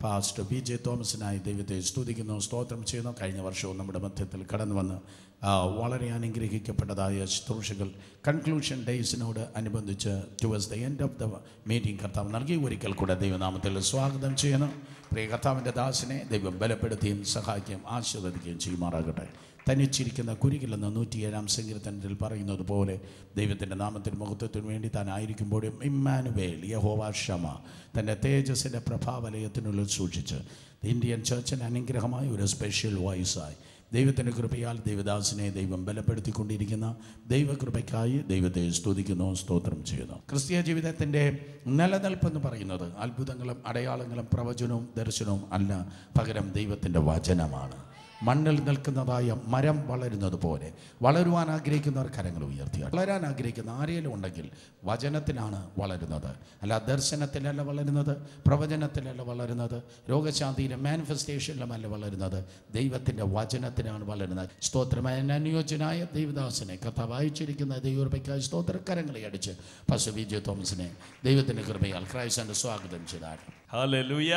Pastor V J തോമസിനായി ദൈവത്തെ സ്തുതിക്കുന്നു സ്തോത്രം ചെയ്യുന്നു കഴിഞ്ഞ വർഷവും നമ്മുടെ മധ്യത്തിൽ കടന്നു വന്ന് ആ, വളരെ അനുഗ്രഹിക്കപ്പെട്ടതായ ശുശ്രൂഷകൾ കൺക്ലൂഷൻ ഡേയ്സിനോട് അനുബന്ധിച്ച് towards the end of the meeting കർത്താവ് നൽകി ഒരിക്കൽ കൂടെ ദൈവനാമത്തിൽ സ്വാഗതം ചെയ്യുന്നു പ്രിയ കർത്താവിൻ്റെ ദാസിനെ ദൈവം ബലപ്പെടുത്തുകയും സഹായിക്കുകയും ആശീർവദിക്കുകയും ചെയ്യുമാറാകട്ടെ തനിച്ചിരിക്കുന്ന കുരികിലെന്ന് നൂറ്റിയേഴാം സങ്കീർത്തനത്തിൽ പറയുന്നത് പോലെ ദൈവത്തിൻ്റെ നാമത്തിന് മഹത്വത്തിന് വേണ്ടി താൻ ആയിരിക്കുമ്പോഴും ഇമ്മാനുവേൽ യഹോവ ക്ഷമ തൻ്റെ തേജസ്സിൻ്റെ പ്രഭാവലയത്തിനുള്ളിൽ സൂക്ഷിച്ച് ഇന്ത്യൻ ചർച്ചിന് അനുഗ്രഹമായ ഒരു സ്പെഷ്യൽ വോയിസായി ദൈവത്തിൻ്റെ കൃപയാൽ ദൈവദാസിനെ ദൈവം ബലപ്പെടുത്തിക്കൊണ്ടിരിക്കുന്ന ദൈവകൃപയ്ക്കായി ദൈവത്തെ സ്തുതിക്കുന്നു സ്തോത്രം ചെയ്യുന്നു ക്രിസ്തീയ ജീവിതത്തിൻ്റെ നിലനിൽപ്പെന്ന് പറയുന്നത് അത്ഭുതങ്ങളും അടയാളങ്ങളും പ്രവചനവും ദർശനവും അല്ല പകരം ദൈവത്തിൻ്റെ വചനമാണ് മണ്ണിൽ നിൽക്കുന്നതായ മരം വളരുന്നത് പോലെ വളരുവാൻ ആഗ്രഹിക്കുന്നവർ കരങ്ങൾ ഉയർത്തിയ വളരാൻ ആഗ്രഹിക്കുന്ന ആരെങ്കിലും ഉണ്ടെങ്കിൽ വചനത്തിലാണ് വളരുന്നത് അല്ല ദർശനത്തിലല്ല വളരുന്നത് പ്രവചനത്തിലല്ല വളരുന്നത് രോഗശാന്തിയിലും മാനിഫെസ്റ്റേഷനിലുമല്ല വളരുന്നത് ദൈവത്തിൻ്റെ വചനത്തിലാണ് വളരുന്നത് സ്തോത്രമായ അനുയോജ്യനായ ദൈവദാസനെ കഥ വായിച്ചിരിക്കുന്ന ദൈവകൃപയ്ക്കായി സ്തോത്രക്കരങ്ങളെ അടിച്ച് പശു വി ജെ തോമസിനെ ദൈവത്തിൻ്റെ കൃപയാൽ ക്രൈസ്തൻ്റെ സ്വാഗതം ചെയ്താണ് ഹാലലൂയ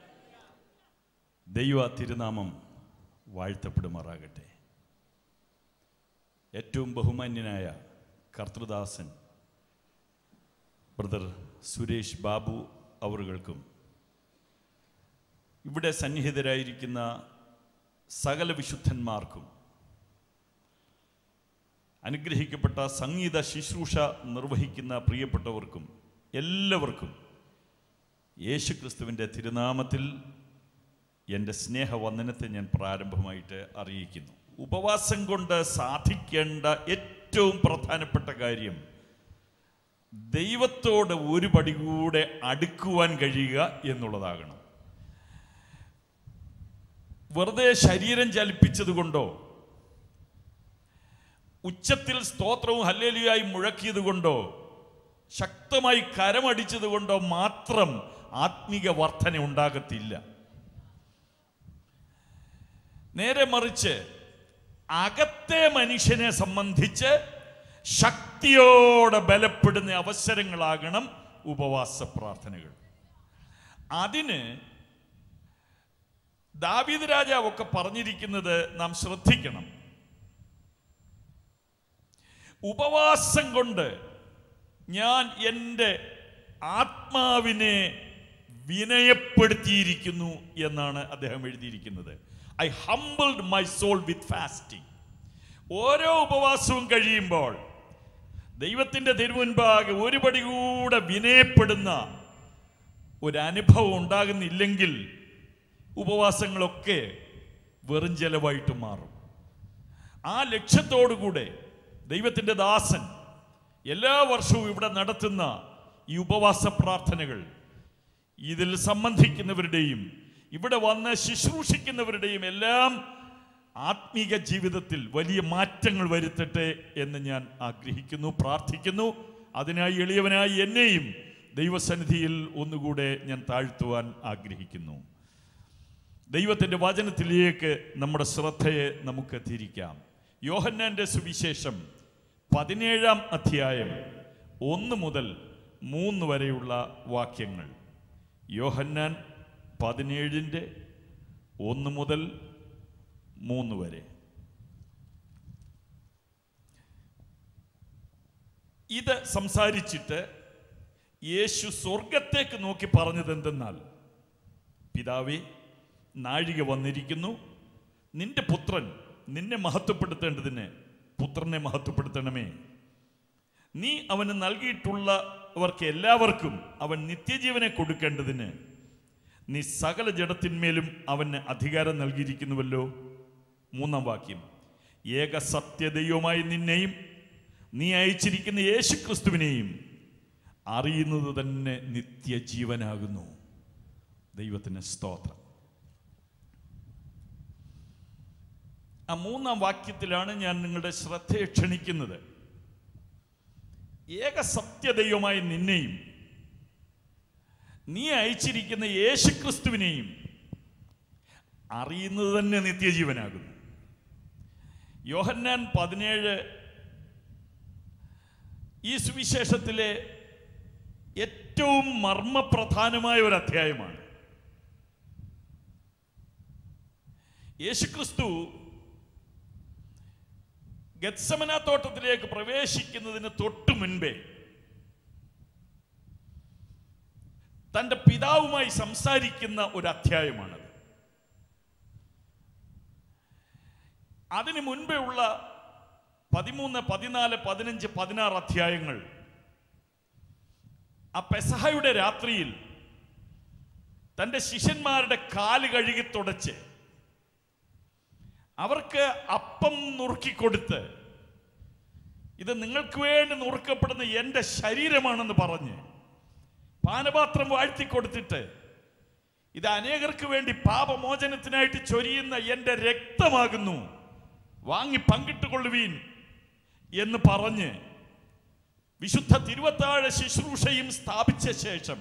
ദൈവ തിരുനാമം വാഴ്ത്തപ്പെടുമാറാകട്ടെ ഏറ്റവും ബഹുമാന്യനായ കർത്തൃദാസൻ ബ്രദർ സുരേഷ് ബാബു അവറുകൾക്കും ഇവിടെ സന്നിഹിതരായിരിക്കുന്ന സകല വിശുദ്ധന്മാർക്കും അനുഗ്രഹിക്കപ്പെട്ട സംഗീത ശുശ്രൂഷ നിർവഹിക്കുന്ന പ്രിയപ്പെട്ടവർക്കും എല്ലാവർക്കും യേശുക്രിസ്തുവിൻ്റെ തിരുനാമത്തിൽ എൻ്റെ സ്നേഹവന്ദനത്തെ ഞാൻ പ്രാരംഭമായിട്ട് അറിയിക്കുന്നു ഉപവാസം കൊണ്ട് സാധിക്കേണ്ട ഏറ്റവും പ്രധാനപ്പെട്ട കാര്യം ദൈവത്തോട് ഒരു പടി കൂടെ അടുക്കുവാൻ കഴിയുക എന്നുള്ളതാകണം വെറുതെ ശരീരം ചലിപ്പിച്ചത് കൊണ്ടോ ഉച്ചത്തിൽ സ്തോത്രവും ഹല്ലേലിയായി മുഴക്കിയത് കൊണ്ടോ ശക്തമായി കരമടിച്ചത് കൊണ്ടോ മാത്രം ആത്മീക വർധന ഉണ്ടാകത്തില്ല നേരെ മറിച്ച് അകത്തെ മനുഷ്യനെ സംബന്ധിച്ച് ശക്തിയോടെ ബലപ്പെടുന്ന അവസരങ്ങളാകണം ഉപവാസ പ്രാർത്ഥനകൾ അതിന് ദാവീദ് രാജാവൊക്കെ പറഞ്ഞിരിക്കുന്നത് നാം ശ്രദ്ധിക്കണം ഉപവാസം കൊണ്ട് ഞാൻ എൻ്റെ ആത്മാവിനെ വിനയപ്പെടുത്തിയിരിക്കുന്നു എന്നാണ് അദ്ദേഹം എഴുതിയിരിക്കുന്നത് I humbled my soul with fasting ഓരോ ഉപവാസവും കഴിയുമ്പോൾ ദൈവത്തിൻ്റെ തിരുമുൻപാകെ ഒരു പടി കൂടെ വിനയപ്പെടുന്ന ഒരനുഭവം ഉണ്ടാകുന്നില്ലെങ്കിൽ ഉപവാസങ്ങളൊക്കെ വെറും ചെലവായിട്ട് മാറും ആ ലക്ഷ്യത്തോടുകൂടെ ദൈവത്തിൻ്റെ ദാസൻ എല്ലാ വർഷവും ഇവിടെ നടത്തുന്ന ഈ ഉപവാസ പ്രാർത്ഥനകൾ ഇതിൽ സംബന്ധിക്കുന്നവരുടെയും ഇവിടെ വന്ന് ശുശ്രൂഷിക്കുന്നവരുടെയും എല്ലാം ആത്മീക ജീവിതത്തിൽ വലിയ മാറ്റങ്ങൾ വരുത്തട്ടെ എന്ന് ഞാൻ ആഗ്രഹിക്കുന്നു പ്രാർത്ഥിക്കുന്നു അതിനായി എളിയവനായി എന്നെയും ദൈവസന്നിധിയിൽ ഒന്നുകൂടെ ഞാൻ താഴ്ത്തുവാൻ ആഗ്രഹിക്കുന്നു ദൈവത്തിൻ്റെ വചനത്തിലേക്ക് നമ്മുടെ ശ്രദ്ധയെ നമുക്ക് തിരിക്കാം യോഹന്നാന്റെ സുവിശേഷം പതിനേഴാം അധ്യായം ഒന്ന് മുതൽ മൂന്ന് വരെയുള്ള വാക്യങ്ങൾ യോഹന്നാൻ പതിനേഴിൻ്റെ ഒന്ന് മുതൽ മൂന്ന് വരെ ഇത് സംസാരിച്ചിട്ട് യേശു സ്വർഗത്തേക്ക് നോക്കി പറഞ്ഞത് എന്തെന്നാൽ പിതാവേ നാഴിക വന്നിരിക്കുന്നു നിന്റെ പുത്രൻ നിന്നെ മഹത്വപ്പെടുത്തേണ്ടതിന് പുത്രനെ മഹത്വപ്പെടുത്തണമേ നീ അവന് നൽകിയിട്ടുള്ളവർക്ക് എല്ലാവർക്കും അവൻ നിത്യജീവനെ കൊടുക്കേണ്ടതിന് നീ സകല ജഡത്തിന്മേലും അവന് അധികാരം നൽകിയിരിക്കുന്നുവല്ലോ മൂന്നാം വാക്യം ഏക സത്യദൈവമായി നിന്നെയും നീ അയച്ചിരിക്കുന്ന യേശുക്രിസ്തുവിനെയും അറിയുന്നത് തന്നെ നിത്യജീവനാകുന്നു ദൈവത്തിന് സ്തോത്രം ആ മൂന്നാം വാക്യത്തിലാണ് ഞാൻ നിങ്ങളുടെ ശ്രദ്ധയെ ക്ഷണിക്കുന്നത് ഏക സത്യദൈവമായി നിന്നെയും നീ അയച്ചിരിക്കുന്ന യേശുക്രിസ്തുവിനെയും അറിയുന്നത് തന്നെ നിത്യജീവനാകുന്നു യോഹന്നാൻ പതിനേഴ് ഈ സുവിശേഷത്തിലെ ഏറ്റവും മർമ്മപ്രധാനമായ ഒരു അധ്യായമാണ് യേശുക്രിസ്തു ഗത്സമന തോട്ടത്തിലേക്ക് പ്രവേശിക്കുന്നതിന് തൊട്ടു മുൻപേ തന്റെ പിതാവുമായി സംസാരിക്കുന്ന ഒരു അധ്യായമാണത് അതിനു മുൻപേ ഉള്ള പതിമൂന്ന് പതിനാല് പതിനഞ്ച് പതിനാറ് അധ്യായങ്ങൾ ആ പെസഹയുടെ രാത്രിയിൽ തന്റെ ശിഷ്യന്മാരുടെ കാല് കഴുകി തുടച്ച് അവർക്ക് അപ്പം നുറുക്കിക്കൊടുത്ത് ഇത് നിങ്ങൾക്ക് വേണ്ടി നുറുക്കപ്പെടുന്ന എൻ്റെ ശരീരമാണെന്ന് പറഞ്ഞ് പാനപാത്രം വാഴ്ത്തിക്കൊടുത്തിട്ട് ഇത് അനേകർക്ക് വേണ്ടി പാപമോചനത്തിനായിട്ട് ചൊരിയുന്ന എൻ്റെ രക്തമാകുന്നു വാങ്ങി പങ്കിട്ടുകൊള്ളുവീൻ എന്ന് പറഞ്ഞ് വിശുദ്ധ തിരുവത്താഴ ശുശ്രൂഷയും സ്ഥാപിച്ച ശേഷം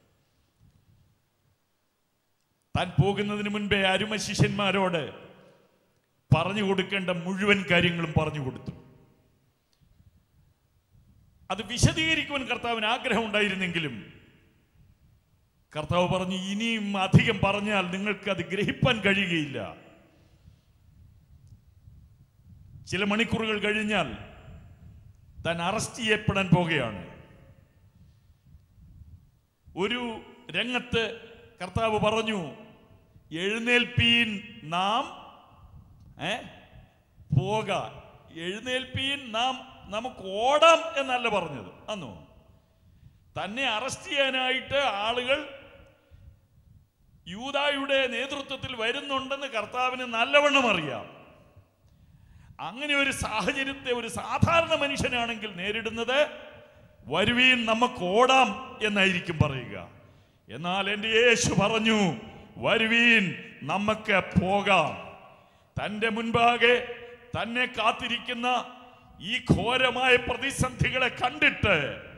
താൻ പോകുന്നതിന് മുൻപേ അരുമ ശിഷ്യന്മാരോട് പറഞ്ഞു കൊടുക്കേണ്ട മുഴുവൻ കാര്യങ്ങളും പറഞ്ഞു കൊടുത്തു അത് വിശദീകരിക്കുവാൻ കർത്താവിന് ആഗ്രഹം ഉണ്ടായിരുന്നെങ്കിലും കർത്താവ് പറഞ്ഞു ഇനിയും അധികം പറഞ്ഞാൽ നിങ്ങൾക്ക് അത് ഗ്രഹിപ്പാൻ കഴിയുകയില്ല ചില മണിക്കൂറുകൾ കഴിഞ്ഞാൽ താൻ അറസ്റ്റ് ചെയ്യപ്പെടാൻ പോകുകയാണ് ഒരു രംഗത്ത് കർത്താവ് പറഞ്ഞു എഴുന്നേൽപ്പീൻ നാം ഏ പോക എഴുന്നേൽപ്പീൻ നാം നമുക്ക് ഓടാം എന്നല്ല പറഞ്ഞത് അന്നോ തന്നെ അറസ്റ്റ് ചെയ്യാനായിട്ട് ആളുകൾ യൂതായുടെ നേതൃത്വത്തിൽ വരുന്നുണ്ടെന്ന് കർത്താവിന് നല്ലവണ്ണം അറിയാം അങ്ങനെ ഒരു സാഹചര്യത്തെ ഒരു സാധാരണ മനുഷ്യനാണെങ്കിൽ നേരിടുന്നത് വരുവീൻ നമുക്ക് ഓടാം എന്നായിരിക്കും പറയുക എന്നാൽ എൻ്റെ യേശു പറഞ്ഞു വരുവീൻ നമുക്ക് പോകാം തൻ്റെ മുൻപാകെ തന്നെ കാത്തിരിക്കുന്ന ഈ ഘോരമായ പ്രതിസന്ധികളെ കണ്ടിട്ട്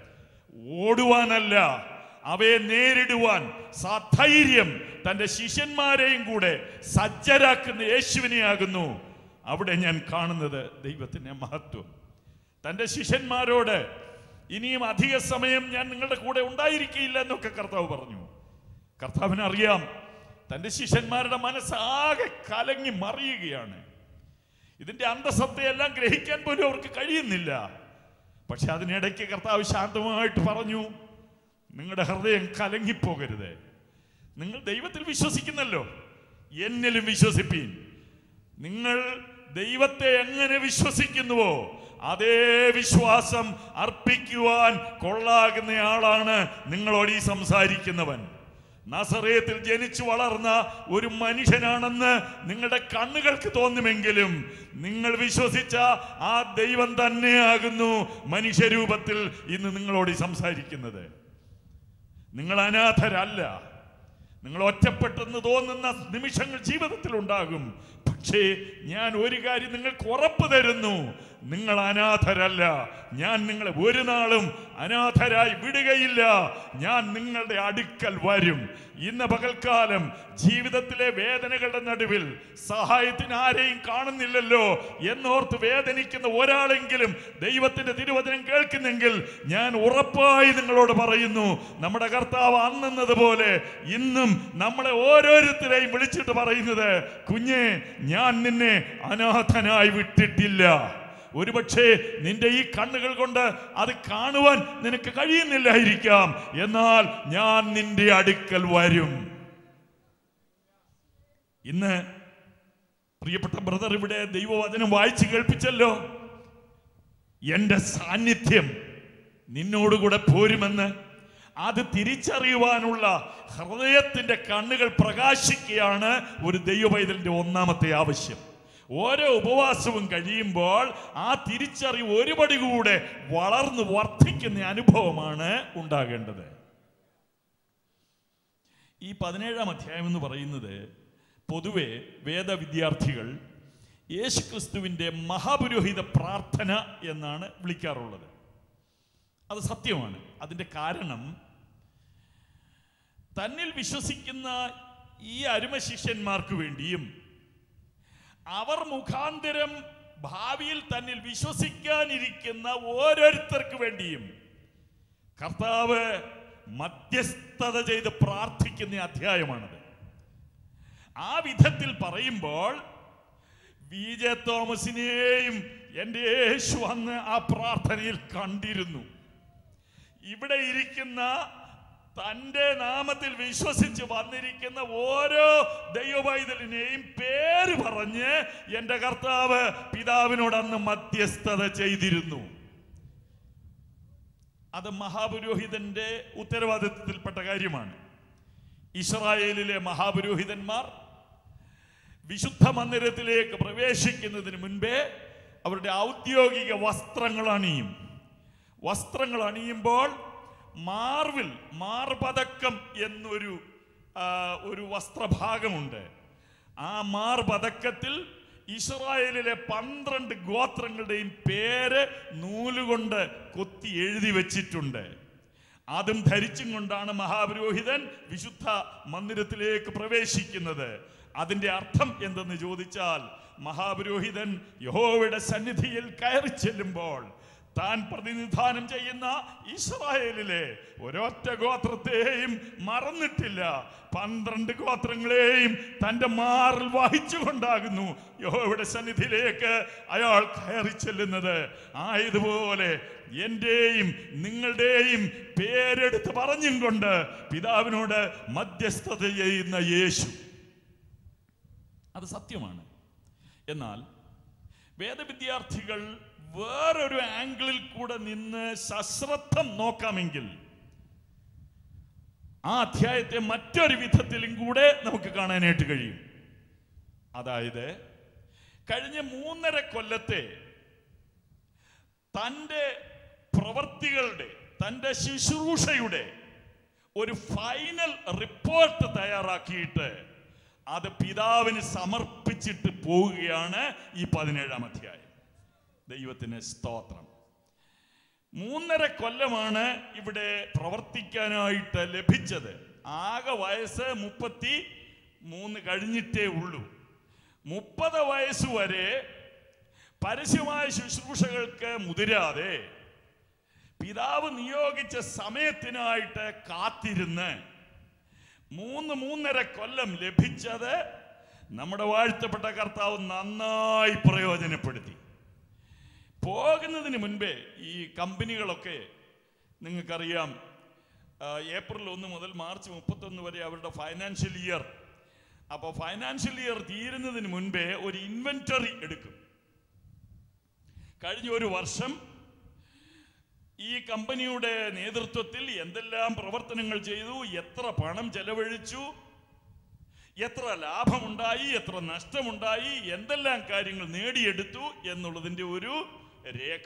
ഓടുവാനല്ല അവയെ നേരിടുവാൻ സധൈര്യം തന്റെ ശിഷ്യന്മാരെയും കൂടെ സജ്ജരാക്കുന്ന യേശുവിനെയാകുന്നു അവിടെ ഞാൻ കാണുന്നത് ദൈവത്തിന്റെ മഹത്വം തന്റെ ശിഷ്യന്മാരോട് ഇനിയും അധിക സമയം ഞാൻ നിങ്ങളുടെ കൂടെ ഉണ്ടായിരിക്കില്ല എന്നൊക്കെ കർത്താവ് പറഞ്ഞു കർത്താവിന് അറിയാം തന്റെ ശിഷ്യന്മാരുടെ മനസ്സാകെ കലങ്ങി മറിയുകയാണ് ഇതിന്റെ അന്തസത്തയെല്ലാം ഗ്രഹിക്കാൻ പോലും അവർക്ക് കഴിയുന്നില്ല പക്ഷെ അതിനിടയ്ക്ക് കർത്താവ് ശാന്തമായിട്ട് പറഞ്ഞു നിങ്ങളുടെ ഹൃദയം കലങ്ങിപ്പോകരുത് നിങ്ങൾ ദൈവത്തിൽ വിശ്വസിക്കുന്നല്ലോ എന്നിലും വിശ്വസിപ്പീൻ നിങ്ങൾ ദൈവത്തെ എങ്ങനെ വിശ്വസിക്കുന്നുവോ അതേ വിശ്വാസം അർപ്പിക്കുവാൻ കൊള്ളാകുന്നയാളാണ് നിങ്ങളോട് ഈ സംസാരിക്കുന്നവൻ നസറയത്തിൽ ജനിച്ചു വളർന്ന ഒരു മനുഷ്യനാണെന്ന് നിങ്ങളുടെ കണ്ണുകൾക്ക് തോന്നുമെങ്കിലും നിങ്ങൾ വിശ്വസിച്ച ആ ദൈവം തന്നെയാകുന്നു മനുഷ്യരൂപത്തിൽ ഇന്ന് നിങ്ങളോട് ഈ സംസാരിക്കുന്നത് നിങ്ങൾ അനാഥരല്ല നിങ്ങൾ ഒറ്റപ്പെട്ടെന്ന് തോന്നുന്ന നിമിഷങ്ങൾ ജീവിതത്തിൽ ഉണ്ടാകും പക്ഷേ ഞാൻ ഒരു കാര്യം നിങ്ങൾക്ക് ഉറപ്പ് തരുന്നു നിങ്ങൾ അനാഥരല്ല ഞാൻ നിങ്ങളെ ഒരു നാളും അനാഥരായി വിടുകയില്ല ഞാൻ നിങ്ങളുടെ അടുക്കൽ വരും ഇന്ന് പകൽക്കാലം ജീവിതത്തിലെ വേദനകളുടെ നടുവിൽ സഹായത്തിന് ആരെയും കാണുന്നില്ലല്ലോ എന്നോർത്ത് വേദനിക്കുന്ന ഒരാളെങ്കിലും ദൈവത്തിന്റെ തിരുവചനം കേൾക്കുന്നെങ്കിൽ ഞാൻ ഉറപ്പായി നിങ്ങളോട് പറയുന്നു നമ്മുടെ കർത്താവ് അന്നെന്നതുപോലെ ഇന്നും നമ്മളെ ഓരോരുത്തരെയും വിളിച്ചിട്ട് പറയുന്നത് കുഞ്ഞെ ഞാൻ നിന്നെ അനാഥനായി വിട്ടിട്ടില്ല ഒരുപക്ഷെ നിന്റെ ഈ കണ്ണുകൾ കൊണ്ട് അത് കാണുവാൻ നിനക്ക് കഴിയുന്നില്ലായിരിക്കാം എന്നാൽ ഞാൻ നിന്റെ അടുക്കൽ വരും ഇന്ന് പ്രിയപ്പെട്ട ബ്രദർ ഇവിടെ ദൈവവചനം വായിച്ചു കേൾപ്പിച്ചല്ലോ എന്റെ സാന്നിധ്യം നിന്നോടുകൂടെ പോരുമെന്ന് അത് തിരിച്ചറിയുവാനുള്ള ഹൃദയത്തിന്റെ കണ്ണുകൾ പ്രകാശിക്കുകയാണ് ഒരു ദൈവപൈതലിന്റെ ഒന്നാമത്തെ ആവശ്യം ഓരോ ഉപവാസവും കഴിയുമ്പോൾ ആ തിരിച്ചറിവ് ഒരുപടി കൂടെ വളർന്നു വർദ്ധിക്കുന്ന അനുഭവമാണ് ഉണ്ടാകേണ്ടത് ഈ പതിനേഴാം അധ്യായം എന്ന് പറയുന്നത് പൊതുവെ വേദവിദ്യാർത്ഥികൾ യേശുക്രിസ്തുവിൻ്റെ മഹാപുരോഹിത പ്രാർത്ഥന എന്നാണ് വിളിക്കാറുള്ളത് അത് സത്യമാണ് അതിൻ്റെ കാരണം തന്നിൽ വിശ്വസിക്കുന്ന ഈ അരുമ ശിഷ്യന്മാർക്ക് വേണ്ടിയും അവർ മുഖാന്തരം ഭാവിയിൽ തന്നിൽ വിശ്വസിക്കാനിരിക്കുന്ന ഓരോരുത്തർക്ക് വേണ്ടിയും കർത്താവ് മധ്യസ്ഥത ചെയ്ത് പ്രാർത്ഥിക്കുന്ന അധ്യായമാണത് ആ വിധത്തിൽ പറയുമ്പോൾ വി ജെ തോമസിനെയും എൻ്റെ യേശു അന്ന് ആ പ്രാർത്ഥനയിൽ കണ്ടിരുന്നു ഇവിടെ ഇരിക്കുന്ന തൻ്റെ നാമത്തിൽ വിശ്വസിച്ച് വന്നിരിക്കുന്ന ഓരോ ദൈവവൈതലിനെയും പേര് പറഞ്ഞ് എൻ്റെ കർത്താവ് പിതാവിനോട് അന്ന് മധ്യസ്ഥത ചെയ്തിരുന്നു അത് മഹാപുരോഹിതന്റെ ഉത്തരവാദിത്വത്തിൽപ്പെട്ട കാര്യമാണ് ഇസ്രായേലിലെ മഹാപുരോഹിതന്മാർ വിശുദ്ധ മന്ദിരത്തിലേക്ക് പ്രവേശിക്കുന്നതിന് മുൻപേ അവരുടെ ഔദ്യോഗിക വസ്ത്രങ്ങൾ അണിയും വസ്ത്രങ്ങൾ അണിയുമ്പോൾ മാർവിൽ മാർപതക്കം എന്നൊരു ആ, ഒരു വസ്ത്രഭാഗമുണ്ട് ആ മാർപതക്കത്തിൽ ഇസ്രായേലിലെ പന്ത്രണ്ട് ഗോത്രങ്ങളുടെയും പേര് നൂലുകൊണ്ട് കൊത്തി എഴുതി വെച്ചിട്ടുണ്ട് അതും ധരിച്ചും കൊണ്ടാണ് മഹാപുരോഹിതൻ വിശുദ്ധ മന്ദിരത്തിലേക്ക് പ്രവേശിക്കുന്നത് അതിന്റെ അർത്ഥം എന്തെന്ന് ചോദിച്ചാൽ മഹാപുരോഹിതൻ യഹോവയുടെ സന്നിധിയിൽ കയറി ചെല്ലുമ്പോൾ താൻ പ്രതിനിധാനം ചെയ്യുന്ന ഇസ്രായേലിലെ ഒരൊറ്റ ഗോത്രത്തെയും മറന്നിട്ടില്ല പന്ത്രണ്ട് ഗോത്രങ്ങളെയും തന്റെ മാറിൽ വഹിച്ചുകൊണ്ടാകുന്നു യഹോവയുടെ സന്നിധിയിലേക്ക് അയാൾ കയറി ചെല്ലുന്നത് ആയതുപോലെ എന്റെയും നിങ്ങളുടെയും പേരെടുത്ത് പറഞ്ഞും കൊണ്ട് പിതാവിനോട് മധ്യസ്ഥത ചെയ്യുന്ന യേശു അത് സത്യമാണ് എന്നാൽ വേദവിദ്യാർത്ഥികൾ വേറൊരു ആംഗിളിൽ കൂടെ നിന്ന് സശ്രദ്ധം നോക്കാമെങ്കിൽ ആ അധ്യായത്തെ മറ്റൊരു വിധത്തിലും കൂടെ നമുക്ക് കാണാനായിട്ട് കഴിയും അതായത് കഴിഞ്ഞ മൂന്നര കൊല്ലത്തെ തൻ്റെ പ്രവർത്തികളുടെ തൻ്റെ ശുശ്രൂഷയുടെ ഒരു ഫൈനൽ റിപ്പോർട്ട് തയ്യാറാക്കിയിട്ട് അത് പിതാവിന് സമർപ്പിച്ചിട്ട് പോവുകയാണ് ഈ പതിനേഴാം അധ്യായം ദൈവത്തിന് സ്തോത്രം മൂന്നര കൊല്ലമാണ് ഇവിടെ പ്രവർത്തിക്കാനായിട്ട് ലഭിച്ചത് ആകെ വയസ്സ് മുപ്പത്തി മൂന്ന് കഴിഞ്ഞിട്ടേ ഉള്ളൂ മുപ്പത് വയസ്സ് വരെ പരസ്യമായ ശുശ്രൂഷകൾക്ക് മുതിരാതെ പിതാവ് നിയോഗിച്ച സമയത്തിനായിട്ട് കാത്തിരുന്ന് മൂന്ന് മൂന്നര കൊല്ലം ലഭിച്ചത് നമ്മുടെ വാഴ്ത്തപ്പെട്ട കർത്താവ് നന്നായി പ്രയോജനപ്പെടുത്തി പോകുന്നതിന് മുൻപേ ഈ കമ്പനികളൊക്കെ നിങ്ങൾക്കറിയാം ആ, ഏപ്രിൽ ഒന്ന് മുതൽ മാർച്ച് മുപ്പത്തൊന്ന് വരെ അവരുടെ ഫൈനാൻഷ്യൽ ഇയർ അപ്പോൾ ഫൈനാൻഷ്യൽ ഇയർ തീരുന്നതിന് മുൻപേ ഒരു ഇൻവെന്ററി എടുക്കും കഴിഞ്ഞ ഒരു വർഷം ഈ കമ്പനിയുടെ നേതൃത്വത്തിൽ എന്തെല്ലാം പ്രവർത്തനങ്ങൾ ചെയ്തു എത്ര പണം ചെലവഴിച്ചു എത്ര ലാഭമുണ്ടായി എത്ര നഷ്ടമുണ്ടായി എന്തെല്ലാം കാര്യങ്ങൾ നേടിയെടുത്തു എന്നുള്ളതിൻ്റെ ഒരു രേഖ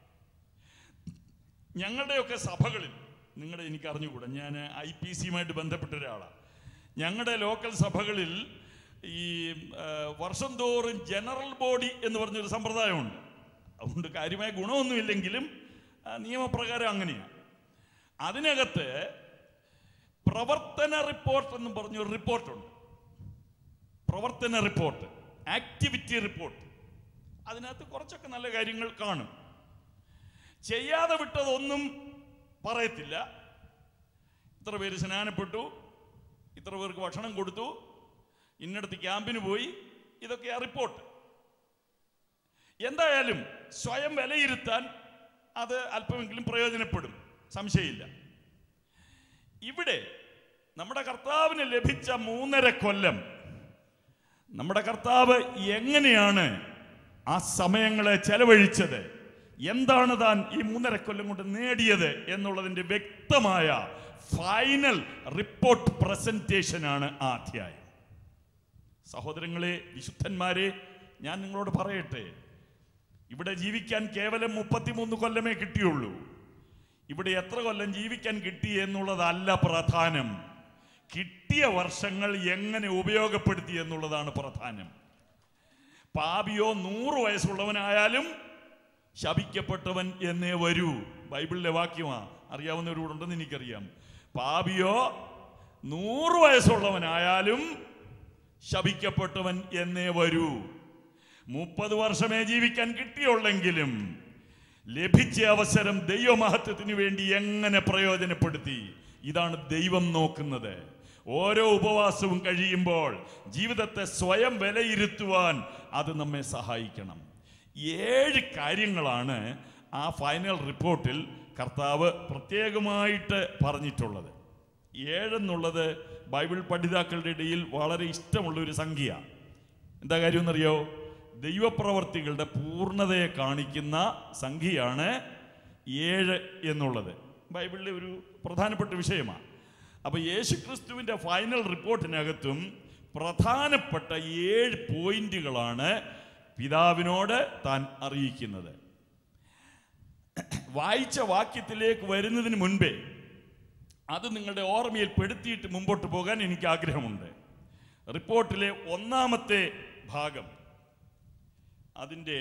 ഞങ്ങളുടെയൊക്കെ സഭകളിൽ നിങ്ങളുടെ എനിക്ക് അറിഞ്ഞുകൂടാ ഞാൻ ഐ പി സിയുമായിട്ട് ബന്ധപ്പെട്ട ഒരാളാണ് ഞങ്ങളുടെ ലോക്കൽ സഭകളിൽ ഈ ആ, വർഷം തോറും ജനറൽ ബോഡി എന്ന് പറഞ്ഞൊരു സമ്പ്രദായമുണ്ട് അതുകൊണ്ട് കാര്യമായ ഗുണമൊന്നുമില്ലെങ്കിലും ആ, നിയമപ്രകാരം അങ്ങനെയാണ് അതിനകത്ത് പ്രവർത്തന റിപ്പോർട്ട് എന്ന് പറഞ്ഞൊരു റിപ്പോർട്ടുണ്ട് പ്രവർത്തന റിപ്പോർട്ട് ആക്ടിവിറ്റി റിപ്പോർട്ട് അതിനകത്ത് കുറച്ചൊക്കെ നല്ല കാര്യങ്ങൾ കാണും ചെയ്യാതെ വിട്ടതൊന്നും പറയത്തില്ല ഇത്ര പേര് സ്നാനപ്പെട്ടു ഇത്ര പേർക്ക് ഭക്ഷണം കൊടുത്തു ഇന്നടത്ത് ക്യാമ്പിന് പോയി ഇതൊക്കെ ആ റിപ്പോർട്ട് എന്തായാലും സ്വയം വിലയിരുത്താൻ അത് അല്പമെങ്കിലും പ്രയോജനപ്പെടും സംശയമില്ല ഇവിടെ നമ്മുടെ കർത്താവിന് ലഭിച്ച മൂന്നര കൊല്ലം നമ്മുടെ കർത്താവ് എങ്ങനെയാണ് ആ സമയങ്ങളെ ചെലവഴിച്ചത് എന്താണ് താൻ ഈ മൂന്നര കൊല്ലം കൊണ്ട് നേടിയത് എന്നുള്ളതിന്റെ വ്യക്തമായ ഫൈനൽ റിപ്പോർട്ട് പ്രസന്റേഷനാണ് ആ അധ്യായം സഹോദരങ്ങളെ വിശുദ്ധന്മാരെ ഞാൻ നിങ്ങളോട് പറയട്ടെ ഇവിടെ ജീവിക്കാൻ കേവലം മുപ്പത്തിമൂന്ന് കൊല്ലമേ കിട്ടിയുള്ളൂ ഇവിടെ എത്ര കൊല്ലം ജീവിക്കാൻ കിട്ടി എന്നുള്ളതല്ല പ്രധാനം കിട്ടിയ വർഷങ്ങൾ എങ്ങനെ ഉപയോഗപ്പെടുത്തി എന്നുള്ളതാണ് പ്രധാനം പാപിയോ നൂറ് വയസ്സുള്ളവനായാലും ശപിക്കപ്പെട്ടവൻ എന്നേ വരൂ ബൈബിളിലെ വാക്യമാ അറിയാവുന്നവരോടുണ്ടെന്ന് എനിക്കറിയാം പാപിയോ നൂറ് വയസ്സുള്ളവനായാലും ശപിക്കപ്പെട്ടവൻ എന്നേ വരൂ മുപ്പത് വർഷമേ ജീവിക്കാൻ കിട്ടിയുള്ളെങ്കിലും ലഭിച്ച അവസരം ദൈവമഹത്വത്തിന് വേണ്ടി എങ്ങനെ പ്രയോജനപ്പെടുത്തി ഇതാണ് ദൈവം നോക്കുന്നത് ഓരോ ഉപവാസവും കഴിയുമ്പോൾ ജീവിതത്തെ സ്വയം വിലയിരുത്തുവാൻ അത് നമ്മെ സഹായിക്കണം ഏഴ് കാര്യങ്ങളാണ് ആ ഫൈനൽ റിപ്പോർട്ടിൽ കർത്താവ് പ്രത്യേകമായിട്ട് പറഞ്ഞിട്ടുള്ളത് ഏഴെന്നുള്ളത് ബൈബിൾ പഠിതാക്കളുടെ ഇടയിൽ വളരെ ഇഷ്ടമുള്ള ഒരു സംഖ്യ എന്താ കാര്യം എന്നറിയോ ദൈവപ്രവർത്തികളുടെ പൂർണ്ണതയെ കാണിക്കുന്ന സംഖ്യയാണ് ഏഴ് എന്നുള്ളത് ബൈബിളിലെ ഒരു പ്രധാനപ്പെട്ട വിഷയമാണ് അപ്പോൾ യേശുക്രിസ്തുവിൻ്റെ ഫൈനൽ റിപ്പോർട്ടിനകത്തും പ്രധാനപ്പെട്ട ഏഴ് പോയിന്റുകളാണ് പിതാവിനോട് താൻ അറിയിക്കുന്നത് വായിച്ച വാക്യത്തിലേക്ക് വരുന്നതിന് മുൻപേ അത് നിങ്ങളുടെ ഓർമ്മയിൽ പെടുത്തിയിട്ട് മുമ്പോട്ട് പോകാൻ എനിക്ക് ആഗ്രഹമുണ്ട് റിപ്പോർട്ടിലെ ഒന്നാമത്തെ ഭാഗം അതിൻ്റെ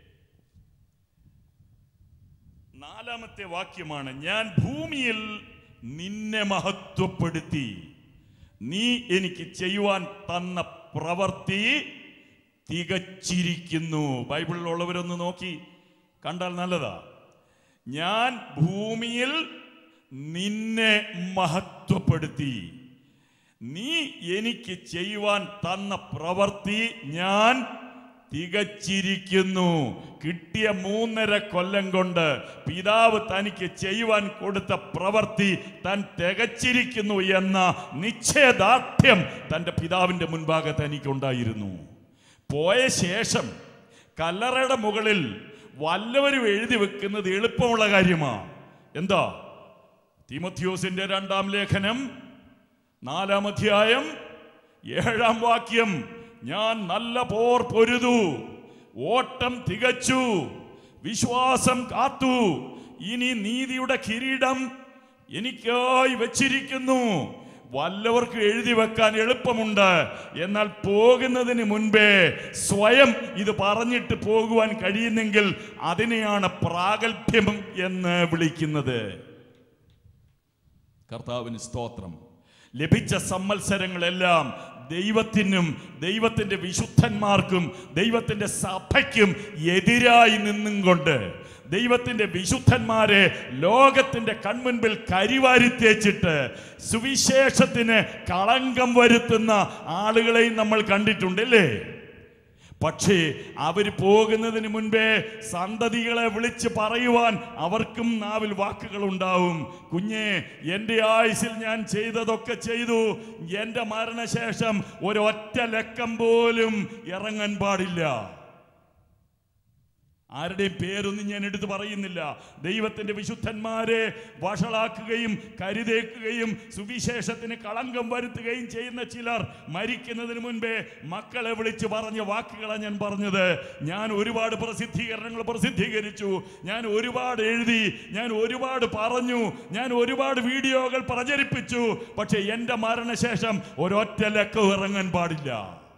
നാലാമത്തെ വാക്യമാണ് ഞാൻ ഭൂമിയിൽ നിന്നെ മഹത്വപ്പെടുത്തി നീ എനിക്ക് ചെയ്യുവാൻ തന്ന പ്രവൃത്തി തികച്ചിരിക്കുന്നു ബൈബിളിലുള്ളവരൊന്ന് നോക്കി കണ്ടാൽ നല്ലതാ ഞാൻ ഭൂമിയിൽ നിന്നെ മഹത്വപ്പെടുത്തി നീ എനിക്ക് ചെയ്യുവാൻ തന്ന പ്രവൃത്തി ഞാൻ തികച്ചിരിക്കുന്നു കിട്ടിയ മൂന്നര കൊല്ലം കൊണ്ട് പിതാവ് തനിക്ക് ചെയ്യുവാൻ കൊടുത്ത പ്രവൃത്തി താൻ തികച്ചിരിക്കുന്നു എന്ന നിശ്ചയദാർഢ്യം തൻ്റെ പിതാവിൻ്റെ മുൻപാകെ തനിക്കുണ്ടായിരുന്നു പോയ ശേഷം കല്ലറയുടെ മുകളിൽ വല്ലവരും എഴുതി വെക്കുന്നത് എളുപ്പമുള്ള കാര്യമാണ് എന്താ തിമത്യോസിന്റെ രണ്ടാം ലേഖനം നാലാം അധ്യായം ഏഴാം വാക്യം ഞാൻ നല്ല പോർ പൊരുതു ഓട്ടം തികച്ചു വിശ്വാസം കാത്തു ഇനി നീതിയുടെ കിരീടം എനിക്കായി വച്ചിരിക്കുന്നു വല്ലവർക്കും എഴുതി വെക്കാൻ എളുപ്പമുണ്ട് എന്നാൽ പോകുന്നതിന് മുൻപേ സ്വയം ഇത് പറഞ്ഞിട്ട് പോകുവാൻ കഴിയുന്നെങ്കിൽ അതിനെയാണ് പ്രാഗൽഭ്യം എന്ന് വിളിക്കുന്നത് കർത്താവിന് സ്തോത്രം ലഭിച്ച സമ്മത്സരങ്ങളെല്ലാം ദൈവത്തിനും ദൈവത്തിൻ്റെ വിശുദ്ധന്മാർക്കും ദൈവത്തിൻ്റെ സഭയ്ക്കും എതിരായി നിന്നും കൊണ്ട് ദൈവത്തിൻ്റെ വിശുദ്ധന്മാരെ ലോകത്തിൻ്റെ കൺമുൻപിൽ കരിവാരി തേച്ചിട്ട് സുവിശേഷത്തിന് കളങ്കം വരുത്തുന്ന ആളുകളെയും നമ്മൾ കണ്ടിട്ടുണ്ടല്ലേ പക്ഷേ അവർ പോകുന്നതിന് മുൻപേ സന്തതികളെ വിളിച്ച് പറയുവാൻ അവർക്കും നാവിൽ വാക്കുകൾ ഉണ്ടാവും കുഞ്ഞെ എൻ്റെ ആയുസിൽ ഞാൻ ചെയ്തതൊക്കെ ചെയ്തു എൻ്റെ മരണശേഷം ഒരൊറ്റ ലക്കം പോലും ഇറങ്ങാൻ പാടില്ല ആരുടെയും പേരൊന്നും ഞാൻ എടുത്തു പറയുന്നില്ല ദൈവത്തിന്റെ വിശുദ്ധന്മാരെ വഷളാക്കുകയും കരുതേക്കുകയും സുവിശേഷത്തിന് കളങ്കം വരുത്തുകയും ചെയ്യുന്ന ചിലർ മരിക്കുന്നതിന് മുൻപേ മക്കളെ വിളിച്ച് പറഞ്ഞ വാക്കുകളാണ് ഞാൻ പറഞ്ഞത് ഞാൻ ഒരുപാട് പ്രസിദ്ധീകരണങ്ങൾ പ്രസിദ്ധീകരിച്ചു ഞാൻ ഒരുപാട് എഴുതി ഞാൻ ഒരുപാട് പറഞ്ഞു ഞാൻ ഒരുപാട് വീഡിയോകൾ പ്രചരിപ്പിച്ചു പക്ഷെ എൻ്റെ മരണശേഷം ഒരൊറ്റ ലക്കം ഇറങ്ങാൻ പാടില്ല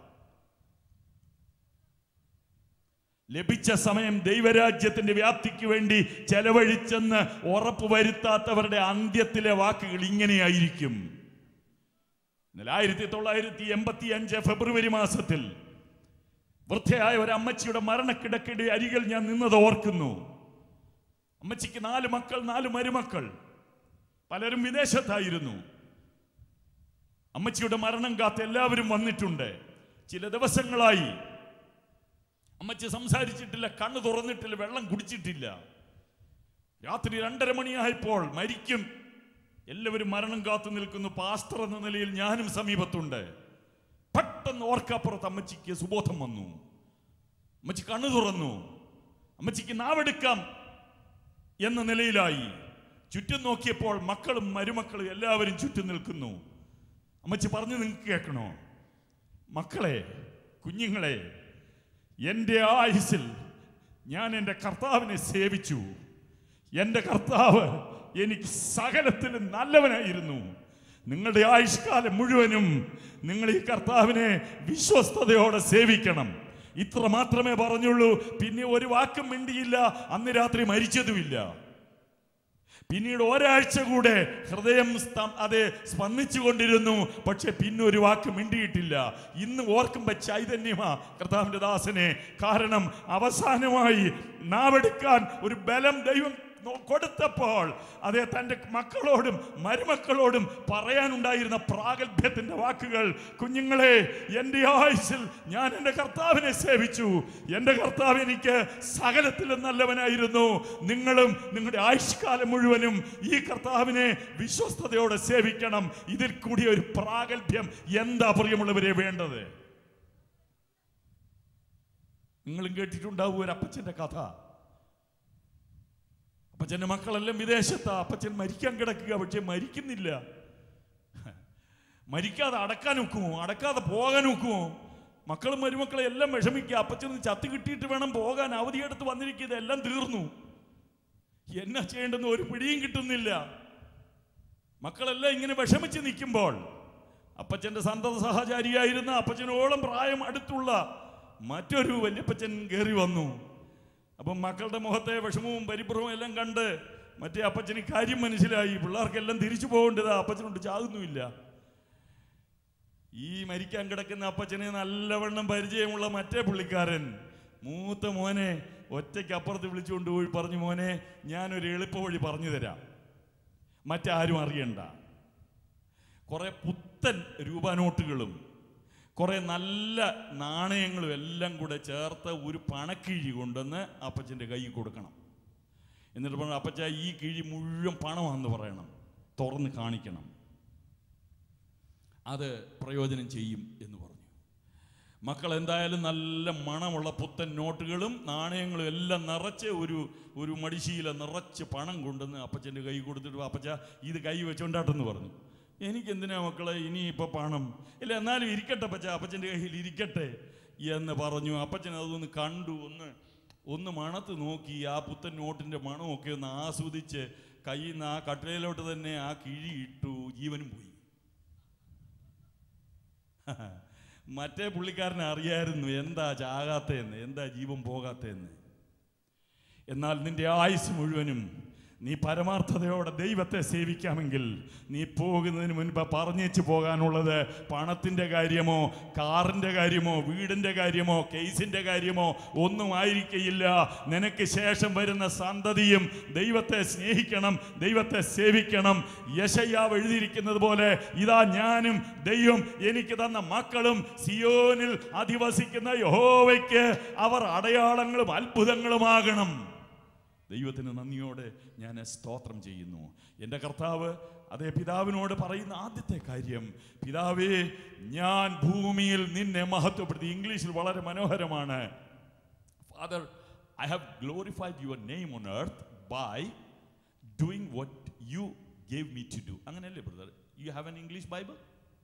ലഭിച്ച സമയം ദൈവരാജ്യത്തിന്റെ വ്യാപ്തിക്ക് വേണ്ടി ചെലവഴിച്ചെന്ന് ഉറപ്പ് വരുത്താത്തവരുടെ അന്ത്യത്തിലെ വാക്കുകൾ ഇങ്ങനെയായിരിക്കും എന്നാൽ ആയിരത്തി തൊള്ളായിരത്തി എൺപത്തി അഞ്ച് ഫെബ്രുവരി മാസത്തിൽ വൃദ്ധയായ ഒരു അമ്മച്ചിയുടെ മരണക്കിടക്കിടെ അരികിൽ ഞാൻ നിന്നത് ഓർക്കുന്നു അമ്മച്ചിക്ക് നാല് മക്കൾ നാല് മരുമക്കൾ പലരും വിദേശത്തായിരുന്നു അമ്മച്ചിയുടെ മരണം കാത്ത് എല്ലാവരും വന്നിട്ടുണ്ട് ചില ദിവസങ്ങളായി അമ്മച്ചി സംസാരിച്ചിട്ടില്ല കണ്ണ് തുറന്നിട്ടില്ല വെള്ളം കുടിച്ചിട്ടില്ല രാത്രി രണ്ടര മണിയായപ്പോൾ മരിക്കും എല്ലാവരും മരണം കാത്തു നിൽക്കുന്നു പാസ്റ്റർ എന്ന നിലയിൽ ഞാനും സമീപത്തുണ്ട് പെട്ടെന്ന് ഓർക്കപ്പുറത്ത് അമ്മച്ചിക്ക് സുബോധം വന്നു അമ്മച്ചി കണ്ണു തുറന്നു അമ്മച്ചിക്ക് നാവെടുക്കാം എന്ന നിലയിലായി ചുറ്റും നോക്കിയപ്പോൾ മക്കളും മരുമക്കളും എല്ലാവരും ചുറ്റും നിൽക്കുന്നു അമ്മച്ചി പറഞ്ഞു നിങ്ങൾക്ക് കേൾക്കണോ മക്കളെ കുഞ്ഞുങ്ങളെ എൻ്റെ ആയുസിൽ ഞാൻ എൻ്റെ കർത്താവിനെ സേവിച്ചു എൻ്റെ കർത്താവ് എനിക്ക് സകലത്തിലും നല്ലവനായിരുന്നു നിങ്ങളുടെ ആയുഷ്കാലം മുഴുവനും നിങ്ങൾ ഈ കർത്താവിനെ വിശ്വസ്തയോടെ സേവിക്കണം ഇത്ര മാത്രമേ പറഞ്ഞുള്ളൂ പിന്നെ ഒരു വാക്കും മിണ്ടിയില്ല അന്ന് രാത്രി മരിച്ചതുമില്ല പിന്നീട് ഒരാഴ്ച കൂടെ ഹൃദയം സ്തം- അത് സ്പന്ദിച്ചു കൊണ്ടിരുന്നു പക്ഷെ പിന്നെ ഒരു വാക്ക് മിണ്ടിയിട്ടില്ല ഇന്ന് ഓർക്കുമ്പോ ചൈതന്യമാ കർത്താവിന്റെ ദാസനെ കാരണം അവസാനമായി നാവെടുക്കാൻ ഒരു ബലം ദൈവം നോ- കൊടുത്തപ്പോൾ അതേ തൻ്റെ മക്കളോടും മരുമക്കളോടും പറയാനുണ്ടായിരുന്ന പ്രാഗൽഭ്യത്തിന്റെ വാക്കുകൾ കുഞ്ഞുങ്ങളെ എൻ്റെ ആയുസിൽ ഞാൻ എൻ്റെ കർത്താവിനെ സേവിച്ചു എൻ്റെ കർത്താവ് എനിക്ക് സകലത്തിലും നല്ലവനായിരുന്നു നിങ്ങളും നിങ്ങളുടെ ആയുഷ്കാലം മുഴുവനും ഈ കർത്താവിനെ വിശ്വസ്തയോടെ സേവിക്കണം ഇതിൽ കൂടി ഒരു പ്രാഗൽഭ്യം എന്താ പ്രിയമുള്ളവരെ വേണ്ടത് നിങ്ങളും കേട്ടിട്ടുണ്ടാവും ഒരു അപ്പച്ചന്റെ കഥ അപ്പച്ചന്റെ മക്കളെല്ലാം വിദേശത്താ അപ്പച്ചൻ മരിക്കാൻ കിടക്കുക പക്ഷെ മരിക്കുന്നില്ല മരിക്കാതെ അടക്കാൻ ഒക്കുമോ അടക്കാതെ പോകാൻ ഒക്കുമോ മക്കളും മരുമക്കളെ എല്ലാം വിഷമിക്കുക അപ്പച്ചന് ചത്ത് കിട്ടിയിട്ട് വേണം പോകാൻ അവധിയെടുത്ത് വന്നിരിക്കുക ഇതെല്ലാം തീർന്നു എന്നാ ചെയ്യേണ്ടെന്ന് ഒരു പിടിയും കിട്ടുന്നില്ല മക്കളെല്ലാം ഇങ്ങനെ വിഷമിച്ച് നിൽക്കുമ്പോൾ അപ്പച്ചന്റെ സന്തത സഹചാരിയായിരുന്ന അപ്പച്ചനോളം പ്രായം അടുത്തുള്ള മറ്റൊരു വല്യപ്പച്ചൻ കയറി വന്നു അപ്പം മക്കളുടെ മുഖത്തെ വിഷമവും പരിഭ്രമവും എല്ലാം കണ്ട് മറ്റേ അപ്പച്ചന് കാര്യം മനസ്സിലായി പിള്ളേർക്കെല്ലാം തിരിച്ചു പോകേണ്ടത് അപ്പച്ചനോട് ചാകുന്നുമില്ല ഈ മരിക്കാൻ കിടക്കുന്ന അപ്പച്ചനെ നല്ലവണ്ണം പരിചയമുള്ള മറ്റേ പുള്ളിക്കാരൻ മൂത്ത മോനെ ഒറ്റയ്ക്ക് അപ്പുറത്ത് വിളിച്ചുകൊണ്ട് പോയി പറഞ്ഞു മോനെ ഞാനൊരു എളുപ്പ വഴി പറഞ്ഞു തരാം മറ്റാരും അറിയണ്ട കുറെ പുത്തൻ രൂപനോട്ടുകളും കുറെ നല്ല നാണയങ്ങളും എല്ലാം കൂടെ ചേർത്ത് ഒരു പണക്കിഴി കൊണ്ടുവന്ന് അപ്പച്ചൻ്റെ കൈ കൊടുക്കണം എന്നിട്ട് പറഞ്ഞു അപ്പച്ച ഈ കിഴി മുഴുവൻ പണമാണെന്ന് പറയണം തുറന്ന് കാണിക്കണം അത് പ്രയോജനം ചെയ്യും എന്ന് പറഞ്ഞു മക്കൾ എന്തായാലും നല്ല മണമുള്ള പുത്തൻ നോട്ടുകളും നാണയങ്ങളും എല്ലാം നിറച്ച് ഒരു ഒരു മടിശീല നിറച്ച് പണം കൊണ്ടുവന്ന് അപ്പച്ചൻ്റെ കൈ കൊടുത്തിട്ട് അപ്പച്ച ഇത് കൈ വെച്ചോണ്ടാട്ടെന്ന് പറഞ്ഞു എനിക്കെന്തിനാ മക്കളെ ഇനി ഇപ്പൊ പണം ഇല്ല എന്നാലും ഇരിക്കട്ടെ അപ്പച്ച അപ്പച്ചൻ്റെ കയ്യിൽ ഇരിക്കട്ടെ എന്ന് പറഞ്ഞു അപ്പച്ചൻ അതൊന്ന് കണ്ടു ഒന്ന് ഒന്ന് മണത്ത് നോക്കി ആ പുത്തൻ നോട്ടിൻ്റെ മണമൊക്കെ ഒന്ന് ആസ്വദിച്ച് കയ്യിൽ നിന്ന് ആ കട്ടിലയിലോട്ട് തന്നെ ആ കിഴി ഇട്ടു ജീവനും പോയി മറ്റേ പുള്ളിക്കാരനെ അറിയായിരുന്നു എന്താ ചാകാത്തതെന്ന് എന്താ ജീവൻ പോകാത്തതെന്ന് എന്നാൽ നിന്റെ ആയുസ് മുഴുവനും നീ പരമാർത്ഥതയോടെ ദൈവത്തെ സേവിക്കാമെങ്കിൽ നീ പോകുന്നതിന് മുൻപ് പറഞ്ഞേച്ച് പോകാനുള്ളത് പണത്തിൻ്റെ കാര്യമോ കാറിൻ്റെ കാര്യമോ വീടിൻ്റെ കാര്യമോ കേസിൻ്റെ കാര്യമോ ഒന്നും ആയിരിക്കയില്ല നിനക്ക് ശേഷം വരുന്ന സന്തതിയും ദൈവത്തെ സ്നേഹിക്കണം ദൈവത്തെ സേവിക്കണം യശയ്യാവ് എഴുതിയിരിക്കുന്നത് പോലെ ഇതാ ഞാനും ദൈവം എനിക്ക് തന്ന മക്കളും സിയോനിൽ അധിവസിക്കുന്ന യഹോവയ്ക്ക് അവർ അടയാളങ്ങളും അത്ഭുതങ്ങളുമാകണം ദൈവത്തിന് നന്ദിയോടെ ഞാൻ സ്തോത്രം ചെയ്യുന്നു എൻ്റെ കർത്താവ് അതേ പിതാവിനോട് പറയുന്ന ആദ്യത്തെ കാര്യം പിതാവേ ഞാൻ ഭൂമിയിൽ നിന്നെ മഹത്വപ്പെടുത്തി ഇംഗ്ലീഷിൽ വളരെ മനോഹരമാണ് father I have glorified your name on earth by doing what you gave me to do അങ്ങനെയല്ലേ brother you have an English Bible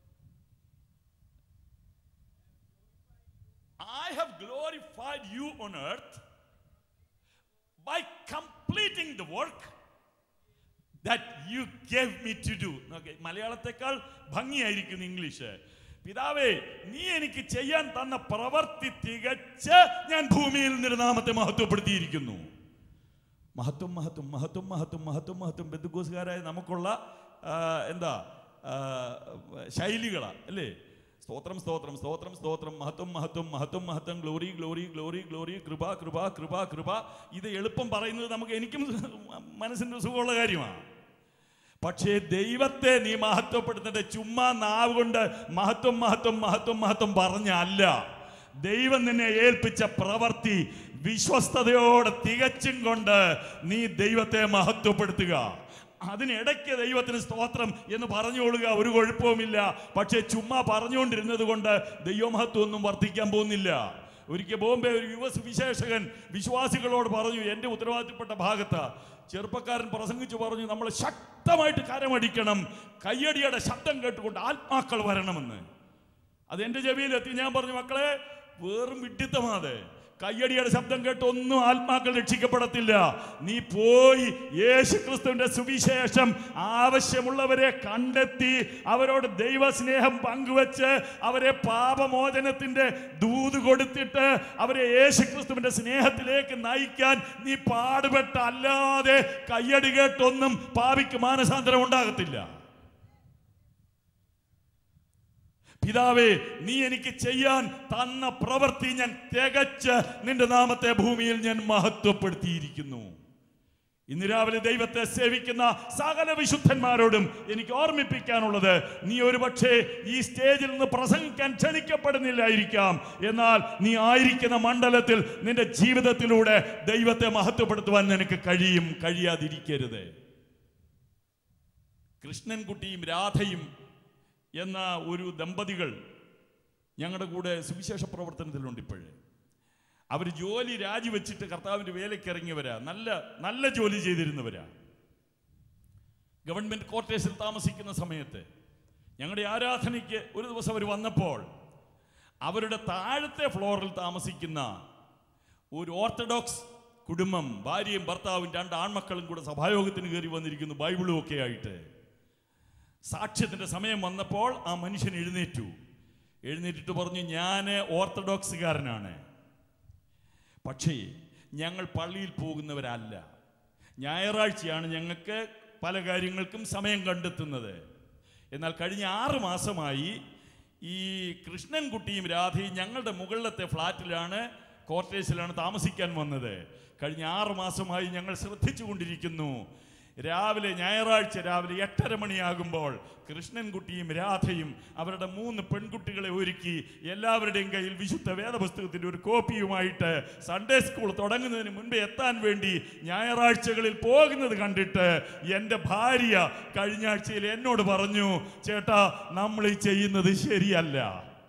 I have glorified you on earth by completing the work that you gave me to do. Okay, മലയാളത്തെക്കാൾ ഭംഗിയായിരിക്കുന്നു English പിതാവേ നീ എനിക്ക് ചെയ്യാൻ തന്ന പ്രവർത്തി തികച്ച് ഞാൻ ഭൂമിയിൽ നിർനാമത്തെ മഹത്വപ്പെടുത്തിയിരിക്കുന്നു മഹത്വം മഹത്വം മഹത്വം മഹത്വം മഹത്വം മഹത്വം ബന്ധുക്കോസുകാരായ നമുക്കുള്ള ആ, എന്താ ആ, ശൈലികളാ അല്ലേ സ്തോത്രം സ്തോത്രം സ്തോത്രം സ്തോത്രം മഹത്വം മഹത്വം മഹത്വം മഹത്വം ഗ്ലോറി ഗ്ലോറി ഗ്ലോറി ഗ്ലോറി കൃപ കൃപ കൃപ കൃപ ഇത് എളുപ്പം പറയുന്നത് നമുക്ക് എനിക്കും മനസ്സിൻ്റെ സുഖമുള്ള കാര്യമാണ് പക്ഷേ ദൈവത്തെ നീ മഹത്വപ്പെടുത്തേണ്ട ചുമ്മാ നാവ് കൊണ്ട് മഹത്വം മഹത്വം മഹത്വം മഹത്വം പറഞ്ഞല്ല ദൈവം നിന്നെ ഏൽപ്പിച്ച പ്രവൃത്തി വിശ്വസ്തയോടെ തികച്ചും കൊണ്ട് നീ ദൈവത്തെ മഹത്വപ്പെടുത്തുക അതിനിടയ്ക്ക് ദൈവത്തിന് സ്തോത്രം എന്ന് പറഞ്ഞുകൊള്ളുക ഒരു കുഴപ്പവുമില്ല പക്ഷേ ചുമ്മാ പറഞ്ഞുകൊണ്ടിരുന്നത് കൊണ്ട് ദൈവമഹത്വം ഒന്നും വർദ്ധിക്കാൻ പോകുന്നില്ല ഒരിക്കൽ ബോംബെ ഒരു യുവ സുവിശേഷകൻ വിശ്വാസികളോട് പറഞ്ഞു എൻ്റെ ഉത്തരവാദിത്തപ്പെട്ട ഭാഗത്ത് ചെറുപ്പക്കാരൻ പ്രസംഗിച്ചു പറഞ്ഞു നമ്മൾ ശക്തമായിട്ട് കരമടിക്കണം കയ്യടിയുടെ ശബ്ദം കേട്ടുകൊണ്ട് ആത്മാക്കൾ വരണമെന്ന് അത് എൻ്റെ ചെവിയിലെത്തി ഞാൻ പറഞ്ഞു മക്കളെ വേറും വിഡിത്തമാതെ കയ്യടിയുടെ ശബ്ദം കേട്ട് ഒന്നും ആത്മാക്കൾ രക്ഷിക്കപ്പെടത്തില്ല നീ പോയി യേശു ക്രിസ്തുവിന്റെ സുവിശേഷം ആവശ്യമുള്ളവരെ കണ്ടെത്തി അവരോട് ദൈവസ്നേഹം പങ്കുവച്ച് അവരെ പാപമോചനത്തിന്റെ ദൂത് കൊടുത്തിട്ട് അവരെ യേശു ക്രിസ്തുവിന്റെ സ്നേഹത്തിലേക്ക് നയിക്കാൻ നീ പാടുപെട്ട അല്ലാതെ കയ്യടി കേട്ടൊന്നും പാപിക്ക് മാനസാന്തരം ഉണ്ടാകത്തില്ല പിതാവേ നീ എനിക്ക് ചെയ്യാൻ തന്ന പ്രവൃത്തി ഞാൻ തികച്ച് നിന്റെ നാമത്തെ ഭൂമിയിൽ ഞാൻ മഹത്വപ്പെടുത്തിയിരിക്കുന്നു ഇന്ന് രാവിലെ ദൈവത്തെ സേവിക്കുന്ന സകല വിശുദ്ധന്മാരോടും എനിക്ക് ഓർമ്മിപ്പിക്കാനുള്ളത് നീ ഒരു പക്ഷേ ഈ സ്റ്റേജിൽ നിന്ന് പ്രസംഗിക്കാൻ ക്ഷണിക്കപ്പെടുന്നില്ലായിരിക്കാം എന്നാൽ നീ ആയിരിക്കുന്ന മണ്ഡലത്തിൽ നിന്റെ ജീവിതത്തിലൂടെ ദൈവത്തെ മഹത്വപ്പെടുത്തുവാൻ നിനക്ക് കഴിയും കഴിയാതിരിക്കരുത് കൃഷ്ണൻകുട്ടിയും രാധയും എന്ന ഒരു ദമ്പതികൾ ഞങ്ങളുടെ കൂടെ സുവിശേഷ പ്രവർത്തനത്തിലുണ്ട് ഇപ്പോഴേ അവർ ജോലി രാജിവെച്ചിട്ട് കർത്താവിൻ്റെ വേലയ്ക്ക് ഇറങ്ങിയവരാ നല്ല നല്ല ജോലി ചെയ്തിരുന്നവരാ ഗവൺമെന്റ് ക്വാർട്ടേഴ്സിൽ താമസിക്കുന്ന സമയത്ത് ഞങ്ങളുടെ ആരാധനയ്ക്ക് ഒരു ദിവസം അവർ വന്നപ്പോൾ അവരുടെ താഴത്തെ ഫ്ലോറിൽ താമസിക്കുന്ന ഒരു ഓർത്തഡോക്സ് കുടുംബം ഭാര്യയും ഭർത്താവും രണ്ട് ആൺമക്കളും കൂടെ സഭായോഗത്തിന് കയറി വന്നിരിക്കുന്നു ബൈബിളും ഒക്കെ ആയിട്ട് സാക്ഷ്യത്തിന്റെ സമയം വന്നപ്പോൾ ആ മനുഷ്യൻ എഴുന്നേറ്റു എഴുന്നേറ്റിട്ട് പറഞ്ഞു ഞാൻ ഓർത്തഡോക്സുകാരനാണ് പക്ഷേ ഞങ്ങൾ പള്ളിയിൽ പോകുന്നവരല്ല ഞായറാഴ്ചയാണ് ഞങ്ങൾക്ക് പല കാര്യങ്ങൾക്കും സമയം കണ്ടെത്തുന്നത് എന്നാൽ കഴിഞ്ഞ ആറ് മാസമായി ഈ കൃഷ്ണൻകുട്ടിയും രാധയും ഞങ്ങളുടെ മുകളിലത്തെ ഫ്ലാറ്റിലാണ് ക്വാർട്ടേഴ്സിലാണ് താമസിക്കാൻ വന്നത് കഴിഞ്ഞ ആറ് മാസമായി ഞങ്ങൾ ശ്രദ്ധിച്ചു കൊണ്ടിരിക്കുന്നു രാവിലെ ഞായറാഴ്ച രാവിലെ എട്ടര മണിയാകുമ്പോൾ കൃഷ്ണൻകുട്ടിയും രാധയും അവരുടെ മൂന്ന് പെൺകുട്ടികളെ ഒരുക്കി എല്ലാവരുടെയും കയ്യിൽ വിശുദ്ധ വേദപുസ്തകത്തിന്റെ ഒരു കോപ്പിയുമായിട്ട് സൺഡേ സ്കൂൾ തുടങ്ങുന്നതിന് മുൻപേ എത്താൻ വേണ്ടി ഞായറാഴ്ചകളിൽ പോകുന്നത് കണ്ടിട്ട് എൻ്റെ ഭാര്യ കഴിഞ്ഞ ആഴ്ചയിൽ എന്നോട് പറഞ്ഞു ചേട്ടാ നമ്മൾ ഈ ചെയ്യുന്നത് ശരിയല്ല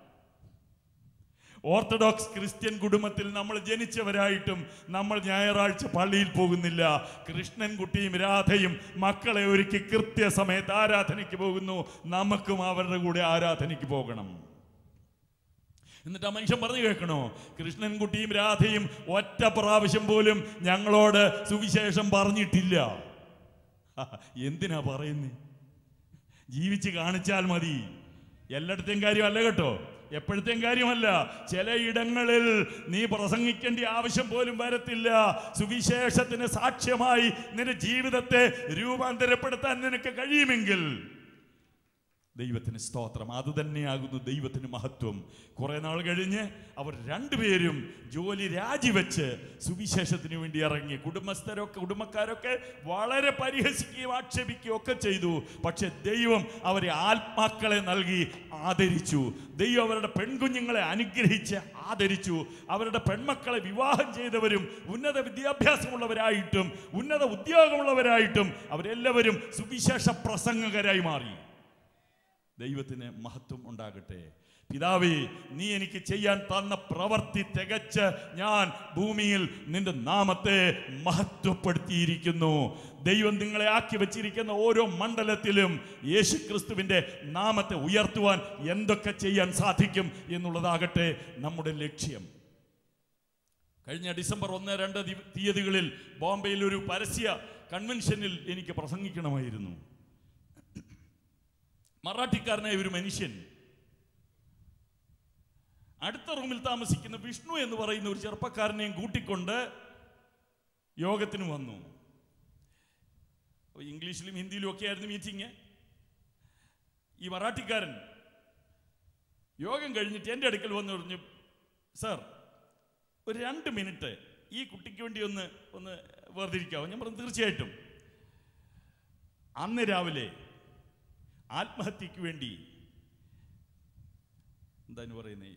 ഓർത്തഡോക്സ് ക്രിസ്ത്യൻ കുടുംബത്തിൽ നമ്മൾ ജനിച്ചവരായിട്ടും നമ്മൾ ഞായറാഴ്ച പള്ളിയിൽ പോകുന്നില്ല കൃഷ്ണൻകുട്ടിയും രാധയും മക്കളെ ഒരുക്കി കൃത്യസമയത്ത് ആരാധനയ്ക്ക് പോകുന്നു നമുക്കും അവരുടെ കൂടെ ആരാധനയ്ക്ക് പോകണം എന്നിട്ട് ആ മനുഷ്യൻ പറഞ്ഞു കേൾക്കണോ കൃഷ്ണൻകുട്ടിയും രാധയും ഒറ്റ പ്രാവശ്യം പോലും ഞങ്ങളോട് സുവിശേഷം പറഞ്ഞിട്ടില്ല ഹ, എന്തിനാ പറയുന്നേ ജീവിച്ച് കാണിച്ചാൽ മതി എല്ലായിടത്തെയും കാര്യമല്ല കേട്ടോ എപ്പോഴത്തെയും കാര്യമല്ല ചിലയിടങ്ങളിൽ നീ പ്രസംഗിക്കേണ്ട ആവശ്യം പോലും വരത്തില്ല സുവിശേഷത്തിന് സാക്ഷ്യമായി നിന്റെ ജീവിതത്തെ രൂപാന്തരപ്പെടുത്താൻ നിനക്ക് കഴിയുമെങ്കിൽ ദൈവത്തിന് സ്തോത്രം അത് തന്നെയാകുന്നു ദൈവത്തിന് മഹത്വം കുറെ നാൾ കഴിഞ്ഞ് അവർ രണ്ടുപേരും ജോലി രാജിവെച്ച് സുവിശേഷത്തിന് വേണ്ടി ഇറങ്ങി കുടുംബസ്ഥരൊക്കെ കുടുംബക്കാരൊക്കെ വളരെ പരിഹസിക്കുകയും ആക്ഷേപിക്കുകയും ഒക്കെ ചെയ്തു പക്ഷെ ദൈവം അവരെ ആത്മാക്കളെ നൽകി ആദരിച്ചു ദൈവം അവരുടെ പെൺകുഞ്ഞുങ്ങളെ അനുഗ്രഹിച്ച് ആദരിച്ചു അവരുടെ പെൺമക്കളെ വിവാഹം ചെയ്തവരും ഉന്നത വിദ്യാഭ്യാസമുള്ളവരായിട്ടും ഉന്നത ഉദ്യോഗമുള്ളവരായിട്ടും അവരെല്ലാവരും സുവിശേഷ പ്രസംഗകരായി മാറി ദൈവത്തിന് മഹത്വം ഉണ്ടാകട്ടെ പിതാവേ നീ എനിക്ക് ചെയ്യാൻ തന്ന പ്രവർത്തി തികച്ച് ഞാൻ ഭൂമിയിൽ നിന്റെ നാമത്തെ മഹത്വപ്പെടുത്തിയിരിക്കുന്നു ദൈവം നിങ്ങളെ ആക്കി വെച്ചിരിക്കുന്ന ഓരോ മണ്ഡലത്തിലും യേശു ക്രിസ്തുവിൻ്റെ നാമത്തെ ഉയർത്തുവാൻ എന്തൊക്കെ ചെയ്യാൻ സാധിക്കും എന്നുള്ളതാകട്ടെ നമ്മുടെ ലക്ഷ്യം കഴിഞ്ഞ ഡിസംബർ ഒന്ന് രണ്ട് ദി- തീയതികളിൽ ബോംബെയിൽ ഒരു പരസ്യ കൺവെൻഷനിൽ എനിക്ക് പ്രസംഗിക്കണമായിരുന്നു മറാഠിക്കാരനായ ഒരു മനുഷ്യൻ അടുത്ത റൂമിൽ താമസിക്കുന്ന വിഷ്ണു എന്ന് പറയുന്ന ഒരു ചെറുപ്പക്കാരനെയും കൂട്ടിക്കൊണ്ട് യോഗത്തിന് വന്നു അപ്പൊ ഇംഗ്ലീഷിലും ഹിന്ദിയിലും ഒക്കെ ആയിരുന്നു മീറ്റിംഗ് ഈ മറാഠിക്കാരൻ യോഗം കഴിഞ്ഞിട്ട് എൻ്റെ അടുക്കൽ വന്ന് പറഞ്ഞു സാർ ഒരു രണ്ട് മിനിറ്റ് ഈ കുട്ടിക്ക് വേണ്ടി ഒന്ന് ഒന്ന് വേർതിരിക്കാവോ ഞാൻ പറഞ്ഞു തീർച്ചയായിട്ടും അന്ന് രാവിലെ ആത്മഹത്യക്ക് വേണ്ടി എന്താണ് പറയുന്നത്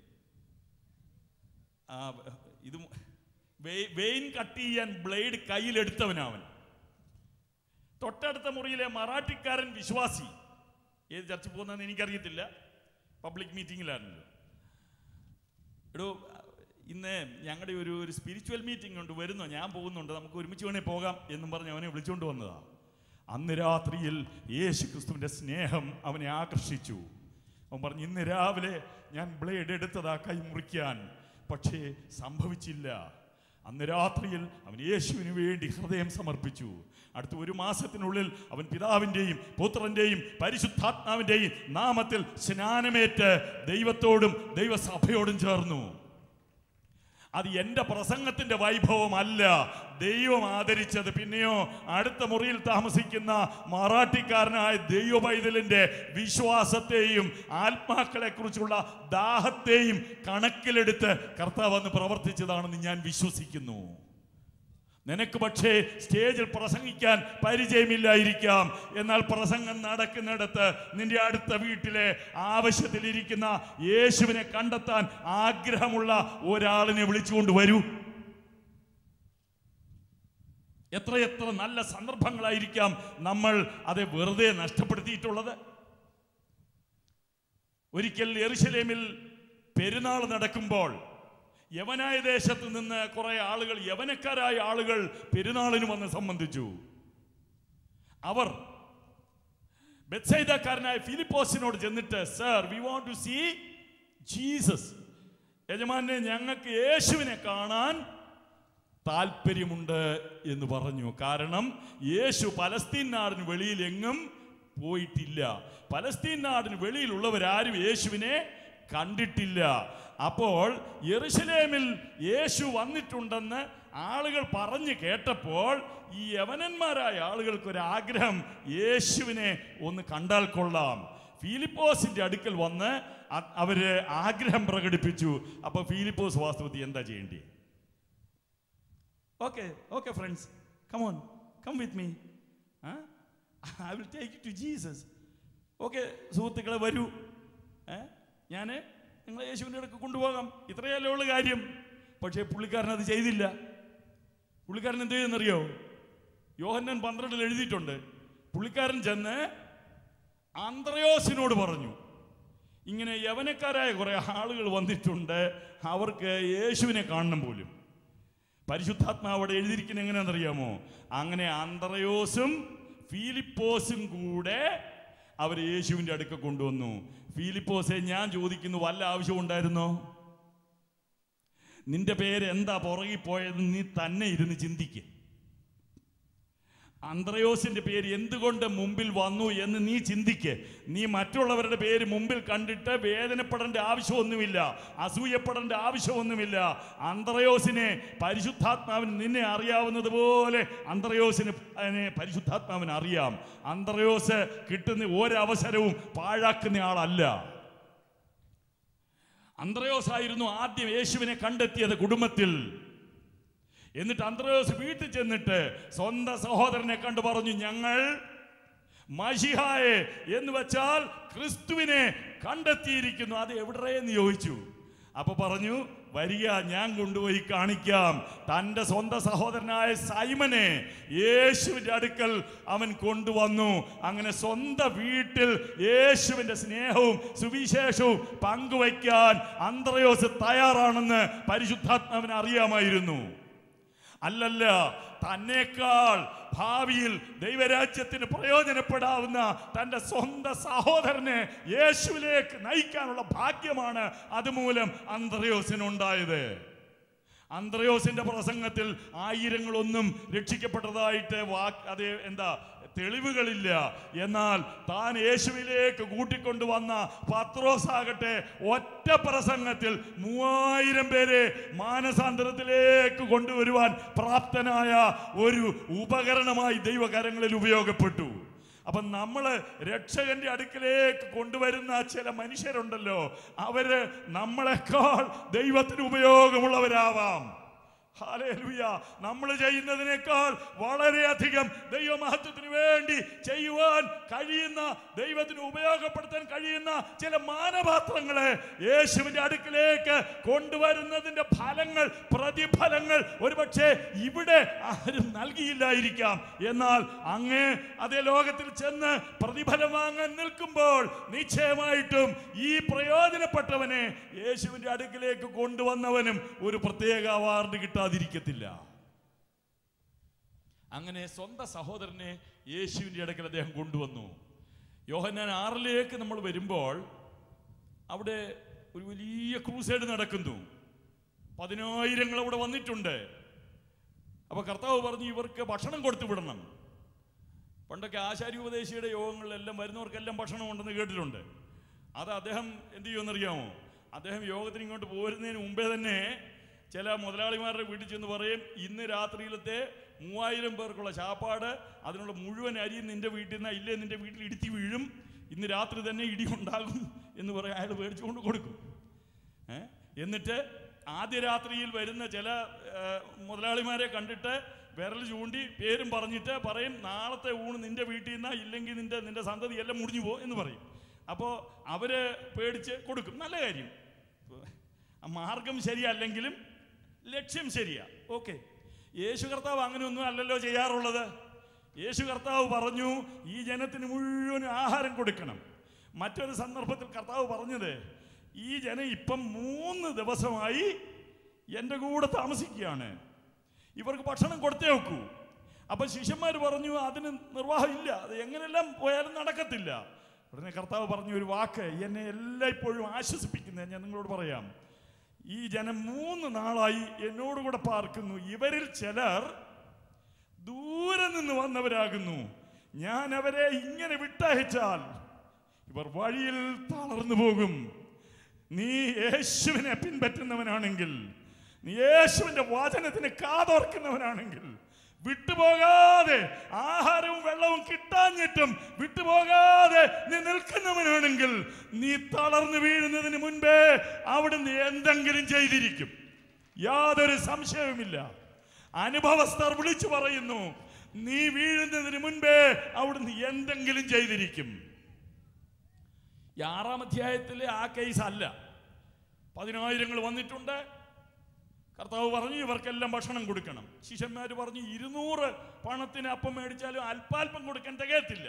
ആ ഇത് വെ- വെയിൻ കട്ട് ചെയ്യാൻ ബ്ലേഡ് കയ്യിലെടുത്തവനവൻ തൊട്ടടുത്ത മുറിയിലെ മറാഠിക്കാരൻ വിശ്വാസി ഏത് ചർച്ച പോകുന്നതെന്ന് എനിക്കറിയത്തില്ല പബ്ലിക് മീറ്റിങ്ങിലാണല്ലോ എടോ ഇന്ന് ഞങ്ങളുടെ ഒരു ഒരു സ്പിരിച്വൽ മീറ്റിംഗ് ഉണ്ട് വരുന്നോ ഞാൻ പോകുന്നുണ്ട് നമുക്ക് ഒരുമിച്ച് വേണേ പോകാം എന്നും പറഞ്ഞ് അവനെ വിളിച്ചുകൊണ്ട് വന്നതാ അന്ന് രാത്രിയിൽ യേശു ക്രിസ്തുവിന്റെ സ്നേഹം അവനെ ആകർഷിച്ചു അവൻ പറഞ്ഞു ഇന്ന് രാവിലെ ഞാൻ ബ്ലേഡ് എടുത്തതാ കൈ മുറിക്കാൻ പക്ഷേ സംഭവിച്ചില്ല അന്ന് രാത്രിയിൽ അവൻ യേശുവിന് വേണ്ടി ഹൃദയം സമർപ്പിച്ചു അടുത്ത ഒരു മാസത്തിനുള്ളിൽ അവൻ പിതാവിൻ്റെയും പുത്രൻ്റെയും പരിശുദ്ധാത്മാവിൻ്റെയും നാമത്തിൽ സ്നാനമേറ്റ് ദൈവത്തോടും ദൈവസഭയോടും ചേർന്നു അത് എൻ്റെ പ്രസംഗത്തിന്റെ വൈഭവമല്ല ദൈവം ആദരിച്ചത് പിന്നെയോ അടുത്ത മുറിയിൽ താമസിക്കുന്ന മറാഠിക്കാരനായ ദൈവ പൈതലിന്റെ വിശ്വാസത്തെയും ആത്മാക്കളെ കുറിച്ചുള്ള ദാഹത്തെയും കണക്കിലെടുത്ത് കർത്താവ് അന്ന് പ്രവർത്തിച്ചതാണെന്ന് ഞാൻ വിശ്വസിക്കുന്നു നിനക്ക് പക്ഷേ സ്റ്റേജിൽ പ്രസംഗിക്കാൻ പരിചയമില്ലായിരിക്കാം എന്നാൽ പ്രസംഗം നടക്കുന്നിടത്ത് നിന്റെ അടുത്ത വീട്ടിലെ ആവശ്യത്തിലിരിക്കുന്ന യേശുവിനെ കണ്ടെത്താൻ ആഗ്രഹമുള്ള ഒരാളിനെ വിളിച്ചുകൊണ്ട് വരൂ എത്രയെത്ര നല്ല സന്ദർഭങ്ങളായിരിക്കാം നമ്മൾ അത് വെറുതെ നഷ്ടപ്പെടുത്തിയിട്ടുള്ളത് ഒരിക്കൽ എറുശലേമിൽ പെരുന്നാൾ നടക്കുമ്പോൾ യവനായ ദേശത്ത് നിന്ന് കുറെ ആളുകൾ യവനക്കാരായ ആളുകൾ പെരുന്നാളിന് വന്ന് സംബന്ധിച്ചു അവർ ബെത്സൈദക്കാരനായ ഫിലിപ്പോസിനോട് ചെന്നിട്ട് sir we want to see Jesus യജമാനെ ഞങ്ങൾക്ക് യേശുവിനെ കാണാൻ താല്പര്യമുണ്ട് എന്ന് പറഞ്ഞു കാരണം യേശു പലസ്തീൻ നാടിന് വെളിയിൽ എങ്ങും പോയിട്ടില്ല പലസ്തീൻ നാടിന് വെളിയിലുള്ളവരാരും യേശുവിനെ കണ്ടിട്ടില്ല അപ്പോൾ യെറുശലേമിൽ യേശു വന്നിട്ടുണ്ടെന്ന് ആളുകൾ പറഞ്ഞു കേട്ടപ്പോൾ ഈ യവനന്മാരായ ആളുകൾക്ക് ഒരു ആഗ്രഹം യേശുവിനെ ഒന്ന് കണ്ടാൽ കൊള്ളാം ഫിലിപ്പോസിന്റെ അടുക്കൽ വന്ന് അ- അവര് ആഗ്രഹം പ്രകടിപ്പിച്ചു അപ്പൊ ഫിലിപ്പോസ് വാസ്തവത്തിൽ എന്താ ചെയ്യേണ്ടി okay okay friends come on come with me I will take to Jesus okay സുഹൃത്തുക്കളെ വരൂ ഏ ഞാൻ നിങ്ങളെ യേശുവിൻ്റെ അടുക്ക് കൊണ്ടുപോകാം ഇത്രയല്ലേ ഉള്ള കാര്യം പക്ഷേ പുള്ളിക്കാരൻ അത് ചെയ്തില്ല പുള്ളിക്കാരൻ എന്ത് ചെയ്യുന്നറിയോ യോഹന്നൻ പന്ത്രണ്ടിൽ എഴുതിയിട്ടുണ്ട് പുള്ളിക്കാരൻ ചെന്ന് ആന്ത്രയോസിനോട് പറഞ്ഞു ഇങ്ങനെ യവനക്കാരായ കുറെ ആളുകൾ വന്നിട്ടുണ്ട് അവർക്ക് യേശുവിനെ കാണണം പോലും പരിശുദ്ധാത്മാവ് അവിടെ എഴുതിയിരിക്കുന്നത് എങ്ങനെയാണെന്നറിയാമോ അങ്ങനെ അന്ത്രയോസും ഫീലിപ്പോസും കൂടെ അവർ യേശുവിൻ്റെ അടുക്ക കൊണ്ടുവന്നു ഫീലിപ്പോസെ ഞാൻ ചോദിക്കുന്നു വല്ല ആവശ്യം ഉണ്ടായിരുന്നോ നിന്റെ പേര് എന്താ പുറകിൽ പോയത് നീ തന്നെ ഇരുന്ന് ചിന്തിക്ക് അന്ത്രയോസിന്റെ പേര് എന്തുകൊണ്ട് മുമ്പിൽ വന്നു എന്ന് നീ ചിന്തിക്ക് നീ മറ്റുള്ളവരുടെ പേര് മുമ്പിൽ കണ്ടിട്ട് വേദനപ്പെടേണ്ട ആവശ്യമൊന്നുമില്ല അസൂയപ്പെടേണ്ട ആവശ്യമൊന്നുമില്ല അന്ത്രയോസിനെ പരിശുദ്ധാത്മാവിന് നിന്നെ അറിയാവുന്നത് പോലെ അന്ത്രയോസിന് അതിനെ പരിശുദ്ധാത്മാവിന് അറിയാം അന്ത്രയോസ് കിട്ടുന്ന ഒരവസരവും പാഴാക്കുന്ന ആളല്ല അന്ത്രയോസ് ആയിരുന്നു ആദ്യം യേശുവിനെ കണ്ടെത്തിയത് കുടുംബത്തിൽ എന്നിട്ട് അന്ത്രയോസ് വീട്ടിൽ ചെന്നിട്ട് സ്വന്തം സഹോദരനെ കണ്ടു പറഞ്ഞു ഞങ്ങൾ മഷിഹായെ എന്ന് വെച്ചാൽ ക്രിസ്തുവിനെ കണ്ടെത്തിയിരിക്കുന്നു അത് എവിടെയെന്ന് ചോദിച്ചു അപ്പൊ പറഞ്ഞു വരിക ഞാൻ കൊണ്ടുപോയി കാണിക്കാം തൻ്റെ സ്വന്തം സഹോദരനായ സൈമനെ യേശുവിൻ്റെ അടുക്കൽ അവൻ കൊണ്ടുവന്നു അങ്ങനെ സ്വന്തം വീട്ടിൽ യേശുവിൻ്റെ സ്നേഹവും സുവിശേഷവും പങ്കുവയ്ക്കാൻ അന്ത്രയോസ് തയ്യാറാണെന്ന് പരിശുദ്ധാത്മാവിന് അറിയാമായിരുന്നു അല്ലല്ല തന്നേക്കാൾ ഭാവിയിൽ ദൈവരാജ്യത്തിന് പ്രയോജനപ്പെടാവുന്ന തൻ്റെ സ്വന്തം സഹോദരനെ യേശുവിലേക്ക് നയിക്കാനുള്ള ഭാഗ്യമാണ് അതുമൂലം അന്ത്രയോസിനുണ്ടായത് അന്ത്രയോസിന്റെ പ്രസംഗത്തിൽ ആയിരങ്ങളൊന്നും രക്ഷിക്കപ്പെട്ടതായിട്ട് വാക്ക് അത് എന്താ തെളിവുകളില്ല എന്നാൽ താൻ യേശുവിലേക്ക് കൂട്ടിക്കൊണ്ടുവന്ന പത്രോസ് ആകട്ടെ ഒറ്റ പ്രസംഗത്തിൽ മൂവായിരം പേരെ മാനസാന്തരത്തിലേക്ക് കൊണ്ടുവരുവാൻ പ്രാപ്തനായ ഒരു ഉപകരണമായി ദൈവകരങ്ങളിൽ ഉപയോഗപ്പെട്ടു അപ്പൊ നമ്മള് രക്ഷകന്റെ അടുക്കലേക്ക് കൊണ്ടുവരുന്ന ചില മനുഷ്യരുണ്ടല്ലോ അവര് നമ്മളെക്കാൾ ദൈവത്തിന് ഉപയോഗമുള്ളവരാവാം ഹാലേലുയ നമ്മൾ ചെയ്യുന്നതിനേക്കാൾ വളരെയധികം ദൈവമഹത്വത്തിന് വേണ്ടി ചെയ്യുവാൻ കഴിയുന്ന ദൈവത്തിന് ഉപയോഗപ്പെടുത്താൻ കഴിയുന്ന ചില മാനപാത്രങ്ങളെ യേശുവിന്റെ അടുക്കിലേക്ക് കൊണ്ടുവരുന്നതിന്റെ ഫലങ്ങൾ പ്രതിഫലങ്ങൾ ഒരുപക്ഷെ ഇവിടെ ആരും നൽകിയില്ലായിരിക്കാം എന്നാൽ അങ്ങ് അതേ ലോകത്തിൽ ചെന്ന് പ്രതിഫലം വാങ്ങാൻ നിൽക്കുമ്പോൾ നിശ്ചയമായിട്ടും ഈ പ്രയോജനപ്പെട്ടവനെ യേശുവിന്റെ അടുക്കിലേക്ക് കൊണ്ടുവന്നവനും ഒരു പ്രത്യേക അവാർഡ് കിട്ടാതിരിക്കത്തില്ല അങ്ങനെ സ്വന്തം സഹോദരനെ യേശുവിന്റെ അടുക്കൽ അദ്ദേഹം കൊണ്ടുവന്നു യോഹന്നാൻ ആറിലേക്ക് നമ്മൾ വരുമ്പോൾ അവിടെ ഒരു വലിയ ക്രൂസൈഡ് നടക്കുന്നു പതിനായിരങ്ങൾ അവിടെ വന്നിട്ടുണ്ട് അപ്പൊ കർത്താവ് പറഞ്ഞു ഇവർക്ക് ഭക്ഷണം കൊടുത്തു വിടണം പണ്ടൊക്കെ ആശാരി ഉപദേശിയുടെ യോഗങ്ങളിലെല്ലാം വരുന്നവർക്കെല്ലാം ഭക്ഷണം ഉണ്ടെന്ന് കേട്ടിട്ടുണ്ട് അത് അദ്ദേഹം എന്ത് ചെയ്യുമെന്നറിയാമോ അദ്ദേഹം യോഗത്തിന് ഇങ്ങോട്ട് പോരുന്നതിന് മുമ്പേ തന്നെ ചില മുതലാളിമാരുടെ വീട്ടിൽ ചെന്ന് പറയും ഇന്ന് രാത്രിയിലത്തെ മൂവായിരം പേർക്കുള്ള ചാപ്പാട് അതിനുള്ള മുഴുവൻ അരിയും നിന്റെ വീട്ടിൽ നിന്ന് ഇല്ലേ നിന്റെ വീട്ടിൽ ഇടിത്തി വീഴും ഇന്ന് രാത്രി തന്നെ ഇടി ഉണ്ടാകും എന്ന് പറയും അയാൾ മേടിച്ചുകൊണ്ട് കൊടുക്കും ഏ? എന്നിട്ട് ആദ്യ രാത്രിയിൽ വരുന്ന ചില ഏ, മുതലാളിമാരെ കണ്ടിട്ട് വിരൽ ചൂണ്ടി പേരും പറഞ്ഞിട്ട് പറയും നാളത്തെ ഊണ് നിന്റെ വീട്ടിൽ നിന്നാ ഇല്ലെങ്കിൽ നിന്റെ നിന്റെ സന്തതി എല്ലാം മുടിഞ്ഞു പോകും എന്ന് പറയും അപ്പോൾ അവര് പേടിച്ച് കൊടുക്കും നല്ല കാര്യം ആ മാർഗം ശരിയല്ലെങ്കിലും ലക്ഷ്യം ശരിയാ ഓക്കെ യേശു കർത്താവ് അങ്ങനെയൊന്നും അല്ലല്ലോ ചെയ്യാറുള്ളത് യേശു കർത്താവ് പറഞ്ഞു ഈ ജനത്തിന് മുഴുവൻ ആഹാരം കൊടുക്കണം മറ്റൊരു സന്ദർഭത്തിൽ കർത്താവ് പറഞ്ഞത് ഈ ജനം ഇപ്പം മൂന്ന് ദിവസമായി എൻ്റെ കൂടെ താമസിക്കുകയാണ് ഇവർക്ക് ഭക്ഷണം കൊടുത്തേ വെക്കൂ അപ്പൊ ശിഷ്യന്മാർ പറഞ്ഞു അതിന് നിർവാഹമില്ല അത് എങ്ങനെല്ലാം പോയാലും നടക്കത്തില്ല ഉടനെ കർത്താവ് പറഞ്ഞു ഒരു വാക്ക് എന്നെ എല്ലായ്പ്പോഴും ആശ്വസിപ്പിക്കുന്നത് ഞാൻ നിങ്ങളോട് പറയാം ഈ ജനം മൂന്ന് നാളായി എന്നോട് കൂടെ പാർക്കുന്നു ഇവരിൽ ചിലർ ദൂരെ നിന്ന് വന്നവരാകുന്നു ഞാൻ അവരെ ഇങ്ങനെ വിട്ടയച്ചാൽ ഇവർ വഴിയിൽ തളർന്നു പോകും നീ യേശുവിനെ പിൻപറ്റുന്നവനാണെങ്കിൽ നീ യേശുവിന്റെ വചനത്തിന് കാതോർക്കുന്നവനാണെങ്കിൽ വിട്ടുപോകാതെ ആഹാരവും വെള്ളവും കിട്ടാഞ്ഞിട്ടും വിട്ടുപോകാതെ നീ നിൽക്കുന്നവനാണെങ്കിൽ നീ തളർന്നു വീഴുന്നതിന് മുൻപേ അവിടുന്ന് എന്തെങ്കിലും ചെയ്തിരിക്കും യാതൊരു സംശയവുമില്ല അനുഭവസ്ഥർ വിളിച്ചു പറയുന്നു നീ വീഴുന്നതിന് മുൻപേ അവിടുന്ന് എന്തെങ്കിലും ചെയ്തിരിക്കും ഈ ആറാം അധ്യായത്തിലെ ആ കേസ് അല്ല പതിനായിരങ്ങൾ വന്നിട്ടുണ്ട് കർത്താവ് പറഞ്ഞു ഇവർക്കെല്ലാം ഭക്ഷണം കൊടുക്കണം ശിഷ്യന്മാർ പറഞ്ഞു ഇരുന്നൂറ് പണത്തിന് അപ്പം മേടിച്ചാലും അല്പാൽപ്പം കൊടുക്കാൻ തികയത്തില്ല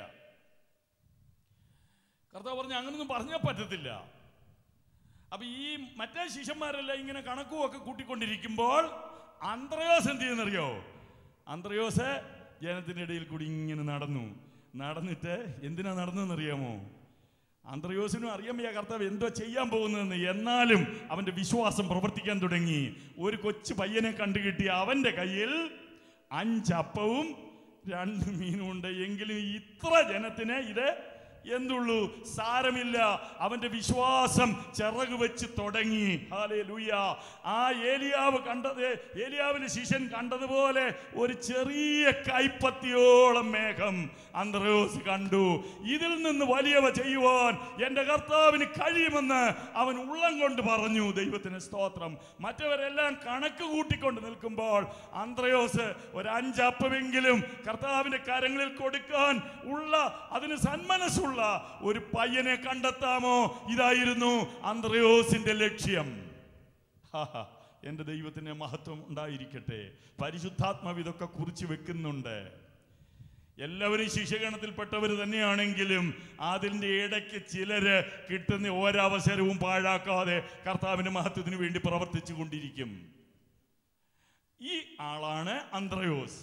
കർത്താവ് പറഞ്ഞു അങ്ങനൊന്നും പറഞ്ഞാൽ പറ്റത്തില്ല അപ്പൊ ഈ മറ്റേ ശിഷ്യന്മാരെല്ലാം ഇങ്ങനെ കണക്കും ഒക്കെ കൂട്ടിക്കൊണ്ടിരിക്കുമ്പോൾ അന്ത്രയോസ് എന്ത് ചെയ്യുന്നറിയോ അന്ത്രയോസ് ജനത്തിന്റെ ഇടയിൽ കൂടി ഇങ്ങനെ നടന്നു നടന്നിട്ട് എന്തിനാ നടന്നതെന്നറിയാമോ അന്ത്രയോസിനും അറിയാൻ വയ്യ കർത്താവ് എന്തോ ചെയ്യാൻ പോകുന്നതെന്ന് എന്നാലും അവന്റെ വിശ്വാസം പ്രവർത്തിക്കാൻ തുടങ്ങി ഒരു കൊച്ചു പയ്യനെ കണ്ടുകിട്ടി അവന്റെ കയ്യിൽ അഞ്ചപ്പവും രണ്ട് മീനും ഉണ്ട് എങ്കിലും ഇത്ര ജനത്തിന് ഇത് എന്തുള്ളൂ സാരമില്ല അവന്റെ വിശ്വാസം ചിറക് വെച്ച് തുടങ്ങി ഹാലേലൂയ ആ ഏലിയാവ് കണ്ടത് ഏലിയാവിന് ശിഷ്യൻ കണ്ടതുപോലെ ഒരു ചെറിയ കൈപ്പത്തിയോളം മേഘം അന്ത്രയോസ് കണ്ടു ഇതിൽ നിന്ന് വലിയവ ചെയ്യുവാൻ എൻ്റെ കർത്താവിന് കഴിയുമെന്ന് അവൻ ഉള്ളം കൊണ്ട് പറഞ്ഞു ദൈവത്തിന് സ്തോത്രം മറ്റവരെല്ലാം കണക്ക് കൂട്ടിക്കൊണ്ട് നിൽക്കുമ്പോൾ അന്ത്രയോസ് ഒരു അഞ്ചപ്പമെങ്കിലും കർത്താവിന്റെ കരങ്ങളിൽ കൊടുക്കാൻ ഉള്ള അതിന് സന്മനസ്സുള്ള ഒരു പയ്യനെ കണ്ടെത്താമോ ഇതായിരുന്നു അന്ത്രയോസിന്റെ ലക്ഷ്യം ഹാഹാ, എൻ്റെ ദൈവത്തിന് മഹത്വം ഉണ്ടായിരിക്കട്ടെ പരിശുദ്ധാത്മാവ് ഇതൊക്കെ കുറിച്ച് വെക്കുന്നുണ്ട് എല്ലാവരും ശിഷ്യഗണത്തിൽപ്പെട്ടവർ തന്നെയാണെങ്കിലും അതിൻ്റെ ഇടയ്ക്ക് ചിലര് കിട്ടുന്ന ഓരവസരവും പാഴാക്കാതെ കർത്താവിന്റെ മഹത്വത്തിന് വേണ്ടി പ്രവർത്തിച്ചു കൊണ്ടിരിക്കും ഈ ആളാണ് അന്ത്രയോസ്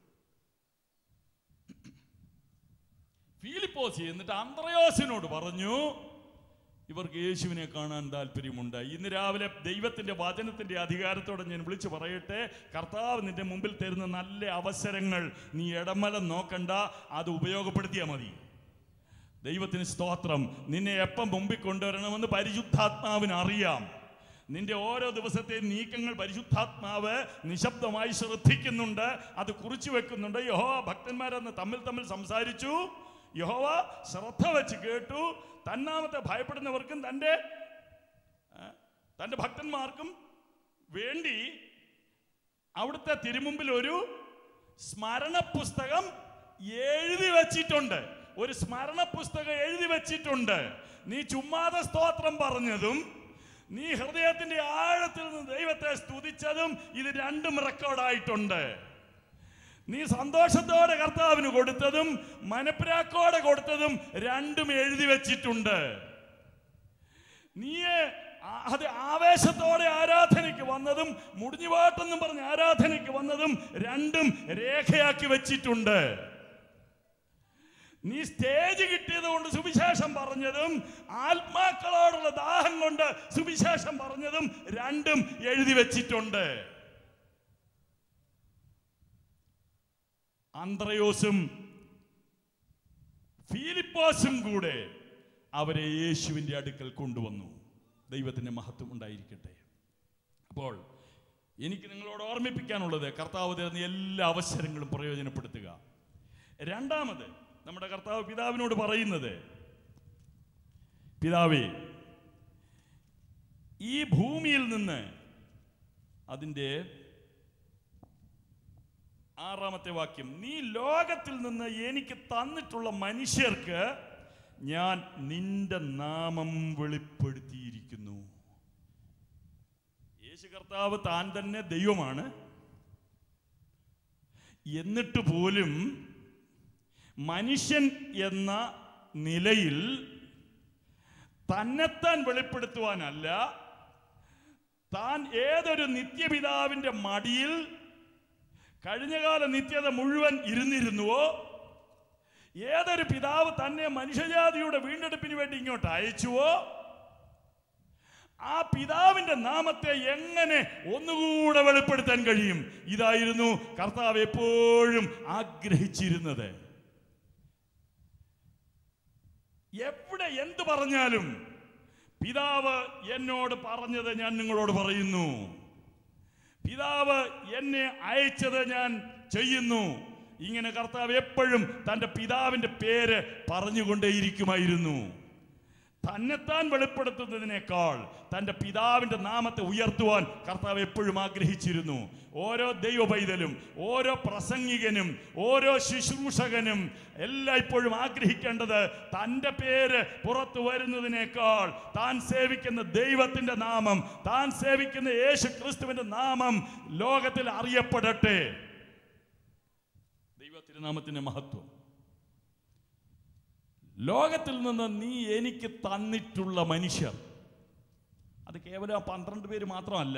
ഫീലിപ്പോസ് എന്നിട്ട് അന്ത്രയോസിനോട് പറഞ്ഞു ഇവർക്ക് യേശുവിനെ കാണാൻ താല്പര്യമുണ്ട് ഇന്ന് രാവിലെ ദൈവത്തിന്റെ വചനത്തിന്റെ അധികാരത്തോടെ ഞാൻ വിളിച്ചു പറയട്ടെ കർത്താവ് നിന്റെ മുമ്പിൽ തരുന്ന നല്ല അവസരങ്ങൾ നീ ഇടമലം നോക്കണ്ട അത് ഉപയോഗപ്പെടുത്തിയാൽ മതി ദൈവത്തിന് സ്തോത്രം നിന്നെ എപ്പം മുമ്പിൽ കൊണ്ടുവരണമെന്ന് പരിശുദ്ധാത്മാവിന് അറിയാം നിന്റെ ഓരോ ദിവസത്തെ നീക്കങ്ങൾ പരിശുദ്ധാത്മാവ് നിശബ്ദമായി ശ്രദ്ധിക്കുന്നുണ്ട് അത് കുറിച്ചു വെക്കുന്നുണ്ട് യഹോവ ഭക്തന്മാരെന്ന് തമ്മിൽ തമ്മിൽ സംസാരിച്ചു യഹോവ ശ്രദ്ധ വെച്ച് കേട്ടു തന്നാമത്തെ ഭയപ്പെടുന്നവർക്കും തൻ്റെ ആ, തൻ്റെ ഭക്തന്മാർക്കും വേണ്ടി അവിടുത്തെ തിരുമുമ്പിൽ ഒരു സ്മരണ പുസ്തകം എഴുതി വച്ചിട്ടുണ്ട് ഒരു സ്മരണ പുസ്തകം എഴുതി വച്ചിട്ടുണ്ട് നീ ചുമ്മാതെ സ്തോത്രം പറഞ്ഞതും നീ ഹൃദയത്തിന്റെ ആഴത്തിൽ നിന്ന് ദൈവത്തെ സ്തുതിച്ചതും ഇത് രണ്ടും റെക്കോർഡായിട്ടുണ്ട് നീ സന്തോഷത്തോടെ കർത്താവിന് കൊടുത്തതും മനപ്പിരാക്കോടെ കൊടുത്തതും രണ്ടും എഴുതി വെച്ചിട്ടുണ്ട് നീ ആ- അത് ആവേശത്തോടെ ആരാധനയ്ക്ക് വന്നതും മുടിഞ്ഞുപാട്ടെന്നും പറഞ്ഞ് ആരാധനയ്ക്ക് വന്നതും രണ്ടും രേഖയാക്കി വെച്ചിട്ടുണ്ട് നീ സ്റ്റേജ് കിട്ടിയത് കൊണ്ട് സുവിശേഷം പറഞ്ഞതും ആത്മാക്കളോടുള്ള ദാഹം കൊണ്ട് സുവിശേഷം പറഞ്ഞതും രണ്ടും എഴുതി വെച്ചിട്ടുണ്ട് അന്ത്രയോസും ഫിലിപ്പോസും കൂടെ അവരെ യേശുവിൻ്റെ അടുക്കൽ കൊണ്ടുവന്നു ദൈവത്തിൻ്റെ മഹത്വം ഉണ്ടായിരിക്കട്ടെ അപ്പോൾ എനിക്ക് നിങ്ങളോട് ഓർമ്മിപ്പിക്കാനുള്ളത് കർത്താവ് തരുന്ന എല്ലാ അവസരങ്ങളും പ്രയോജനപ്പെടുത്തുക രണ്ടാമത് നമ്മുടെ കർത്താവ് പിതാവിനോട് പറയുന്നത് പിതാവേ ഈ ഭൂമിയിൽ നിന്ന് അതിൻ്റെ ആറാമത്തെ വാക്യം നീ ലോകത്തിൽ നിന്ന് എനിക്ക് തന്നിട്ടുള്ള മനുഷ്യർക്ക് ഞാൻ നിന്റെ നാമം വെളിപ്പെടുത്തിയിരിക്കുന്നു യേശു കർത്താവ് താൻ തന്നെ ദൈവമാണ് എന്നിട്ട് പോലും മനുഷ്യൻ എന്ന നിലയിൽ തന്നെത്താൻ വെളിപ്പെടുത്തുവാനല്ല താൻ ഏതൊരു നിത്യപിതാവിന്റെ മടിയിൽ കഴിഞ്ഞകാല നിത്യത മുഴുവൻ ഇരുന്നിരുന്നുവോ ഏതൊരു പിതാവ് തന്നെ മനുഷ്യജാതിയുടെ വീണ്ടെടുപ്പിന് വേണ്ടി ഇങ്ങോട്ട് അയച്ചുവോ ആ പിതാവിന്റെ നാമത്തെ എങ്ങനെ ഒന്നുകൂടെ വെളിപ്പെടുത്താൻ കഴിയും ഇതായിരുന്നു കർത്താവ് എപ്പോഴും ആഗ്രഹിച്ചിരുന്നത് എവിടെ എന്ത് പറഞ്ഞാലും പിതാവ് എന്നോട് പറഞ്ഞത് ഞാൻ നിങ്ങളോട് പറയുന്നു പിതാവ് എന്നെ അയച്ചത് ഞാൻ ചെയ്യുന്നു ഇങ്ങനെ കർത്താവ് എപ്പോഴും തൻ്റെ പിതാവിൻ്റെ പേര് പറഞ്ഞുകൊണ്ടേയിരിക്കുമായിരുന്നു തന്നെത്താൻ വെളിപ്പെടുത്തുന്നതിനേക്കാൾ തൻ്റെ പിതാവിൻ്റെ നാമത്തെ ഉയർത്തുവാൻ കർത്താവ് എപ്പോഴും ആഗ്രഹിച്ചിരുന്നു ഓരോ ദൈവ പൈതലും ഓരോ പ്രസംഗികനും ഓരോ ശുശ്രൂഷകനും എല്ലായ്പ്പോഴും ആഗ്രഹിക്കേണ്ടത് തൻ്റെ പേര് പുറത്തു വരുന്നതിനേക്കാൾ താൻ സേവിക്കുന്ന ദൈവത്തിൻ്റെ നാമം താൻ സേവിക്കുന്ന യേശു ക്രിസ്തുവിൻ്റെ നാമം ലോകത്തിൽ അറിയപ്പെടട്ടെ ദൈവത്തിരുനാമത്തിൻ്റെ മഹത്വം ലോകത്തിൽ നിന്ന് നീ എനിക്ക് തന്നിട്ടുള്ള മനുഷ്യർ അത് കേവലം ആ പന്ത്രണ്ട് പേര് മാത്രമല്ല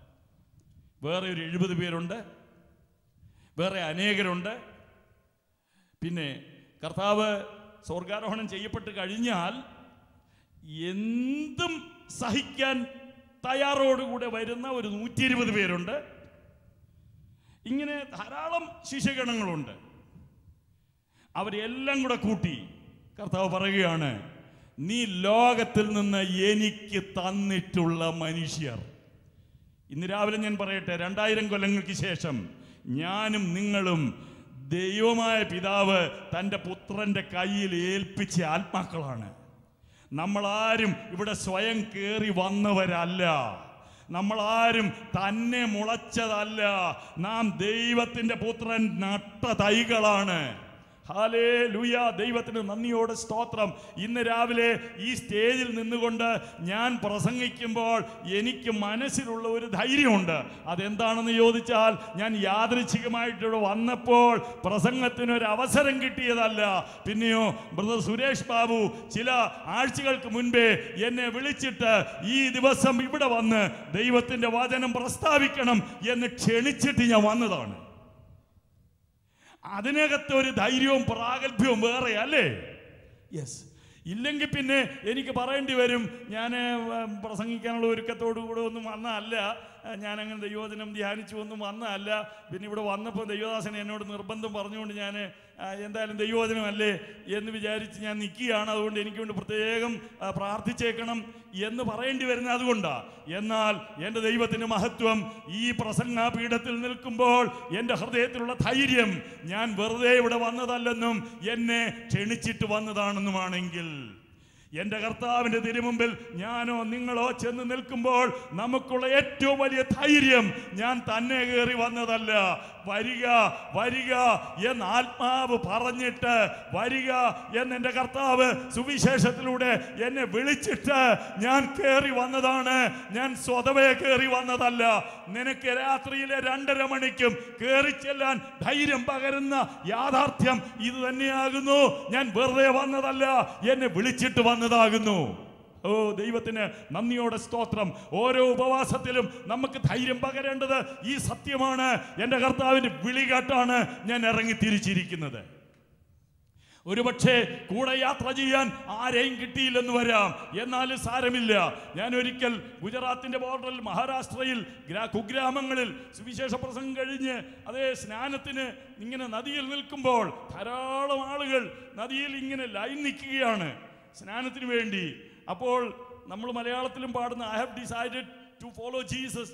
വേറെ ഒരു എഴുപത് പേരുണ്ട് വേറെ അനേകരുണ്ട് പിന്നെ കർത്താവ് സ്വർഗാരോഹണം ചെയ്യപ്പെട്ട് കഴിഞ്ഞാൽ എന്തും സഹിക്കാൻ തയ്യാറോടുകൂടെ വരുന്ന ഒരു നൂറ്റി ഇരുപത് പേരുണ്ട് ഇങ്ങനെ ധാരാളം ശിശുഗണങ്ങളുണ്ട് അവരെല്ലാം കൂടെ കൂട്ടി കർത്താവ് പറയുകയാണ് നീ ലോകത്തിൽ നിന്ന് എനിക്ക് തന്നിട്ടുള്ള മനുഷ്യർ ഇന്ന് രാവിലെ ഞാൻ പറയട്ടെ രണ്ടായിരം കൊല്ലങ്ങൾക്ക് ശേഷം ഞാനും നിങ്ങളും ദൈവമായ പിതാവ് തൻ്റെ പുത്രൻ്റെ കയ്യിൽ ഏൽപ്പിച്ച ആത്മാക്കളാണ് നമ്മളാരും ഇവിടെ സ്വയം കയറി വന്നവരല്ല നമ്മളാരും തന്നെ മുളച്ചതല്ല നാം ദൈവത്തിൻ്റെ പുത്രൻ നട്ട തൈകളാണ് ഹാലേ ലൂയ ദൈവത്തിന് നന്ദിയോടെ സ്തോത്രം ഇന്ന് രാവിലെ ഈ സ്റ്റേജിൽ നിന്നുകൊണ്ട് ഞാൻ പ്രസംഗിക്കുമ്പോൾ എനിക്ക് മനസ്സിലുള്ള ഒരു ധൈര്യമുണ്ട് അതെന്താണെന്ന് ചോദിച്ചാൽ ഞാൻ യാദൃച്ഛികമായിട്ട് ഇവിടെ വന്നപ്പോൾ പ്രസംഗത്തിന് ഒരു അവസരം കിട്ടിയതല്ല പിന്നെയോ ബ്രദർ സുരേഷ് ബാബു ചില ആഴ്ചകൾക്ക് മുൻപേ എന്നെ വിളിച്ചിട്ട് ഈ ദിവസം ഇവിടെ വന്ന് ദൈവത്തിൻ്റെ വചനം പ്രസ്താവിക്കണം എന്ന് ക്ഷണിച്ചിട്ട് ഞാൻ വന്നതാണ് അതിനകത്ത് ഒരു ധൈര്യവും പ്രാഗൽഭ്യവും വേറെ അല്ലേ യെസ് ഇല്ലെങ്കിൽ പിന്നെ എനിക്ക് പറയേണ്ടി വരും ഞാൻ പ്രസംഗിക്കാനുള്ള ഒരുക്കത്തോടു കൂടെ ഒന്നും വന്നതല്ല ഞാൻ അങ്ങനെ ദൈവവചനം ധ്യാനിച്ചു ഒന്നും വന്നതല്ല പിന്നെ ഇവിടെ വന്നപ്പോൾ ദൈവദാസൻ എന്നോട് നിർബന്ധം പറഞ്ഞുകൊണ്ട് ഞാൻ എന്തായാലും ദൈവവചനമല്ലേ എന്ന് വിചാരിച്ച് ഞാൻ നിൽക്കുകയാണ് അതുകൊണ്ട് എനിക്ക് വേണ്ടി പ്രത്യേകം ആ, പ്രാർത്ഥിച്ചേക്കണം എന്ന് പറയേണ്ടി വരുന്നത് അതുകൊണ്ടാണ് എന്നാൽ എൻ്റെ ദൈവത്തിൻ്റെ മഹത്വം ഈ പ്രസംഗപീഠത്തിൽ നിൽക്കുമ്പോൾ എൻ്റെ ഹൃദയത്തിലുള്ള ധൈര്യം ഞാൻ വെറുതെ ഇവിടെ വന്നതല്ലെന്നും എന്നെ ക്ഷണിച്ചിട്ട് വന്നതാണെന്നുമാണെങ്കിൽ എൻ്റെ കർത്താവിൻ്റെ തിരുമുമ്പിൽ ഞാനോ നിങ്ങളോ ചെന്ന് നിൽക്കുമ്പോൾ നമുക്കുള്ള ഏറ്റവും വലിയ ധൈര്യം ഞാൻ തന്നെ കയറി വന്നതല്ല വരിക വരിക എന്ന് ആത്മാവ് പറഞ്ഞിട്ട് വരിക എന്ന് എൻ്റെ കർത്താവ് സുവിശേഷത്തിലൂടെ എന്നെ വിളിച്ചിട്ട് ഞാൻ കയറി വന്നതാണ് ഞാൻ സ്വതവേ കയറി വന്നതല്ല നിനക്ക് രാത്രിയിലെ രണ്ടര മണിക്കും കയറി ചെല്ലാൻ ധൈര്യം പകരുന്ന യാഥാർത്ഥ്യം ഇത് തന്നെയാകുന്നു ഞാൻ വെറുതെ വന്നതല്ല എന്നെ വിളിച്ചിട്ട് വന്നതാകുന്നു ഓ ദൈവത്തിന് നന്ദിയോടെ സ്തോത്രം ഓരോ ഉപവാസത്തിലും നമുക്ക് ധൈര്യം പകരേണ്ടത് ഈ സത്യമാണ് എൻ്റെ കർത്താവിൻ്റെ വിളി കേട്ടാണ് ഞാൻ ഇറങ്ങി തിരിച്ചിരിക്കുന്നത് ഒരുപക്ഷെ കൂടെ യാത്ര ചെയ്യാൻ ആരെയും കിട്ടിയില്ലെന്ന് വരാം എന്നാലും സാരമില്ല ഞാൻ ഒരിക്കൽ ഗുജറാത്തിന്റെ ബോർഡറിൽ മഹാരാഷ്ട്രയിൽ ഗ്രാ കുഗ്രാമങ്ങളിൽ സുവിശേഷ പ്രസംഗം കഴിഞ്ഞ് അതേ സ്നാനത്തിന് ഇങ്ങനെ നദിയിൽ നിൽക്കുമ്പോൾ ധാരാളം ആളുകൾ നദിയിൽ ഇങ്ങനെ ലൈൻ നിൽക്കുകയാണ് സ്നാനത്തിന് വേണ്ടി അപ്പോൾ നമ്മൾ മലയാളത്തിലും പാടുന്ന I have decided to follow Jesus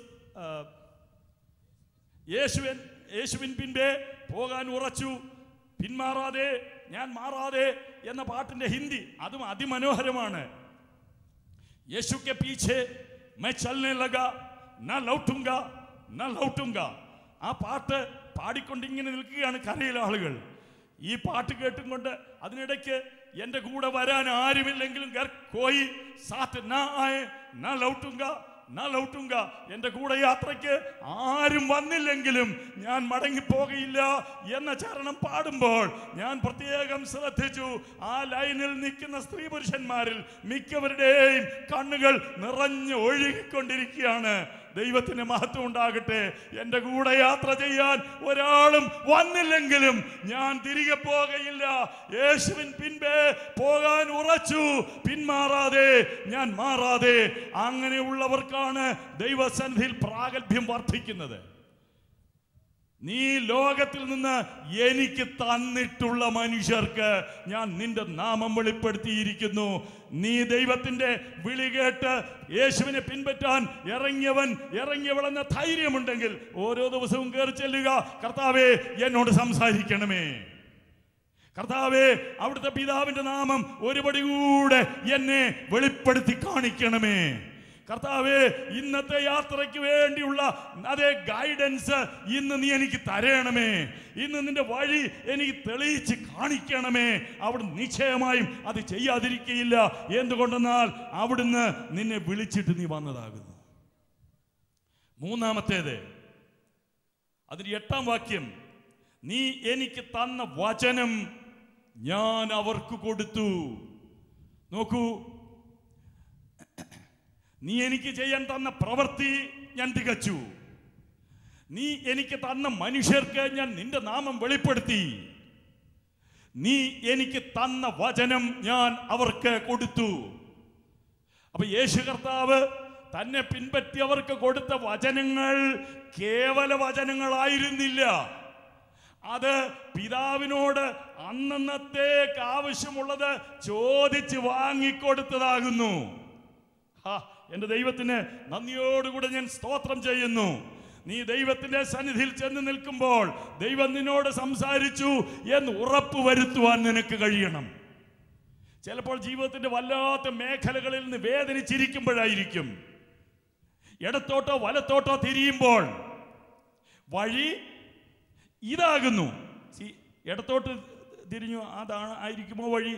യേശുവൻ യേശുവിൻ പിൻപേ പോകാൻ ഉറച്ചു പിന്മാറാതെ ഞാൻ മാറാതെ എന്ന പാട്ടിന്റെ ഹിന്ദി അതും അതിമനോഹരമാണ് യേശു के पीछे मैं चलने लगा न लौटूंगा न लौटूंगा ആ പാട്ട് പാടിക്കൊണ്ട് ഇങ്ങനെ നിൽക്കുകയാണ് കരയിലെ ആളുകൾ ഈ പാട്ട് കേട്ടും കൊണ്ട് അതിനിടയ്ക്ക് എൻ്റെ കൂടെ വരാൻ ആരുമില്ലെങ്കിലും ഗർ കോയി സാത്ത് നാ ആയെ നാ ലൗട്ടുങ്ക നാ ലൗട്ടുങ്ക എൻ്റെ കൂടെ യാത്രയ്ക്ക് ആരും വന്നില്ലെങ്കിലും ഞാൻ മടങ്ങിപ്പോകയില്ല എന്ന ചരണം പാടുമ്പോൾ ഞാൻ പ്രത്യേകം ശ്രദ്ധിച്ചു ആ ലൈനിൽ നിൽക്കുന്ന സ്ത്രീ പുരുഷന്മാരിൽ മിക്കവരുടെയും കണ്ണുകൾ നിറഞ്ഞു ഒഴുകിക്കൊണ്ടിരിക്കുകയാണ് ദൈവത്തിന് മഹത്വം ഉണ്ടാകട്ടെ എൻ്റെ കൂടെ യാത്ര ചെയ്യാൻ ഒരാളും വന്നില്ലെങ്കിലും ഞാൻ തിരികെ പോകയില്ല യേശുവിൻ പിൻപേ പോകാൻ ഉറച്ചു പിന്മാറാതെ ഞാൻ മാറാതെ അങ്ങനെയുള്ളവർക്കാണ് ദൈവസന്നിധിയിൽ പ്രാഗൽഭ്യം വർദ്ധിക്കുന്നത് നീ ലോകത്തിൽ നിന്ന് എനിക്ക് തന്നിട്ടുള്ള മനുഷ്യർക്ക് ഞാൻ നിന്റെ നാമം വെളിപ്പെടുത്തിയിരിക്കുന്നു നീ ദൈവത്തിന്റെ വിളി കേട്ട് യേശുവിനെ പിൻപറ്റാൻ ഇറങ്ങിയവൻ ഇറങ്ങിയവളെന്ന ധൈര്യമുണ്ടെങ്കിൽ ഓരോ ദിവസവും കയറി ചെല്ലുക കർത്താവേ എന്നോട് സംസാരിക്കണമേ കർത്താവേ അവിടുത്തെ പിതാവിന്റെ നാമം ഒരുപടി കൂടെ എന്നെ വെളിപ്പെടുത്തി കാണിക്കണമേ കർത്താവേ ഇന്നത്തെ യാത്രയ്ക്ക് വേണ്ടിയുള്ള അതേ ഗൈഡൻസ് ഇന്ന് നീ എനിക്ക് തരണമേ ഇന്ന് നിന്റെ വഴി എനിക്ക് തെളിയിച്ച് കാണിക്കണമേ അവിടെ നിശ്ചയമായും അത് ചെയ്യാതിരിക്കയില്ല എന്തുകൊണ്ടെന്നാൽ അവിടുന്ന് നിന്നെ വിളിച്ചിട്ട് നീ വന്നതാകുന്നു മൂന്നാമത്തേത് അതിന് എട്ടാം വാക്യം നീ എനിക്ക് തന്ന വചനം ഞാൻ അവർക്ക് കൊടുത്തു നോക്കൂ നീ എനിക്ക് ചെയ്യാൻ തന്ന പ്രവൃത്തി ഞാൻ തികച്ചു നീ എനിക്ക് തന്ന മനുഷ്യർക്ക് ഞാൻ നിന്റെ നാമം വെളിപ്പെടുത്തി നീ എനിക്ക് തന്ന വചനം ഞാൻ അവർക്ക് കൊടുത്തു അപ്പൊ യേശു കർത്താവ് തന്നെ പിൻപറ്റിയവർക്ക് കൊടുത്ത വചനങ്ങൾ കേവല വചനങ്ങളായിരുന്നില്ല അത് പിതാവിനോട് അന്നന്നത്തേക്ക് ആവശ്യമുള്ളത് ചോദിച്ച് വാങ്ങിക്കൊടുത്തതാകുന്നു ഹാ, എന്റെ ദൈവത്തിന് നന്ദിയോടുകൂടെ ഞാൻ സ്തോത്രം ചെയ്യുന്നു നീ ദൈവത്തിന്റെ സന്നിധിയിൽ ചെന്ന് നിൽക്കുമ്പോൾ ദൈവം നിന്നോട് സംസാരിച്ചു എന്ന് ഉറപ്പ് വരുത്തുവാൻ നിനക്ക് കഴിയണം ചിലപ്പോൾ ജീവിതത്തിന്റെ വല്ലാത്ത മേഖലകളിൽ നിന്ന് വേദനിച്ചിരിക്കുമ്പോഴായിരിക്കും ഇടത്തോട്ടോ വലത്തോട്ടോ തിരിയുമ്പോൾ വഴി ഇതാകുന്നു See, ഇടത്തോട്ട് തിരിഞ്ഞു അതാണ് ആയിരിക്കുമോ വഴി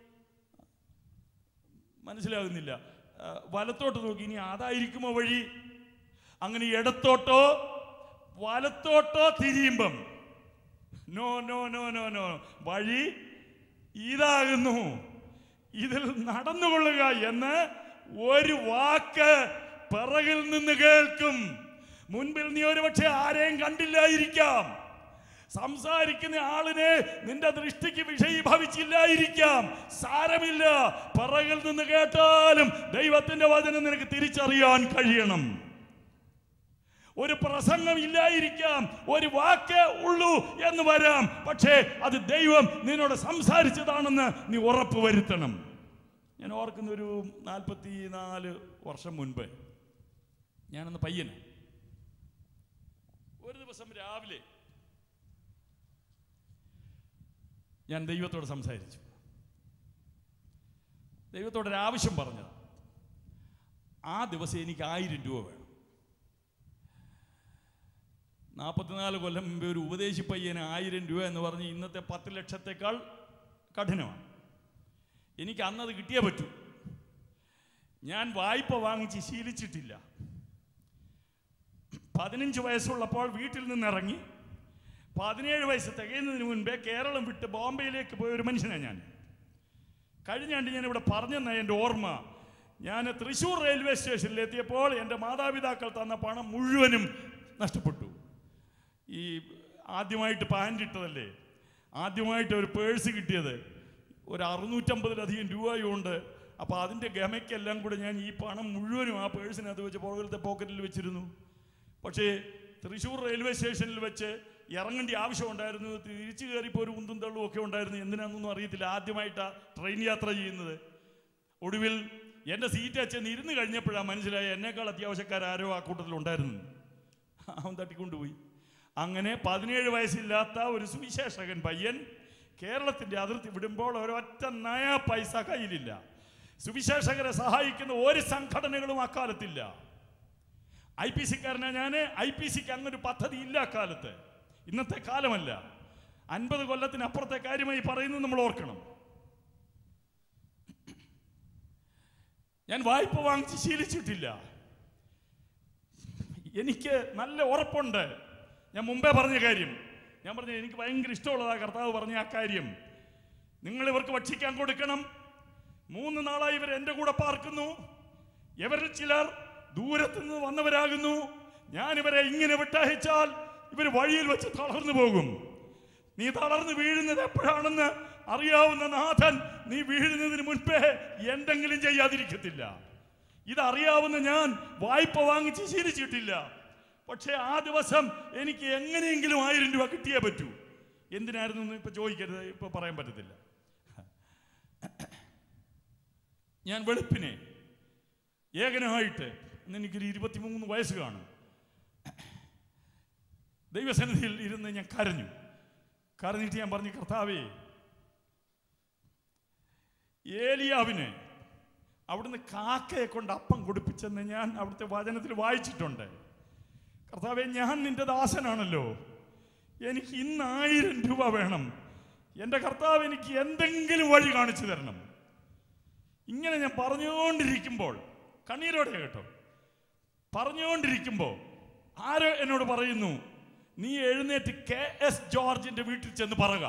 മനസ്സിലാകുന്നില്ല ആ, വലത്തോട്ട് നോക്കി ഇനി അതായിരിക്കുമോ വഴി അങ്ങനെ ഇടത്തോട്ടോ വലത്തോട്ടോ തിരിയുമ്പം no no no no no വഴി ഇതാകുന്നു ഇതിൽ നടന്നുകൊള്ളുക എന്ന് ഒരു വാക്ക് പിറകിൽ നിന്ന് കേൾക്കും മുൻപിൽ നീ ഒരുപക്ഷെ ആരെയും കണ്ടില്ലായിരിക്കാം സംസാരിക്കുന്ന ആളിനെ നിന്റെ ദൃഷ്ടിക്ക് വിഷയീഭവിച്ചില്ലായിരിക്കാം സാരമില്ല പിറകിൽ നിന്ന് കേട്ടാലും ദൈവത്തിന്റെ വചനം നിനക്ക് തിരിച്ചറിയാൻ കഴിയണം ഒരു പ്രസംഗം ഇല്ലായിരിക്കാം ഒരു വാക്ക് ഉള്ളൂ എന്ന് വരാം പക്ഷേ അത് ദൈവം നിന്നോട് സംസാരിച്ചതാണെന്ന് നീ ഉറപ്പ് വരുത്തണം ഞാൻ ഓർക്കുന്ന ഒരു നാൽപ്പത്തി നാല് വർഷം മുൻപ് ഞാനന്ന് പയ്യന് ഒരു ദിവസം രാവിലെ ഞാൻ ദൈവത്തോട് സംസാരിച്ചു ദൈവത്തോട് ഒരു ആവശ്യം പറഞ്ഞത് ആ ദിവസം എനിക്ക് ആയിരം രൂപ വേണം നാൽപ്പത്തിനാല് കൊല്ലം മുമ്പേ ഒരു ഉപദേശി പയ്യന് ആയിരം രൂപ എന്ന് പറഞ്ഞ് ഇന്നത്തെ പത്ത് ലക്ഷത്തേക്കാൾ കഠിനമാണ് എനിക്ക് അന്നത് കിട്ടിയേ പറ്റൂ ഞാൻ വായ്പ വാങ്ങിച്ച് ശീലിച്ചിട്ടില്ല പതിനഞ്ച് വയസ്സുള്ളപ്പോൾ വീട്ടിൽ നിന്നിറങ്ങി പതിനേഴ് വയസ്സ് തികയുന്നതിന് മുൻപേ കേരളം വിട്ട് ബോംബെയിലേക്ക് പോയ ഒരു മനുഷ്യനാണ് ഞാൻ കഴിഞ്ഞാണ്ട് ഞാൻ ഇവിടെ പറഞ്ഞെന്ന എൻ്റെ ഓർമ്മ ഞാൻ തൃശ്ശൂർ റെയിൽവേ സ്റ്റേഷനിൽ എത്തിയപ്പോൾ എൻ്റെ മാതാപിതാക്കൾ തന്ന പണം മുഴുവനും നഷ്ടപ്പെട്ടു ഈ ആദ്യമായിട്ട് പാൻറ് ഇട്ടതല്ലേ ആദ്യമായിട്ട് ഒരു പേഴ്സ് കിട്ടിയത് ഒരു അറുന്നൂറ്റമ്പതിലധികം രൂപയുണ്ട് അപ്പോൾ അതിൻ്റെ ഗമയ്ക്കെല്ലാം കൂടെ ഞാൻ ഈ പണം മുഴുവനും ആ പേഴ്സിനകത്ത് വെച്ച് പുറകിലത്തെ പോക്കറ്റിൽ വെച്ചിരുന്നു പക്ഷേ തൃശ്ശൂർ റെയിൽവേ സ്റ്റേഷനിൽ വെച്ച് ഇറങ്ങേണ്ട ആവശ്യം ഉണ്ടായിരുന്നു തിരിച്ചു കയറിപ്പോൾ ഒരു ഉന്തും തള്ളും ഒക്കെ ഉണ്ടായിരുന്നു എന്തിനാണെന്നൊന്നും അറിയത്തില്ല ആദ്യമായിട്ടാണ് ട്രെയിൻ യാത്ര ചെയ്യുന്നത് ഒടുവിൽ എൻ്റെ സീറ്റ് അച്ഛൻ ഇരുന്ന് കഴിഞ്ഞപ്പോഴാണ് മനസ്സിലായ എന്നേക്കാൾ അത്യാവശ്യക്കാരോ ആ കൂട്ടത്തിൽ ഉണ്ടായിരുന്നു അവൻ തട്ടിക്കൊണ്ടുപോയി അങ്ങനെ പതിനേഴ് വയസ്സില്ലാത്ത ഒരു സുവിശേഷകൻ പയ്യൻ കേരളത്തിന്റെ അതിർത്തി വിടുമ്പോൾ ഒരൊറ്റ നയ പൈസ കയ്യിലില്ല സുവിശേഷകരെ സഹായിക്കുന്ന ഒരു സംഘടനകളും അക്കാലത്തില്ല ഐ പി സിക്കാരനാ ഞാൻ ഐ പി സിക്ക് അങ്ങനൊരു പദ്ധതി ഇല്ല അക്കാലത്ത് ഇന്നത്തെ കാലമല്ല അൻപത് കൊല്ലത്തിനപ്പുറത്തെ കാര്യമായി പറയുന്നത് നമ്മൾ ഓർക്കണം ഞാൻ വായ്പ വാങ്ങിച്ച് ശീലിച്ചിട്ടില്ല എനിക്ക് നല്ല ഉറപ്പുണ്ട് ഞാൻ മുമ്പേ പറഞ്ഞ കാര്യം ഞാൻ പറഞ്ഞ എനിക്ക് ഭയങ്കര ഇഷ്ടമുള്ളതാ കർത്താവ് പറഞ്ഞ ആ കാര്യം നിങ്ങൾ ഇവർക്ക് ഭക്ഷിക്കാൻ കൊടുക്കണം മൂന്ന് നാളായി ഇവർ എൻ്റെ കൂടെ പാർക്കുന്നു ഇവരിൽ ചിലർ ദൂരത്തു നിന്ന് വന്നവരാകുന്നു ഞാൻ ഇവരെ ഇങ്ങനെ വിട്ടയച്ചാൽ ഇവർ വഴിയിൽ വെച്ച് തളർന്നു പോകും നീ തളർന്നു വീഴുന്നത് എപ്പോഴാണെന്ന് അറിയാവുന്ന നാഥൻ നീ വീഴുന്നതിന് മുൻപേ എന്തെങ്കിലും ചെയ്യാതിരിക്കത്തില്ല ഇതറിയാവുന്ന ഞാൻ വായ്പ വാങ്ങിച്ച് ശീലിച്ചിട്ടില്ല പക്ഷേ ആ ദിവസം എനിക്ക് എങ്ങനെയെങ്കിലും ആയിരം രൂപ കിട്ടിയേ പറ്റൂ എന്തിനായിരുന്നു എന്ന് ഇപ്പൊ ചോദിക്കരുത് ഇപ്പൊ പറയാൻ പറ്റത്തില്ല ഞാൻ വെളുപ്പിനെ ഏകനായിട്ട് അന്ന് എനിക്കൊരു ഇരുപത്തിമൂന്ന് വയസ്സ് കാണും ദൈവസന്നിധിയിൽ ഇരുന്ന് ഞാൻ കരഞ്ഞു കരഞ്ഞിട്ട് ഞാൻ പറഞ്ഞു കർത്താവേ ഏലിയാവിന് അവിടുന്ന് കാക്കയെ കൊണ്ട് അപ്പം കൊടുപ്പിച്ചെന്ന് ഞാൻ അവിടുത്തെ വചനത്തിൽ വായിച്ചിട്ടുണ്ട് കർത്താവെ ഞാൻ നിന്റെ ദാസനാണല്ലോ എനിക്ക് ഇന്ന് ആയിരം രൂപ വേണം എൻ്റെ കർത്താവ് എനിക്ക് എന്തെങ്കിലും വഴി കാണിച്ചു തരണം ഇങ്ങനെ ഞാൻ പറഞ്ഞുകൊണ്ടിരിക്കുമ്പോൾ കണ്ണീരോടെ കേട്ടോ പറഞ്ഞുകൊണ്ടിരിക്കുമ്പോൾ ആരോ എന്നോട് പറയുന്നു നീ എഴുന്നേറ്റ് കെ എസ് ജോർജിന്റെ വീട്ടിൽ ചെന്ന് പറയുക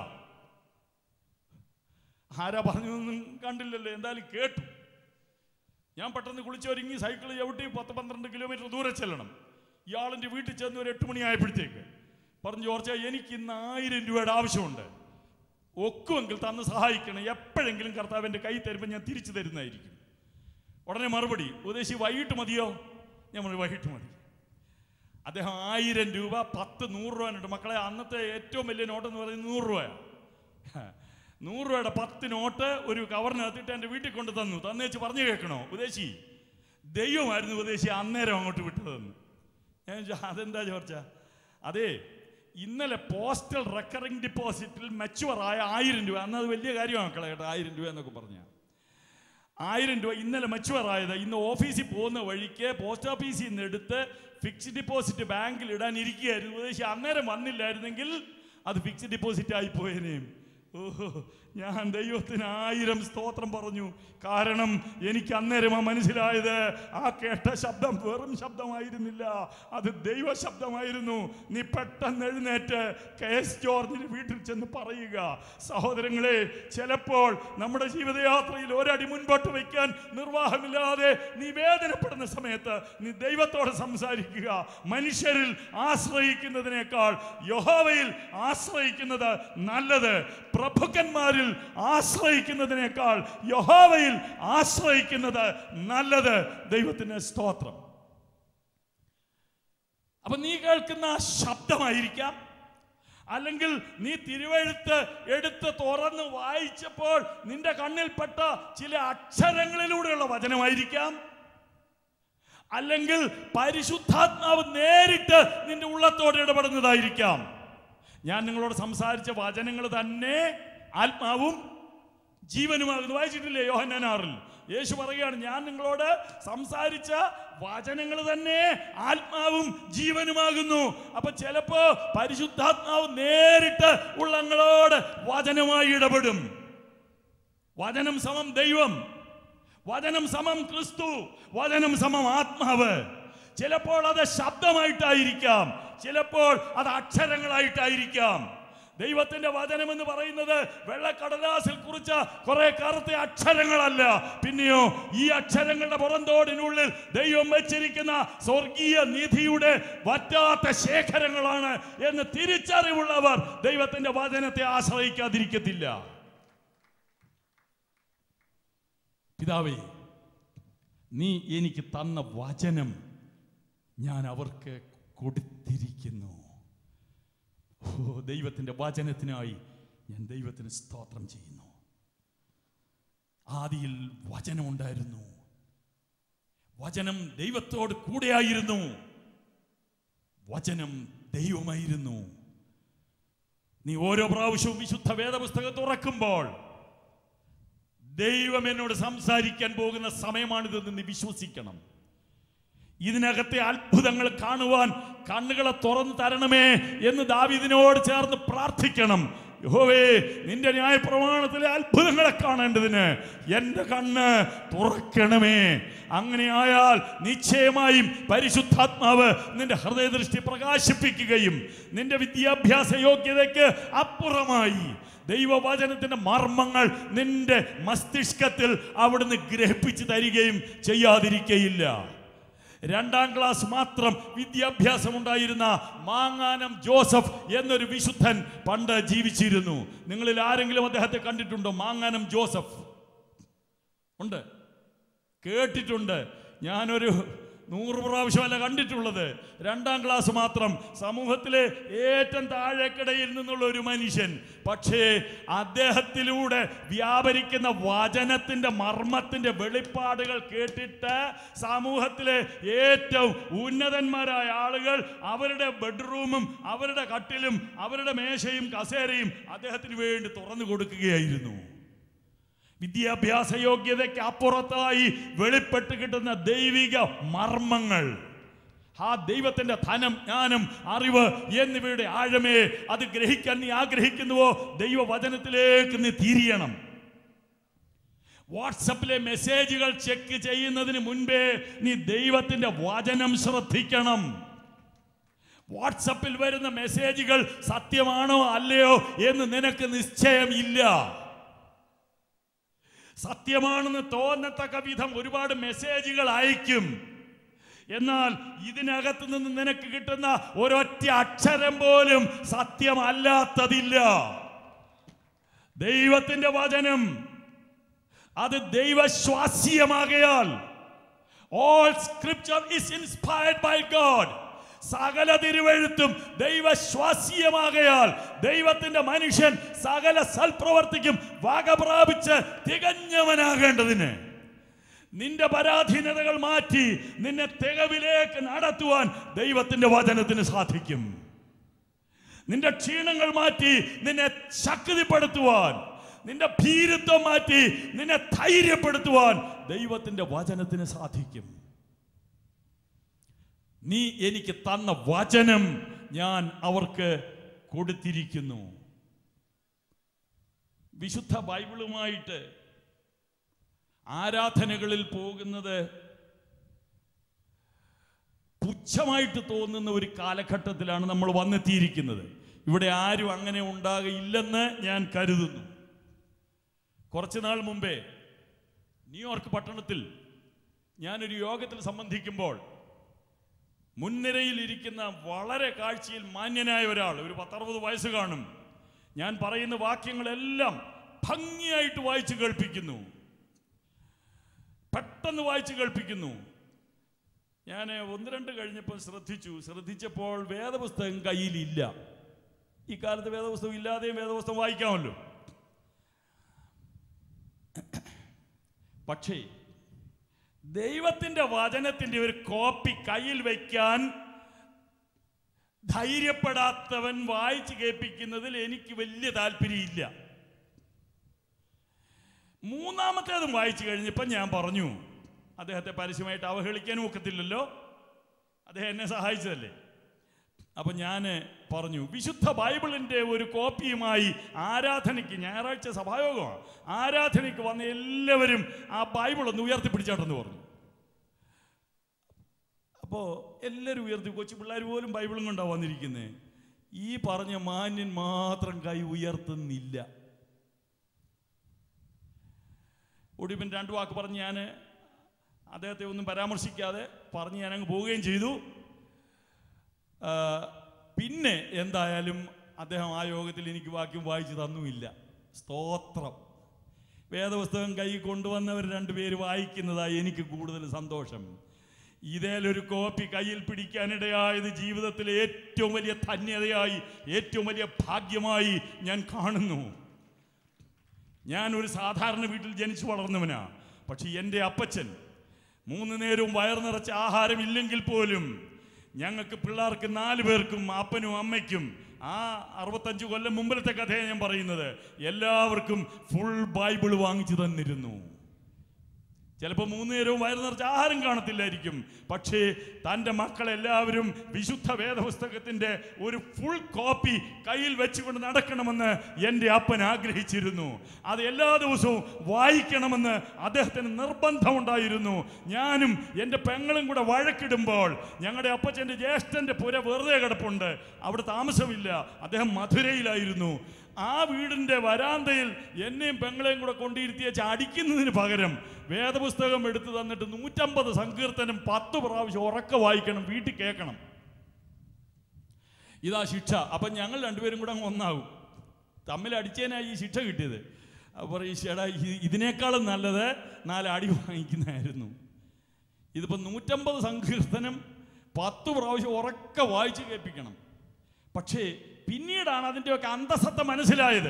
ആരാ പറഞ്ഞതൊന്നും കണ്ടില്ലല്ലോ എന്തായാലും കേട്ടു ഞാൻ പെട്ടെന്ന് കുളിച്ചൊരുങ്ങി സൈക്കിൾ ചവിട്ടി പത്ത് പന്ത്രണ്ട് കിലോമീറ്റർ ദൂരെ ചെല്ലണം ഇയാളിൻ്റെ വീട്ടിൽ ചെന്ന് ഒരു എട്ട് മണിയായപ്പോഴത്തേക്ക് പറഞ്ഞു ജോർജ എനിക്ക് ഇന്ന് ആയിരം രൂപയുടെ ആവശ്യമുണ്ട് ഒക്കുമെങ്കിൽ തന്ന് സഹായിക്കണം എപ്പോഴെങ്കിലും കർത്താവിൻ്റെ കൈ തരുമ്പോൾ ഞാൻ തിരിച്ചു തരുന്നതായിരിക്കും ഉടനെ മറുപടി ഉപദേശി വൈകിട്ട് മതിയോ ഞാൻ പറഞ്ഞു വൈകിട്ട് മതി അദ്ദേഹം ആയിരം രൂപ പത്ത് നൂറ് രൂപ ഉണ്ട് മക്കളെ അന്നത്തെ ഏറ്റവും വലിയ നോട്ട് എന്ന് പറയുന്നത് നൂറ് രൂപയാണ് നൂറ് രൂപയുടെ പത്ത് നോട്ട് ഒരു കവറിനകത്തിട്ട് എൻ്റെ വീട്ടിൽ കൊണ്ട് തന്നു തന്നേച്ച് പറഞ്ഞു കേൾക്കണോ ഉപദേശി ദൈവമായിരുന്നു ഉപദേശി അന്നേരം അങ്ങോട്ട് വിട്ടതെന്ന് ഞാൻ ചോദിച്ചു, അതെന്താ ചോർച്ച അതെ ഇന്നലെ പോസ്റ്റൽ റെക്കറിംഗ് ഡിപ്പോസിറ്റിൽ മെച്ചുവർ ആയ ആയിരം രൂപ അന്ന് അത് വലിയ കാര്യമാണ് മക്കളെ കേട്ടോ ആയിരം രൂപ എന്നൊക്കെ പറഞ്ഞാൽ ആയിരം രൂപ ഇന്നലെ മെച്ചുവർ ആയത് ഇന്ന് ഓഫീസിൽ പോകുന്ന വഴിക്ക് പോസ്റ്റ് ഓഫീസിൽ നിന്ന് എടുത്ത് ഫിക്സ്ഡ് ഡിപ്പോസിറ്റ് ബാങ്കിൽ ഇടാൻ ഇരിക്കുകയായിരുന്നു ഉപദേശി അന്നേരം വന്നില്ലായിരുന്നെങ്കിൽ അത് ഫിക്സ്ഡ് ഡിപ്പോസിറ്റ് ആയി പോയേനേയും ഓഹോ ഞാൻ ദൈവത്തിന് ആയിരം സ്തോത്രം പറഞ്ഞു കാരണം എനിക്ക് അന്നേരമാ മനസ്സിലായത് ആ കേട്ട ശബ്ദം വെറും ശബ്ദമായിരുന്നില്ല അത് ദൈവ ശബ്ദമായിരുന്നു നീ പെട്ടെന്ന് എഴുന്നേറ്റ് കെ എസ് ജോർജിന് വീട്ടിൽ ചെന്ന് പറയുക സഹോദരങ്ങളെ ചിലപ്പോൾ നമ്മുടെ ജീവിതയാത്രയിൽ ഒരടി മുൻപോട്ട് വയ്ക്കാൻ നിർവാഹമില്ലാതെ നീ വേദനപ്പെടുന്ന സമയത്ത് നീ ദൈവത്തോട് സംസാരിക്കുക മനുഷ്യരിൽ ആശ്രയിക്കുന്നതിനേക്കാൾ യഹോവയിൽ ആശ്രയിക്കുന്നത് നല്ലത് പ്രഭുക്കന്മാരിൽ ആശ്രയിക്കുന്നതിനേക്കാൾ യഹോവയിൽ ആശ്രയിക്കുന്നത് നല്ലത് ദൈവത്തിന് സ്തോത്രം അപ്പൊ നീ കേൾക്കുന്ന ആ ശബ്ദമായിരിക്കാം അല്ലെങ്കിൽ നീ തിരുവഴുത്ത് എടുത്ത് തുറന്ന് വായിച്ചപ്പോൾ നിന്റെ കണ്ണിൽപ്പെട്ട ചില അക്ഷരങ്ങളിലൂടെയുള്ള വചനമായിരിക്കാം അല്ലെങ്കിൽ പരിശുദ്ധാത്മാവ് നേരിട്ട് നിന്റെ ഉള്ളത്തോട് ഇടപെടുന്നതായിരിക്കാം ഞാൻ നിങ്ങളോട് സംസാരിച്ച വചനങ്ങൾ തന്നെ ആത്മാവും ജീവനുമാകുന്നു വായിച്ചിട്ടില്ലേ യോഹന്നാറിൽ യേശു പറയുകയാണ് ഞാൻ നിങ്ങളോട് സംസാരിച്ച വചനങ്ങൾ തന്നെ ആത്മാവും ജീവനുമാകുന്നു അപ്പൊ ചിലപ്പോ പരിശുദ്ധാത്മാവ് നേരിട്ട് ഉള്ളങ്ങളോട് വചനമായി ഇടപെടും വചനം സമം ദൈവം വചനം സമം ക്രിസ്തു വചനം സമം ആത്മാവ് ചിലപ്പോൾ അത് ശബ്ദമായിട്ടായിരിക്കാം ചിലപ്പോൾ അത് അക്ഷരങ്ങളായിട്ടായിരിക്കാം ദൈവത്തിന്റെ വചനം എന്ന് പറയുന്നത് വെള്ളക്കടലാസിൽ കുറിച്ച കുറെ കറുത്ത അക്ഷരങ്ങളല്ല പിന്നെയോ ഈ അക്ഷരങ്ങളുടെ പുറന്തോടിനുള്ളിൽ ദൈവം വെച്ചിരിക്കുന്ന സ്വർഗീയ നിധിയുടെ വറ്റാത്ത ശേഖരങ്ങളാണ് എന്ന് തിരിച്ചറിവുള്ളവർ ദൈവത്തിന്റെ വചനത്തെ ആശ്രയിക്കാതിരിക്കത്തില്ല പിതാവേ നീ എനിക്ക് തന്ന വചനം ഞാൻ അവർക്ക് കൊടുത്തിരിക്കുന്നു ഓ ദൈവത്തിൻ്റെ വചനത്തിനായി ഞാൻ ദൈവത്തിന് സ്തോത്രം ചെയ്യുന്നു ആദിയിൽ വചനമുണ്ടായിരുന്നു വചനം ദൈവത്തോട് കൂടെയായിരുന്നു വചനം ദൈവമായിരുന്നു നീ ഓരോ പ്രാവശ്യവും വിശുദ്ധ വേദപുസ്തകം തുറക്കുമ്പോൾ ദൈവം എന്നോട് സംസാരിക്കാൻ പോകുന്ന സമയമാണിതെന്ന് നീ വിശ്വസിക്കണം ഇതിനകത്തെ അത്ഭുതങ്ങൾ കാണുവാൻ കണ്ണുകളെ തുറന്നു തരണമേ എന്ന് ദാവീദിനോട് ചേർന്ന് പ്രാർത്ഥിക്കണം യഹോവേ നിന്റെ ന്യായ പ്രമാണത്തിലെ അത്ഭുതങ്ങളെ കാണേണ്ടതിന് എൻ്റെ കണ്ണ് തുറക്കണമേ അങ്ങനെയായാൽ നിശ്ചയമായും പരിശുദ്ധാത്മാവ് നിന്റെ ഹൃദയദൃഷ്ടി പ്രകാശിപ്പിക്കുകയും നിന്റെ വിദ്യാഭ്യാസ യോഗ്യതയ്ക്ക് അപ്പുറമായി ദൈവവചനത്തിന്റെ മർമ്മങ്ങൾ നിന്റെ മസ്തിഷ്കത്തിൽ അവിടുന്ന് ഗ്രഹിപ്പിച്ചു തരികയും ചെയ്യാതിരിക്കയില്ല രണ്ടാം ക്ലാസ് മാത്രം വിദ്യാഭ്യാസം ഉണ്ടായിരുന്ന മാങ്ങാനം ജോസഫ് എന്നൊരു വിശുദ്ധൻ പണ്ട് ജീവിച്ചിരുന്നു നിങ്ങളിൽ ആരെങ്കിലും അദ്ദേഹത്തെ കണ്ടിട്ടുണ്ടോ മാങ്ങാനം ജോസഫ് ഉണ്ട് കേട്ടിട്ടുണ്ട് ഞാനൊരു നൂറ് പ്രാവശ്യമല്ല കണ്ടിട്ടുള്ളത് രണ്ടാം ക്ലാസ് മാത്രം സമൂഹത്തിലെ ഏറ്റവും താഴേക്കിടയിൽ നിന്നുള്ള ഒരു മനുഷ്യൻ പക്ഷേ അദ്ദേഹത്തിലൂടെ വ്യാപരിക്കുന്ന വചനത്തിന്റെ മർമ്മത്തിന്റെ വെളിപ്പാടുകൾ കേട്ടിട്ട് സമൂഹത്തിലെ ഏറ്റവും ഉന്നതന്മാരായ ആളുകൾ അവരുടെ ബെഡ്റൂമും അവരുടെ കട്ടിലും അവരുടെ മേശയും കസേരയും അദ്ദേഹത്തിന് വേണ്ടി തുറന്നു കൊടുക്കുകയായിരുന്നു വിദ്യാഭ്യാസ യോഗ്യതയ്ക്ക് അപ്പുറത്തായി വെളിപ്പെട്ട് കിട്ടുന്ന ദൈവിക മർമ്മങ്ങൾ ആ ദൈവത്തിന്റെ ധനം ജ്ഞാനം അറിവ് എന്നിവയുടെ ആഴമേ അത് ഗ്രഹിക്കാൻ നീ ആഗ്രഹിക്കുന്നുവോ ദൈവവചനത്തിലേക്ക് നീ തിരിയണം വാട്സപ്പിലെ മെസ്സേജുകൾ ചെക്ക് ചെയ്യുന്നതിന് മുൻപേ നീ ദൈവത്തിന്റെ വചനം ശ്രദ്ധിക്കണം വാട്സപ്പിൽ വരുന്ന മെസ്സേജുകൾ സത്യമാണോ അല്ലയോ എന്ന് നിനക്ക് നിശ്ചയമില്ല സത്യമാണെന്ന് തോന്നത്തക്ക വിധം ഒരുപാട് മെസ്സേജുകൾ അയക്കും എന്നാൽ ഇതിനകത്ത് നിന്ന് നിനക്ക് കിട്ടുന്ന ഒരൊറ്റ അക്ഷരം പോലും സത്യമല്ലാത്തതില്ല ദൈവത്തിന്റെ വചനം അത് ദൈവശ്വാസ്യമാകയാൽ all scripture is inspired by God സകല തിരുവെഴുത്തും ദൈവശ്വാസ്യമാകയാൽ ദൈവത്തിന്റെ മനുഷ്യൻ സകല സൽപ്രവർത്തിക്കും വക പ്രാപിച്ച് തികഞ്ഞവനാകേണ്ടതിന് നിന്റെ പരാധീനതകൾ മാറ്റി നിന്നെ തികവിലേക്ക് നടത്തുവാൻ ദൈവത്തിന്റെ വചനത്തിന് സാധിക്കും നിന്റെ ക്ഷീണങ്ങൾ മാറ്റി നിന്നെ ശക്തിപ്പെടുത്തുവാൻ നിന്റെ ഭീരുത്വം മാറ്റി നിന്നെ ധൈര്യപ്പെടുത്തുവാൻ ദൈവത്തിന്റെ വചനത്തിന് സാധിക്കും നീ എനിക്ക് തന്ന വചനം ഞാൻ അവർക്ക് കൊടുത്തിരിക്കുന്നു വിശുദ്ധ ബൈബിളുമായിട്ട് ആരാധനകളിൽ പോകുന്നത് പുച്ഛമായിട്ട് തോന്നുന്ന ഒരു കാലഘട്ടത്തിലാണ് നമ്മൾ വന്നെത്തിയിരിക്കുന്നത് ഇവിടെ ആരും അങ്ങനെ ഉണ്ടാകയില്ലെന്ന് ഞാൻ കരുതുന്നു കുറച്ചു നാൾ മുമ്പേ ന്യൂയോർക്ക് പട്ടണത്തിൽ ഞാനൊരു യോഗത്തിൽ സംബന്ധിക്കുമ്പോൾ മുൻനിരയിൽ ഇരിക്കുന്ന വളരെ കാഴ്ചയിൽ മാന്യനായ ഒരാൾ ഒരു പത്തറുപത് വയസ്സ് കാണും ഞാൻ പറയുന്ന വാക്യങ്ങളെല്ലാം ഭംഗിയായിട്ട് വായിച്ചു കേൾപ്പിക്കുന്നു പെട്ടെന്ന് വായിച്ചു കേൾപ്പിക്കുന്നു ഞാൻ ഒന്ന് രണ്ട് കഴിഞ്ഞപ്പോൾ ശ്രദ്ധിച്ചു ശ്രദ്ധിച്ചപ്പോൾ വേദപുസ്തകം കയ്യിലില്ല ഈ കാലത്ത് വേദപുസ്തകം ഇല്ലാതെയും വേദപുസ്തകം വായിക്കാമല്ലോ പക്ഷേ ദൈവത്തിന്റെ വചനത്തിന്റെ ഒരു കോപ്പി കയ്യിൽ വയ്ക്കാൻ ധൈര്യപ്പെടാത്തവൻ വായിച്ചു കേൾപ്പിക്കുന്നതിൽ എനിക്ക് വലിയ താല്പര്യമില്ല മൂന്നാമത്തേതും വായിച്ചു കഴിഞ്ഞപ്പോൾ ഞാൻ പറഞ്ഞു അദ്ദേഹത്തെ പരസ്യമായിട്ട് അവഹേളിക്കാനും ഒക്കത്തില്ലല്ലോ അദ്ദേഹം എന്നെ സഹായിച്ചതല്ലേ അപ്പൊ ഞാൻ പറഞ്ഞു വിശുദ്ധ ബൈബിളിന്റെ ഒരു കോപ്പിയുമായി ആരാധനയ്ക്ക് ഞായറാഴ്ച സഭായോഗമാണ് ആരാധനയ്ക്ക് വന്ന എല്ലാവരും ആ ബൈബിൾ ഒന്ന് ഉയർത്തിപ്പിടിച്ചാട്ടെന്ന് പറഞ്ഞു അപ്പോൾ എല്ലാവരും ഉയർത്തി കൊച്ചു പിള്ളേർ പോലും ബൈബിളും കൊണ്ടാണ് വന്നിരിക്കുന്നത് ഈ പറഞ്ഞ മാന്യൻ മാത്രം കൈ ഉയർത്തുന്നില്ല ഒടുവിൻ രണ്ടു വാക്ക് പറഞ്ഞ് ഞാൻ അദ്ദേഹത്തെ ഒന്നും പരാമർശിക്കാതെ പറഞ്ഞ് ഞാൻ അങ്ങ് പോവുകയും ചെയ്തു ആ, പിന്നെ എന്തായാലും അദ്ദേഹം ആ യോഗത്തിൽ എനിക്ക് വാക്യം വായിച്ചു തന്നുമില്ല സ്തോത്രം വേദപുസ്തകം കൈ കൊണ്ടുവന്നവർ രണ്ടുപേര് വായിക്കുന്നതായി എനിക്ക് കൂടുതൽ സന്തോഷം ഇതേലൊരു കോപ്പി കയ്യിൽ പിടിക്കാനിടയായത് ജീവിതത്തിലെ ഏറ്റവും വലിയ ധന്യതയായി ഏറ്റവും വലിയ ഭാഗ്യമായി ഞാൻ കാണുന്നു ഞാൻ ഒരു സാധാരണ വീട്ടിൽ ജനിച്ചു വളർന്നവനാ പക്ഷെ എൻ്റെ അപ്പച്ചൻ മൂന്ന് നേരവും വയർ നിറച്ച ആഹാരം ഇല്ലെങ്കിൽ പോലും ഞങ്ങൾക്ക് പിള്ളേർക്ക് നാല് പേർക്കും അപ്പനും അമ്മയ്ക്കും ആ അറുപത്തഞ്ച് കൊല്ലം മുമ്പിലത്തെ കഥയാണ് ഞാൻ പറയുന്നത് എല്ലാവർക്കും ഫുൾ ബൈബിൾ വാങ്ങിച്ചു തന്നിരുന്നു ചിലപ്പോൾ മൂന്ന് നേരവും വയറു നിറച്ച് ആഹാരം കാണത്തില്ലായിരിക്കും പക്ഷേ തൻ്റെ മക്കളെല്ലാവരും വിശുദ്ധ വേദപുസ്തകത്തിൻ്റെ ഒരു ഫുൾ കോപ്പി കയ്യിൽ വെച്ചുകൊണ്ട് നടക്കണമെന്ന് എൻ്റെ അപ്പൻ ആഗ്രഹിച്ചിരുന്നു അത് എല്ലാ ദിവസവും വായിക്കണമെന്ന് അദ്ദേഹത്തിന് നിർബന്ധമുണ്ടായിരുന്നു ഞാനും എൻ്റെ പെങ്ങളും കൂടെ വഴക്കിടുമ്പോൾ ഞങ്ങളുടെ അപ്പച്ചൻ്റെ ജ്യേഷ്ഠൻ്റെ പുര വെറുതെ കിടപ്പുണ്ട് അവിടെ താമസമില്ല അദ്ദേഹം മധുരയിലായിരുന്നു ആ വീടിൻ്റെ വരാന്തയിൽ എന്നെയും പെങ്ങളെയും കൂടെ കൊണ്ടിരുത്തിയ അടിക്കുന്നതിന് പകരം വേദപുസ്തകം എടുത്തു തന്നിട്ട് നൂറ്റമ്പത് സങ്കീർത്തനം പത്ത് പ്രാവശ്യം ഉറക്കെ വായിക്കണം വീട്ടിൽ കേൾക്കണം ഇതാ ശിക്ഷ അപ്പം ഞങ്ങൾ രണ്ടുപേരും കൂടെ അങ്ങ് ഒന്നാകും തമ്മിൽ അടിച്ചതിനായി ഈ ശിക്ഷ കിട്ടിയത് അപ്പോൾ ഈ ചേടാ ഇ- ഇതിനേക്കാളും നല്ലത് നാല് അടി വാങ്ങിക്കുന്നതായിരുന്നു ഇതിപ്പോൾ നൂറ്റമ്പത് സങ്കീർത്തനം പത്ത് പ്രാവശ്യം ഉറക്കെ വായിച്ച് കേൾപ്പിക്കണം പക്ഷേ പിന്നീടാണ് അതിൻ്റെയൊക്കെ അന്തസത്ത മനസ്സിലായത്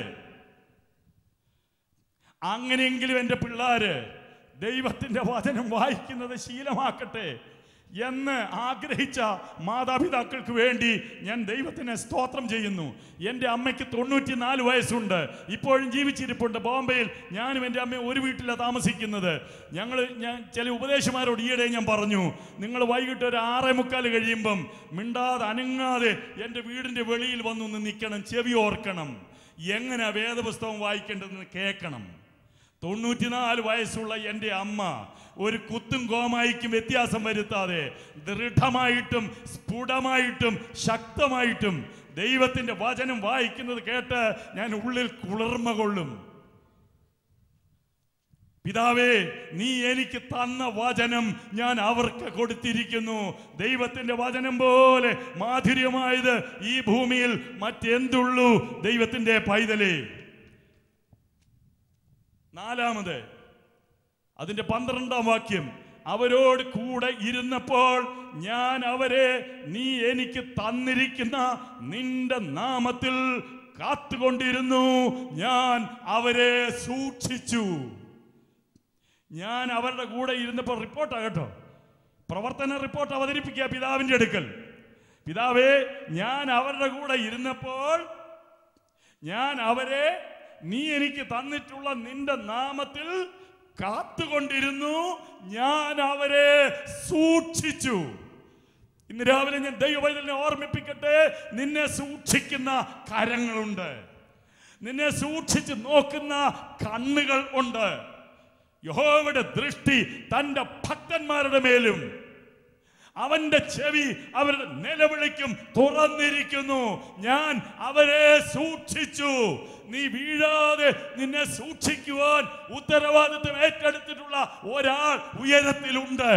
അങ്ങനെയെങ്കിലും എൻ്റെ പിള്ളേര് ദൈവത്തിൻ്റെ വചനം വായിക്കുന്നത് ശീലമാക്കട്ടെ എന്ന് ആഗ്രഹിച്ച മാതാപിതാക്കൾക്ക് വേണ്ടി ഞാൻ ദൈവത്തിനെ സ്തോത്രം ചെയ്യുന്നു എൻ്റെ അമ്മയ്ക്ക് തൊണ്ണൂറ്റിനാല് വയസ്സുണ്ട് ഇപ്പോഴും ജീവിച്ചിരിപ്പുണ്ട് ബോംബെയിൽ ഞാനും എൻ്റെ അമ്മയും ഒരു വീട്ടിലാണ് താമസിക്കുന്നത് ഞങ്ങൾ ഞാൻ ചില ഉപദേശമാരോട് ഈയിടെ ഞാൻ പറഞ്ഞു നിങ്ങൾ വൈകിട്ട് ഒരു ആറേ മുക്കാൽ കഴിയുമ്പം മിണ്ടാതെ അനങ്ങാതെ എൻ്റെ വീടിൻ്റെ വെളിയിൽ വന്നൊന്ന് നിൽക്കണം ചെവി ഓർക്കണം എങ്ങനെ വേദപുസ്തകം വായിക്കേണ്ടതെന്ന് കേൾക്കണം തൊണ്ണൂറ്റിനാല് വയസ്സുള്ള എൻ്റെ അമ്മ ഒരു കുത്തും കോമായിക്കും വ്യത്യാസം വരുത്താതെ ദൃഢമായിട്ടും സ്ഫുടമായിട്ടും ശക്തമായിട്ടും ദൈവത്തിൻ്റെ വചനം വായിക്കുന്നത് കേട്ട് ഞാൻ ഉള്ളിൽ കുളിർമ കൊള്ളും പിതാവേ നീ എനിക്ക് തന്ന വചനം ഞാൻ അവർക്ക് കൊടുത്തിരിക്കുന്നു ദൈവത്തിന്റെ വചനം പോലെ മാധുര്യമായത് ഈ ഭൂമിയിൽ മറ്റെന്തുള്ളൂ ദൈവത്തിന്റെ പൈതലേ നാലാമത് അതിന്റെ പന്ത്രണ്ടാം വാക്യം അവരോട് കൂടെ ഇരുന്നപ്പോൾ ഞാൻ അവരെ നീ എനിക്ക് തന്നിരിക്കുന്ന നിന്റെ നാമത്തിൽ കാത്തുകൊണ്ടിരുന്നു ഞാൻ അവരെ സൂക്ഷിച്ചു ഞാൻ അവരുടെ കൂടെ ഇരുന്നപ്പോൾ റിപ്പോർട്ടാ കേട്ടോ പ്രവർത്തന റിപ്പോർട്ട് അവതരിപ്പിക്കുക പിതാവിന്റെ അടുക്കൽ പിതാവേ ഞാൻ അവരുടെ കൂടെ ഇരുന്നപ്പോൾ ഞാൻ അവരെ നീ എനിക്ക് തന്നിട്ടുള്ള നിന്റെ നാമത്തിൽ കാത്തുകൊണ്ടിരുന്നു ഞാൻ അവരെ സൂക്ഷിച്ചു ഇന്ന് രാവിലെ ഞാൻ ദൈവവൈതലിനെ ഓർമ്മിപ്പിക്കട്ടെ നിന്നെ സൂക്ഷിക്കുന്ന കരങ്ങളുണ്ട് നിന്നെ സൂക്ഷിച്ച് നോക്കുന്ന കണ്ണുകൾ ഉണ്ട് യഹോവയുടെ ദൃഷ്ടി തൻ്റെ ഭക്തന്മാരുടെ മേലും അവന്റെ ചെവി അവരുടെ നിലവിളിക്കും തുറന്നിരിക്കുന്നു ഞാൻ അവരെ സൂക്ഷിച്ചു നീ വീഴാതെ നിന്നെ സൂക്ഷിക്കുവാൻ ഉത്തരവാദിത്വം ഏറ്റെടുത്തിട്ടുള്ള ഒരാൾ ഉയരത്തിലുണ്ട്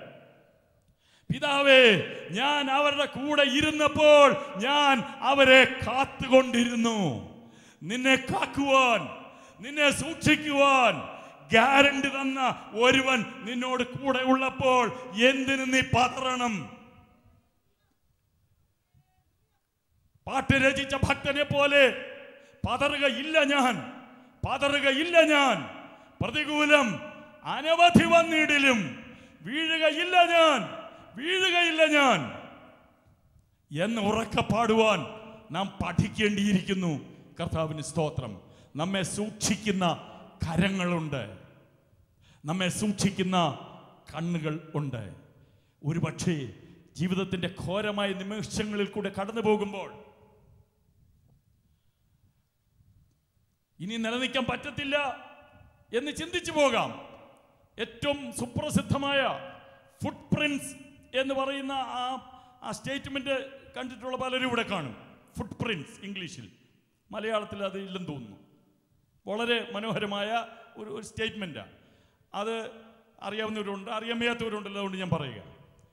പിതാവേ ഞാൻ അവരുടെ കൂടെ ഇരുന്നപ്പോൾ ഞാൻ അവരെ കാത്തുകൊണ്ടിരുന്നു നിന്നെ കാക്കുവാൻ നിന്നെ സൂക്ഷിക്കുവാൻ ഗ്യാരണ്ടി തന്ന ഒരുവൻ നിന്നോട് കൂടെ ഉള്ളപ്പോൾ എന്തിനു നീ പതറണം പാട്ട് രചിച്ച ഭക്തനെ പോലെ പതറുകയില്ല ഞാൻ പതറുകയില്ല ഞാൻ പ്രതികൂലം അനവധി വന്നിടിലും വീഴുകയില്ല ഞാൻ വീഴുകയില്ല ഞാൻ എന്ന് ഉറക്കെ പാടുവാൻ നാം പഠിക്കേണ്ടിയിരിക്കുന്നു കർത്താവിന് സ്തോത്രം നമ്മെ സൂക്ഷിക്കുന്ന കരങ്ങളുണ്ട് നമ്മെ സൂക്ഷിക്കുന്ന കണ്ണുകൾ ഉണ്ട് ഒരുപക്ഷേ ജീവിതത്തിന്റെ ഘോരമായ നിമിഷങ്ങളിൽ കൂടെ കടന്നു പോകുമ്പോൾ ഇനി നിലനിൽക്കാൻ പറ്റത്തില്ല എന്ന് ചിന്തിച്ചു പോകാം ഏറ്റവും സുപ്രസിദ്ധമായ ഫുട് പ്രിന്റ്സ് എന്ന് പറയുന്ന ആ ആ സ്റ്റേറ്റ്മെന്റ് കണ്ടിട്ടുള്ള പലരും ഇവിടെ കാണും ഫുട് പ്രിന്റ്സ് ഇംഗ്ലീഷിൽ മലയാളത്തിൽ അത് ഇല്ലെന്ന് തോന്നുന്നു വളരെ മനോഹരമായ ഒരു ഒരു സ്റ്റേറ്റ്മെൻറ്റാണ് അത് അറിയാവുന്നവരുണ്ട് അറിയാൻ വയ്യാത്തവരുണ്ടല്ലോ അതുകൊണ്ട് ഞാൻ പറയുക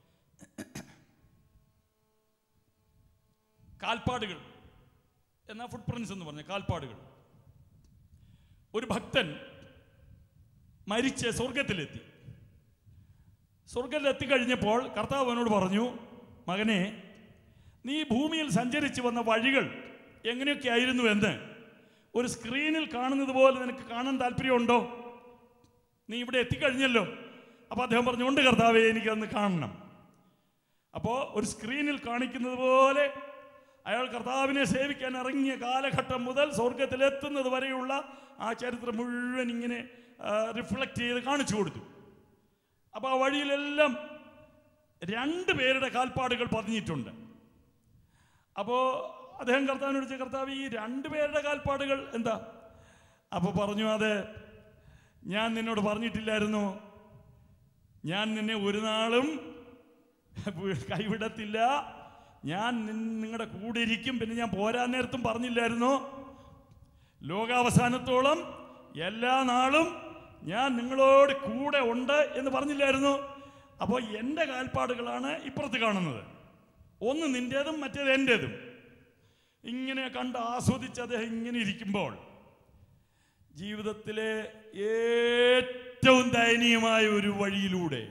കാൽപ്പാടുകൾ എന്നാ ഫുട് പ്രിന്റ്സ് എന്ന് പറഞ്ഞ കാൽപ്പാടുകൾ ഒരു ഭക്തൻ മരിച്ച് സ്വർഗത്തിലെത്തി സ്വർഗത്തിലെത്തി കഴിഞ്ഞപ്പോൾ കർത്താവ് അവനോട് പറഞ്ഞു മകനെ നീ ഭൂമിയിൽ സഞ്ചരിച്ചു വന്ന വഴികൾ എങ്ങനെയൊക്കെ ആയിരുന്നു എന്ന് ഒരു സ്ക്രീനിൽ കാണുന്നത് പോലെ നിനക്ക് കാണാൻ താല്പര്യമുണ്ടോ നീ ഇവിടെ എത്തിക്കഴിഞ്ഞല്ലോ അപ്പോൾ അദ്ദേഹം പറഞ്ഞു ഉണ്ട് കർത്താവേ എനിക്കതൊന്ന് കാണണം അപ്പോൾ ഒരു സ്ക്രീനിൽ കാണിക്കുന്നത് പോലെ അയാൾ കർത്താവിനെ സേവിക്കാൻ ഇറങ്ങിയ കാലഘട്ടം മുതൽ സ്വർഗത്തിലെത്തുന്നത് വരെയുള്ള ആ ചരിത്രം മുഴുവൻ ഇങ്ങനെ റിഫ്ലക്റ്റ് ചെയ്ത് കാണിച്ചു കൊടുത്തു അപ്പൊ ആ വഴിയിലെല്ലാം രണ്ട് പേരുടെ കാൽപ്പാടുകൾ പതിഞ്ഞിട്ടുണ്ട് അപ്പോ അദ്ദേഹം കർത്താവിനോട് ചോദിച്ചു കർത്താവ് ഈ രണ്ട് പേരുടെ കാൽപ്പാടുകൾ എന്താ അപ്പൊ പറഞ്ഞു അതെ ഞാൻ നിന്നോട് പറഞ്ഞിട്ടില്ലായിരുന്നു ഞാൻ നിന്നെ ഒരു നാളും കൈവിടത്തില്ല ഞാൻ നിങ്ങളുടെ കൂടെ ഇരിക്കും പിന്നെ ഞാൻ പോരാൻ നേരത്തും പറഞ്ഞില്ലായിരുന്നു ലോകാവസാനത്തോളം എല്ലാ നാളും ഞാൻ നിങ്ങളോട് കൂടെ ഉണ്ട് എന്ന് പറഞ്ഞില്ലായിരുന്നു അപ്പോൾ എൻ്റെ കാൽപ്പാടുകളാണ് ഇപ്പുറത്ത് കാണുന്നത് ഒന്ന് നിൻ്റേതും മറ്റേത് എൻ്റേതും ഇങ്ങനെ കണ്ട് ആസ്വദിച്ച് അദ്ദേഹം ഇങ്ങനെ ഇരിക്കുമ്പോൾ ജീവിതത്തിലെ ഏറ്റവും ദയനീയമായ ഒരു വഴിയിലൂടെ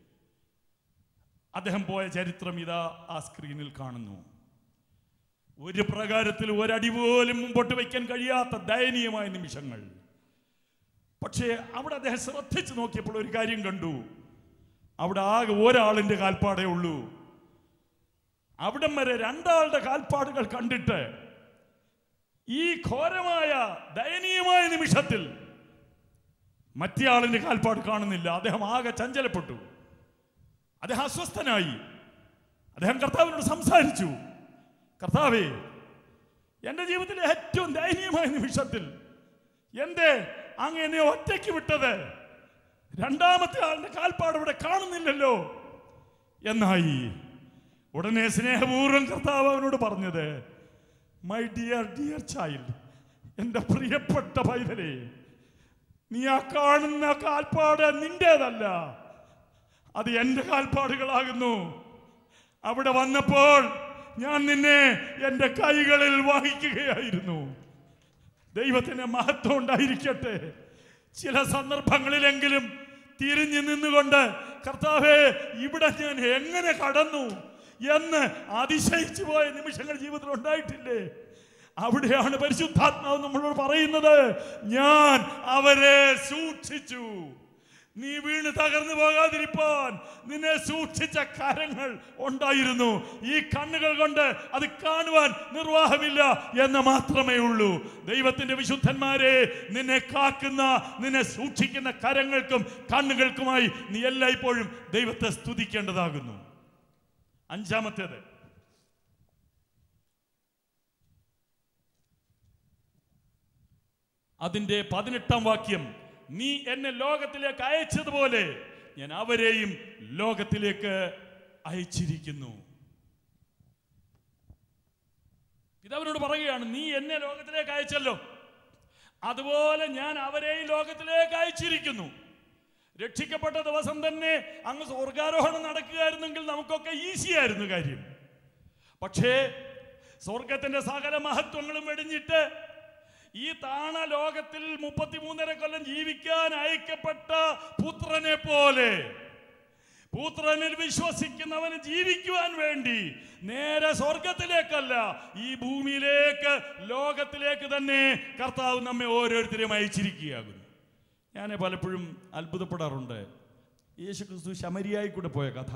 അദ്ദേഹം പോയ ചരിത്രം ഇതാ ആ സ്ക്രീനിൽ കാണുന്നു ഒരു പ്രകാരത്തിൽ ഒരടി പോലും മുമ്പോട്ട് വയ്ക്കാൻ കഴിയാത്ത ദയനീയമായ നിമിഷങ്ങൾ പക്ഷേ അവിടെ അദ്ദേഹം ശ്രദ്ധിച്ചു നോക്കിയപ്പോൾ ഒരു കാര്യം കണ്ടു അവിടെ ആകെ ഒരാളിന്റെ കാൽപ്പാടേ ഉള്ളൂ അവിടം വരെ രണ്ടാളുടെ കാൽപ്പാടുകൾ കണ്ടിട്ട് ഈ ഘോരമായ ദയനീയമായ നിമിഷത്തിൽ മറ്റേ ആളിന്റെ കാൽപ്പാട് കാണുന്നില്ല അദ്ദേഹം ആകെ ചഞ്ചലപ്പെട്ടു അദ്ദേഹം അസ്വസ്ഥനായി അദ്ദേഹം കർത്താവിനോട് സംസാരിച്ചു കർത്താവേ എൻ്റെ ജീവിതത്തിലെ ഏറ്റവും ദയനീയമായ നിമിഷത്തിൽ എന്തേ അങ്ങ് എന്നെ ഒറ്റയ്ക്ക് വിട്ടത് രണ്ടാമത്തെ ആളിന്റെ കാൽപ്പാട് ഇവിടെ കാണുന്നില്ലല്ലോ എന്നായി ഉടനെ സ്നേഹപൂർവ്വം കർത്താവ് അവനോട് പറഞ്ഞത് മൈ ഡിയർ ഡിയർ ചൈൽഡ് എൻ്റെ പ്രിയപ്പെട്ട പൈതലേ നീ ആ കാണുന്ന കാൽപ്പാട് നിന്റേതല്ല അത് എൻ്റെ കാൽപ്പാടുകളാകുന്നു അവിടെ വന്നപ്പോൾ ഞാൻ നിന്നെ എൻ്റെ കൈകളിൽ വഹിക്കുകയായിരുന്നു ദൈവത്തിന് മഹത്വം ഉണ്ടായിരിക്കട്ടെ ചില സന്ദർഭങ്ങളിലെങ്കിലും തിരിഞ്ഞു നിന്നുകൊണ്ട് കർത്താവേ ഇവിടെ ഞാൻ എങ്ങനെ കടന്നു എന്ന് അതിശയിച്ചു പോയ നിമിഷങ്ങൾ ജീവിതത്തിൽ ഉണ്ടായിട്ടില്ലേ അവിടെയാണ് പരിശുദ്ധാത്മാവ് നമ്മളോട് പറയുന്നത് ഞാൻ അവരെ സൂക്ഷിച്ചു നീ വീണ് തകർന്നു പോകാതിരിപ്പാൻ നിന്നെ സൂക്ഷിച്ച കരങ്ങൾ ഉണ്ടായിരുന്നു ഈ കണ്ണുകൾ കൊണ്ട് അത് കാണുവാൻ നിർവാഹമില്ല എന്ന് മാത്രമേ ഉള്ളൂ ദൈവത്തിന്റെ വിശുദ്ധന്മാരെ നിന്നെ കാക്കുന്ന നിന്നെ സൂക്ഷിക്കുന്ന കരങ്ങൾക്കും കണ്ണുകൾക്കുമായി നീ എല്ലായ്പ്പോഴും ദൈവത്തെ സ്തുതിക്കേണ്ടതാകുന്നു അഞ്ചാമത്തേത് അതിന്റെ പതിനെട്ടാം വാക്യം നീ എന്നെ ലോകത്തിലേക്ക് അയച്ചതുപോലെ ഞാൻ അവരെയും ലോകത്തിലേക്ക് അയച്ചിരിക്കുന്നു പിതാവിനോട് പറയുകയാണ് നീ എന്നെ ലോകത്തിലേക്ക് അയച്ചല്ലോ അതുപോലെ ഞാൻ അവരെയും ലോകത്തിലേക്ക് അയച്ചിരിക്കുന്നു രക്ഷിക്കപ്പെട്ട ദിവസം തന്നെ അങ്ങ് സ്വർഗാരോഹണം നടക്കുകയായിരുന്നെങ്കിൽ നമുക്കൊക്കെ ഈസി ആയിരുന്നു കാര്യം പക്ഷേ സ്വർഗത്തിന്റെ സകല മഹത്വങ്ങളും വെടിഞ്ഞിട്ട് ഈ താണ ലോകത്തിൽ മുപ്പത്തിമൂന്നര കൊല്ലം ജീവിക്കാൻ അയക്കപ്പെട്ട പുത്രനെ പോലെ പുത്രനിൽ വിശ്വസിക്കുന്നവന് ജീവിക്കുവാൻ വേണ്ടി നേരെ സ്വർഗത്തിലേക്കല്ല ഈ ഭൂമിയിലേക്ക് ലോകത്തിലേക്ക് തന്നെ കർത്താവ് നമ്മെ ഓരോരുത്തരെയും അയച്ചിരിക്കുകയാകുന്നു ഞാൻ പലപ്പോഴും അത്ഭുതപ്പെടാറുണ്ട് യേശു ക്രിസ്തു ശമരിയായി കൂടെ പോയ കഥ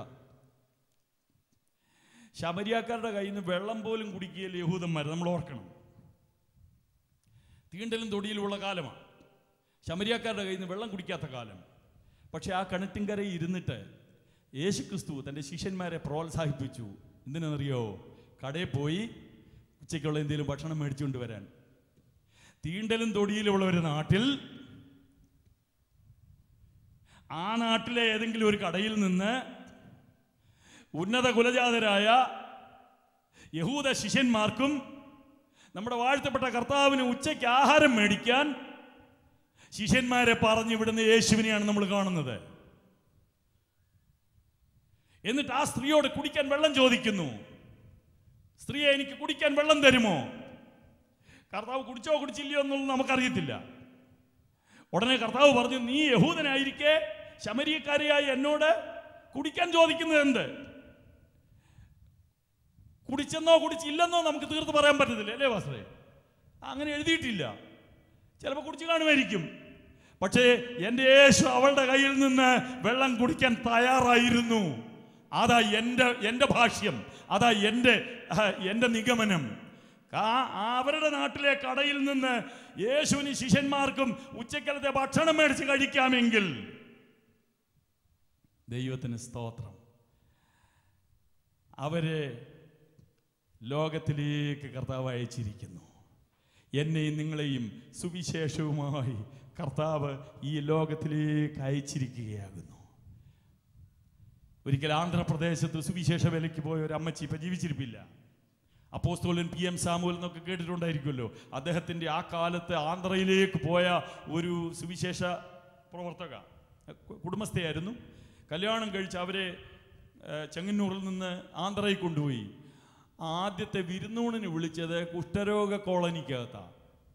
ശമരിയാക്കാരുടെ കയ്യിൽ നിന്ന് വെള്ളം പോലും കുടിക്കുകയില്ല യഹൂദന്മാർ നമ്മൾ ഓർക്കണം തീണ്ടലും തൊടിയിലുമുള്ള കാലമാണ് ശമരിയാക്കാരുടെ കയ്യിൽ നിന്ന് വെള്ളം കുടിക്കാത്ത കാലം പക്ഷെ ആ കിണറ്റിൻകരയിൽ ഇരുന്നിട്ട് യേശു ക്രിസ്തു തൻ്റെ ശിഷ്യന്മാരെ പ്രോത്സാഹിപ്പിച്ചു എന്തിനെന്നറിയോ കടയിൽ പോയി ഉച്ചയ്ക്കുള്ള എന്തെങ്കിലും ഭക്ഷണം മേടിച്ചുകൊണ്ട് വരാൻ തീണ്ടലും തൊടിയിലുമുള്ള ഒരു നാട്ടിൽ ആ നാട്ടിലെ ഏതെങ്കിലും ഒരു കടയിൽ നിന്ന് ഉന്നത കുലജാതരായ യഹൂദ ശിഷ്യന്മാർക്കും നമ്മുടെ വാഴ്ത്തപ്പെട്ട കർത്താവിന് ഉച്ചയ്ക്ക് ആഹാരം മേടിക്കാൻ ശിഷ്യന്മാരെ പറഞ്ഞു വിടുന്ന യേശുവിനെയാണ് നമ്മൾ കാണുന്നത് എന്നിട്ട് ആ സ്ത്രീയോട് കുടിക്കാൻ വെള്ളം ചോദിക്കുന്നു സ്ത്രീയെ എനിക്ക് കുടിക്കാൻ വെള്ളം തരുമോ കർത്താവ് കുടിച്ചോ കുടിച്ചില്ലയോ എന്നുള്ളത് നമുക്കറിയത്തില്ല ഉടനെ കർത്താവ് പറഞ്ഞു നീ യഹൂദനായിരിക്കെ ശമരിയക്കാരിയായി എന്നോട് കുടിക്കാൻ ചോദിക്കുന്നത് എന്ത് കുടിച്ചെന്നോ കുടിച്ചില്ലെന്നോ നമുക്ക് തീർത്ത് പറയാൻ പറ്റത്തില്ല അല്ലേ വാസേ അങ്ങനെ എഴുതിയിട്ടില്ല ചിലപ്പോൾ കുടിച്ചു കാണുമായിരിക്കും പക്ഷേ എൻ്റെ യേശു അവളുടെ കയ്യിൽ നിന്ന് വെള്ളം കുടിക്കാൻ തയ്യാറായിരുന്നു അതാ എൻ്റെ എൻ്റെ ഭാഷ്യം അതാ എൻ്റെ ആ, എൻ്റെ നിഗമനം ആ- അവരുടെ നാട്ടിലെ കടയിൽ നിന്ന് യേശുവിന് ശിഷ്യന്മാർക്കും ഉച്ചക്കലത്തെ ഭക്ഷണം മേടിച്ച് കഴിക്കാമെങ്കിൽ ദൈവത്തിന് സ്തോത്രം അവരെ ലോകത്തിലേക്ക് കർത്താവ് അയച്ചിരിക്കുന്നു എന്നെയും നിങ്ങളെയും സുവിശേഷവുമായി കർത്താവ് ഈ ലോകത്തിലേക്ക് അയച്ചിരിക്കുകയാകുന്നു ഒരിക്കൽ ആന്ധ്രാപ്രദേശത്ത് സുവിശേഷ വേലയ്ക്ക് പോയ ഒരു അമ്മച്ചി ഇപ്പം ജീവിച്ചിരിപ്പില്ല അപ്പോസ്തോലൻ പി എം സാമുവൽ എന്നൊക്കെ കേട്ടിട്ടുണ്ടായിരിക്കുമല്ലോ അദ്ദേഹത്തിൻ്റെ ആ കാലത്ത് ആന്ധ്രയിലേക്ക് പോയ ഒരു സുവിശേഷ പ്രവർത്തക കു- കുടുംബസ്ഥയായിരുന്നു കല്യാണം കഴിച്ച് അവരെ ഏഹ്, ചെങ്ങന്നൂരിൽ നിന്ന് ആന്ധ്രയിൽ കൊണ്ടുപോയി ആദ്യത്തെ വിരുന്നൂണിന് വിളിച്ചത് കുഷ്ഠരോഗ കോളനിക്കകത്താണ്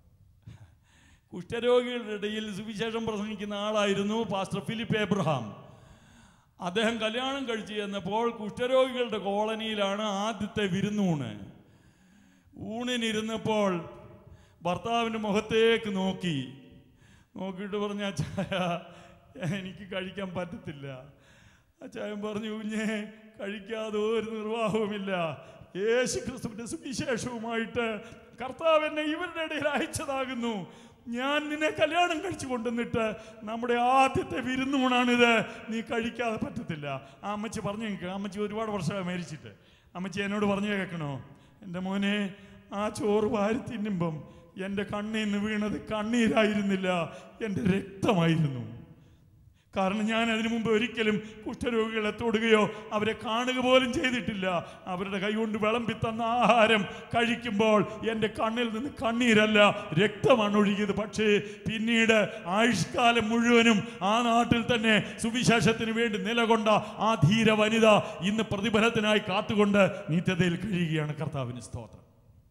കുഷ്ഠരോഗികളുടെ ഇടയിൽ സുവിശേഷം പ്രസംഗിക്കുന്ന ആളായിരുന്നു പാസ്റ്റർ ഫിലിപ്പ് എബ്രഹാം അദ്ദേഹം കല്യാണം കഴിച്ചു ചെന്നപ്പോൾ കുഷ്ഠരോഗികളുടെ കോളനിയിലാണ് ആദ്യത്തെ വിരുന്നൂണ് ഊണിനിരുന്നപ്പോൾ ഭർത്താവിൻ്റെ മുഖത്തേക്ക് നോക്കി നോക്കിയിട്ട് പറഞ്ഞ അച്ചായ എനിക്ക് കഴിക്കാൻ പറ്റത്തില്ല അച്ചായൻ പറഞ്ഞു കുഞ്ഞെ കഴിക്കാതെ ഒരു നിർവാഹവുമില്ല യേശു ക്രിസ്തുവിന്റെ സുവിശേഷവുമായിട്ട് കർത്താവ് എന്നെ ഇവരുടെ ഇടയിൽ അയച്ചതാകുന്നു ഞാൻ നിന്നെ കല്യാണം കഴിച്ചു കൊണ്ടുവന്നിട്ട് നമ്മുടെ ആദ്യത്തെ വിരുന്നൂണാണിത് നീ കഴിക്കാതെ പറ്റത്തില്ല ആ അമ്മച്ചി പറഞ്ഞു കേൾക്കുക അമ്മച്ചി ഒരുപാട് വർഷമായി മരിച്ചിട്ട് അമ്മച്ചി എന്നോട് പറഞ്ഞു കേൾക്കണോ എൻ്റെ മോനെ ആ ചോറ് വാരി തിന്നുമ്പം എൻ്റെ കണ്ണിൽ നിന്ന് വീണത് കണ്ണീരായിരുന്നില്ല എൻ്റെ രക്തമായിരുന്നു കാരണം ഞാൻ അതിനു മുമ്പ് ഒരിക്കലും കുഷ്ഠരോഗികളെ തൊടുകയോ അവരെ കാണുക പോലും ചെയ്തിട്ടില്ല അവരുടെ കൈകൊണ്ട് വിളമ്പി തന്ന ആഹാരം കഴിക്കുമ്പോൾ എൻ്റെ കണ്ണിൽ നിന്ന് കണ്ണീരല്ല രക്തമാണ് ഒഴുകിയത് പക്ഷേ പിന്നീട് ആയുഷ്കാലം മുഴുവനും ആ നാട്ടിൽ തന്നെ സുവിശേഷത്തിന് വേണ്ടി നിലകൊണ്ട ആ ധീര വനിത ഇന്ന് പ്രതിഫലത്തിനായി കാത്തുകൊണ്ട് നിത്യതയിൽ കഴിയുകയാണ് കർത്താവിന് സ്തോത്രം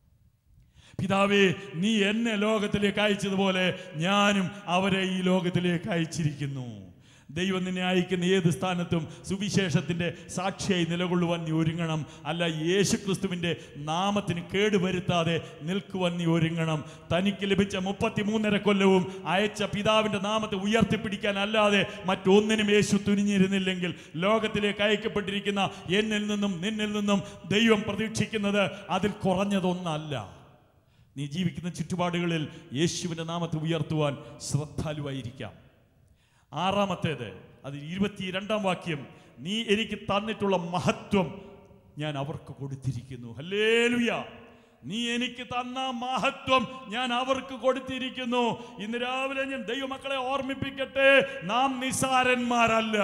പിതാവേ നീ എന്നെ ലോകത്തിലേക്ക് അയച്ചതുപോലെ ഞാനും അവരെ ഈ ലോകത്തിലേക്ക് അയച്ചിരിക്കുന്നു ദൈവം നിന്നെ അയക്കുന്ന ഏത് സ്ഥാനത്തും സുവിശേഷത്തിന്റെ സാക്ഷിയായി നിലകൊള്ളുവാൻ നീ ഒരുങ്ങണം അല്ല യേശുക്രിസ്തുവിന്റെ നാമത്തിന് കേടുവരുത്താതെ നിൽക്കുവാൻ നീ ഒരുങ്ങണം തനിക്ക് ലഭിച്ച മുപ്പത്തിമൂന്നര കൊല്ലവും അയച്ച പിതാവിന്റെ നാമത്തെ ഉയർത്തിപ്പിടിക്കാൻ അല്ലാതെ മറ്റൊന്നിനും യേശു തുനിഞ്ഞിരുന്നില്ലെങ്കിൽ ലോകത്തിലേക്ക് അയക്കപ്പെട്ടിരിക്കുന്ന എന്നിൽ നിന്നും നിന്നിൽ നിന്നും ദൈവം പ്രതീക്ഷിക്കുന്നത് അതിൽ കുറഞ്ഞതൊന്നല്ല നീ ജീവിക്കുന്ന ചുറ്റുപാടുകളിൽ യേശുവിൻ്റെ നാമത്തെ ഉയർത്തുവാൻ ശ്രദ്ധാലുവായിരിക്കാം ആറാമത്തേത് അത് ഇരുപത്തിരണ്ടാം വാക്യം നീ എനിക്ക് തന്നിട്ടുള്ള മഹത്വം ഞാൻ അവർക്ക് കൊടുത്തിരിക്കുന്നു ഹല്ലേലൂയ നീ എനിക്ക് തന്ന മഹത്വം ഞാൻ അവർക്ക് കൊടുത്തിരിക്കുന്നു ഇന്ന് രാവിലെ ഞാൻ ദൈവമക്കളെ ഓർമ്മിപ്പിക്കട്ടെ നാം നിസാരന്മാരല്ല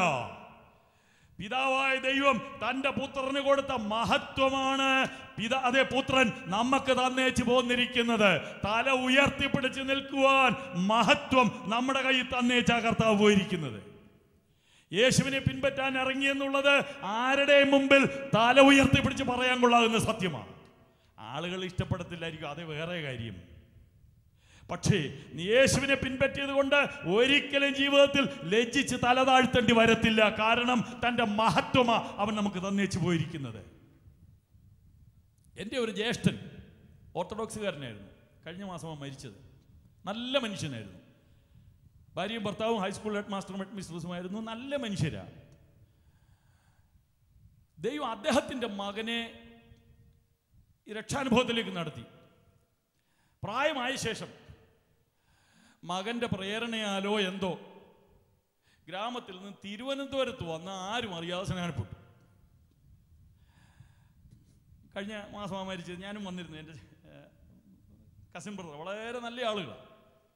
പിതാവായ ദൈവം തന്റെ പുത്രന് കൊടുത്ത മഹത്വമാണ് പിതാ അതേ പുത്രൻ നമുക്ക് തന്നേച്ച് പോന്നിരിക്കുന്നത് തല ഉയർത്തിപ്പിടിച്ച് നിൽക്കുവാൻ മഹത്വം നമ്മുടെ കയ്യിൽ തന്നേച്ചാ കർത്താവ് പോയിരിക്കുന്നത് യേശുവിനെ പിൻപറ്റാൻ ഇറങ്ങിയെന്നുള്ളത് ആരുടെയും മുമ്പിൽ തല ഉയർത്തിപ്പിടിച്ച് പറയാൻ കൊള്ളാകുന്ന സത്യമാണ് ആളുകൾ ഇഷ്ടപ്പെടത്തില്ലായിരിക്കും അത് വേറെ കാര്യം പക്ഷേ നീ യേശുവിനെ പിൻപറ്റിയത് കൊണ്ട് ഒരിക്കലും ജീവിതത്തിൽ ലജ്ജിച്ച് തല താഴ്ത്തേണ്ടി വരത്തില്ല കാരണം തൻ്റെ മഹത്വമാ അവൻ നമുക്ക് തന്നേച്ചു പോയിരിക്കുന്നത് എൻ്റെ ഒരു ജ്യേഷ്ഠൻ ഓർത്തഡോക്സുകാരനായിരുന്നു കഴിഞ്ഞ മാസമാണ് മരിച്ചത് നല്ല മനുഷ്യനായിരുന്നു ഭാര്യയും ഭർത്താവും ഹൈസ്കൂൾ ഹെഡ് മാസ്റ്ററും ഹെഡ് മിസ്ട്രസുമായിരുന്നു നല്ല മനുഷ്യരാണ് ദൈവം അദ്ദേഹത്തിൻ്റെ മകനെ ഈ രക്ഷാനുഭവത്തിലേക്ക് നടത്തി പ്രായമായ ശേഷം മകന്റെ പ്രേരണയാലോ എന്തോ ഗ്രാമത്തിൽ നിന്ന് തിരുവനന്തപുരത്ത് വന്ന ആരും അറിയാതെ സ്നാനപ്പെട്ടു കഴിഞ്ഞ മാസമാണ് മരിച്ചത് ഞാനും വന്നിരുന്നു എൻ്റെ കസിൻ ബ്രദർ വളരെ നല്ല ആളുകളാണ്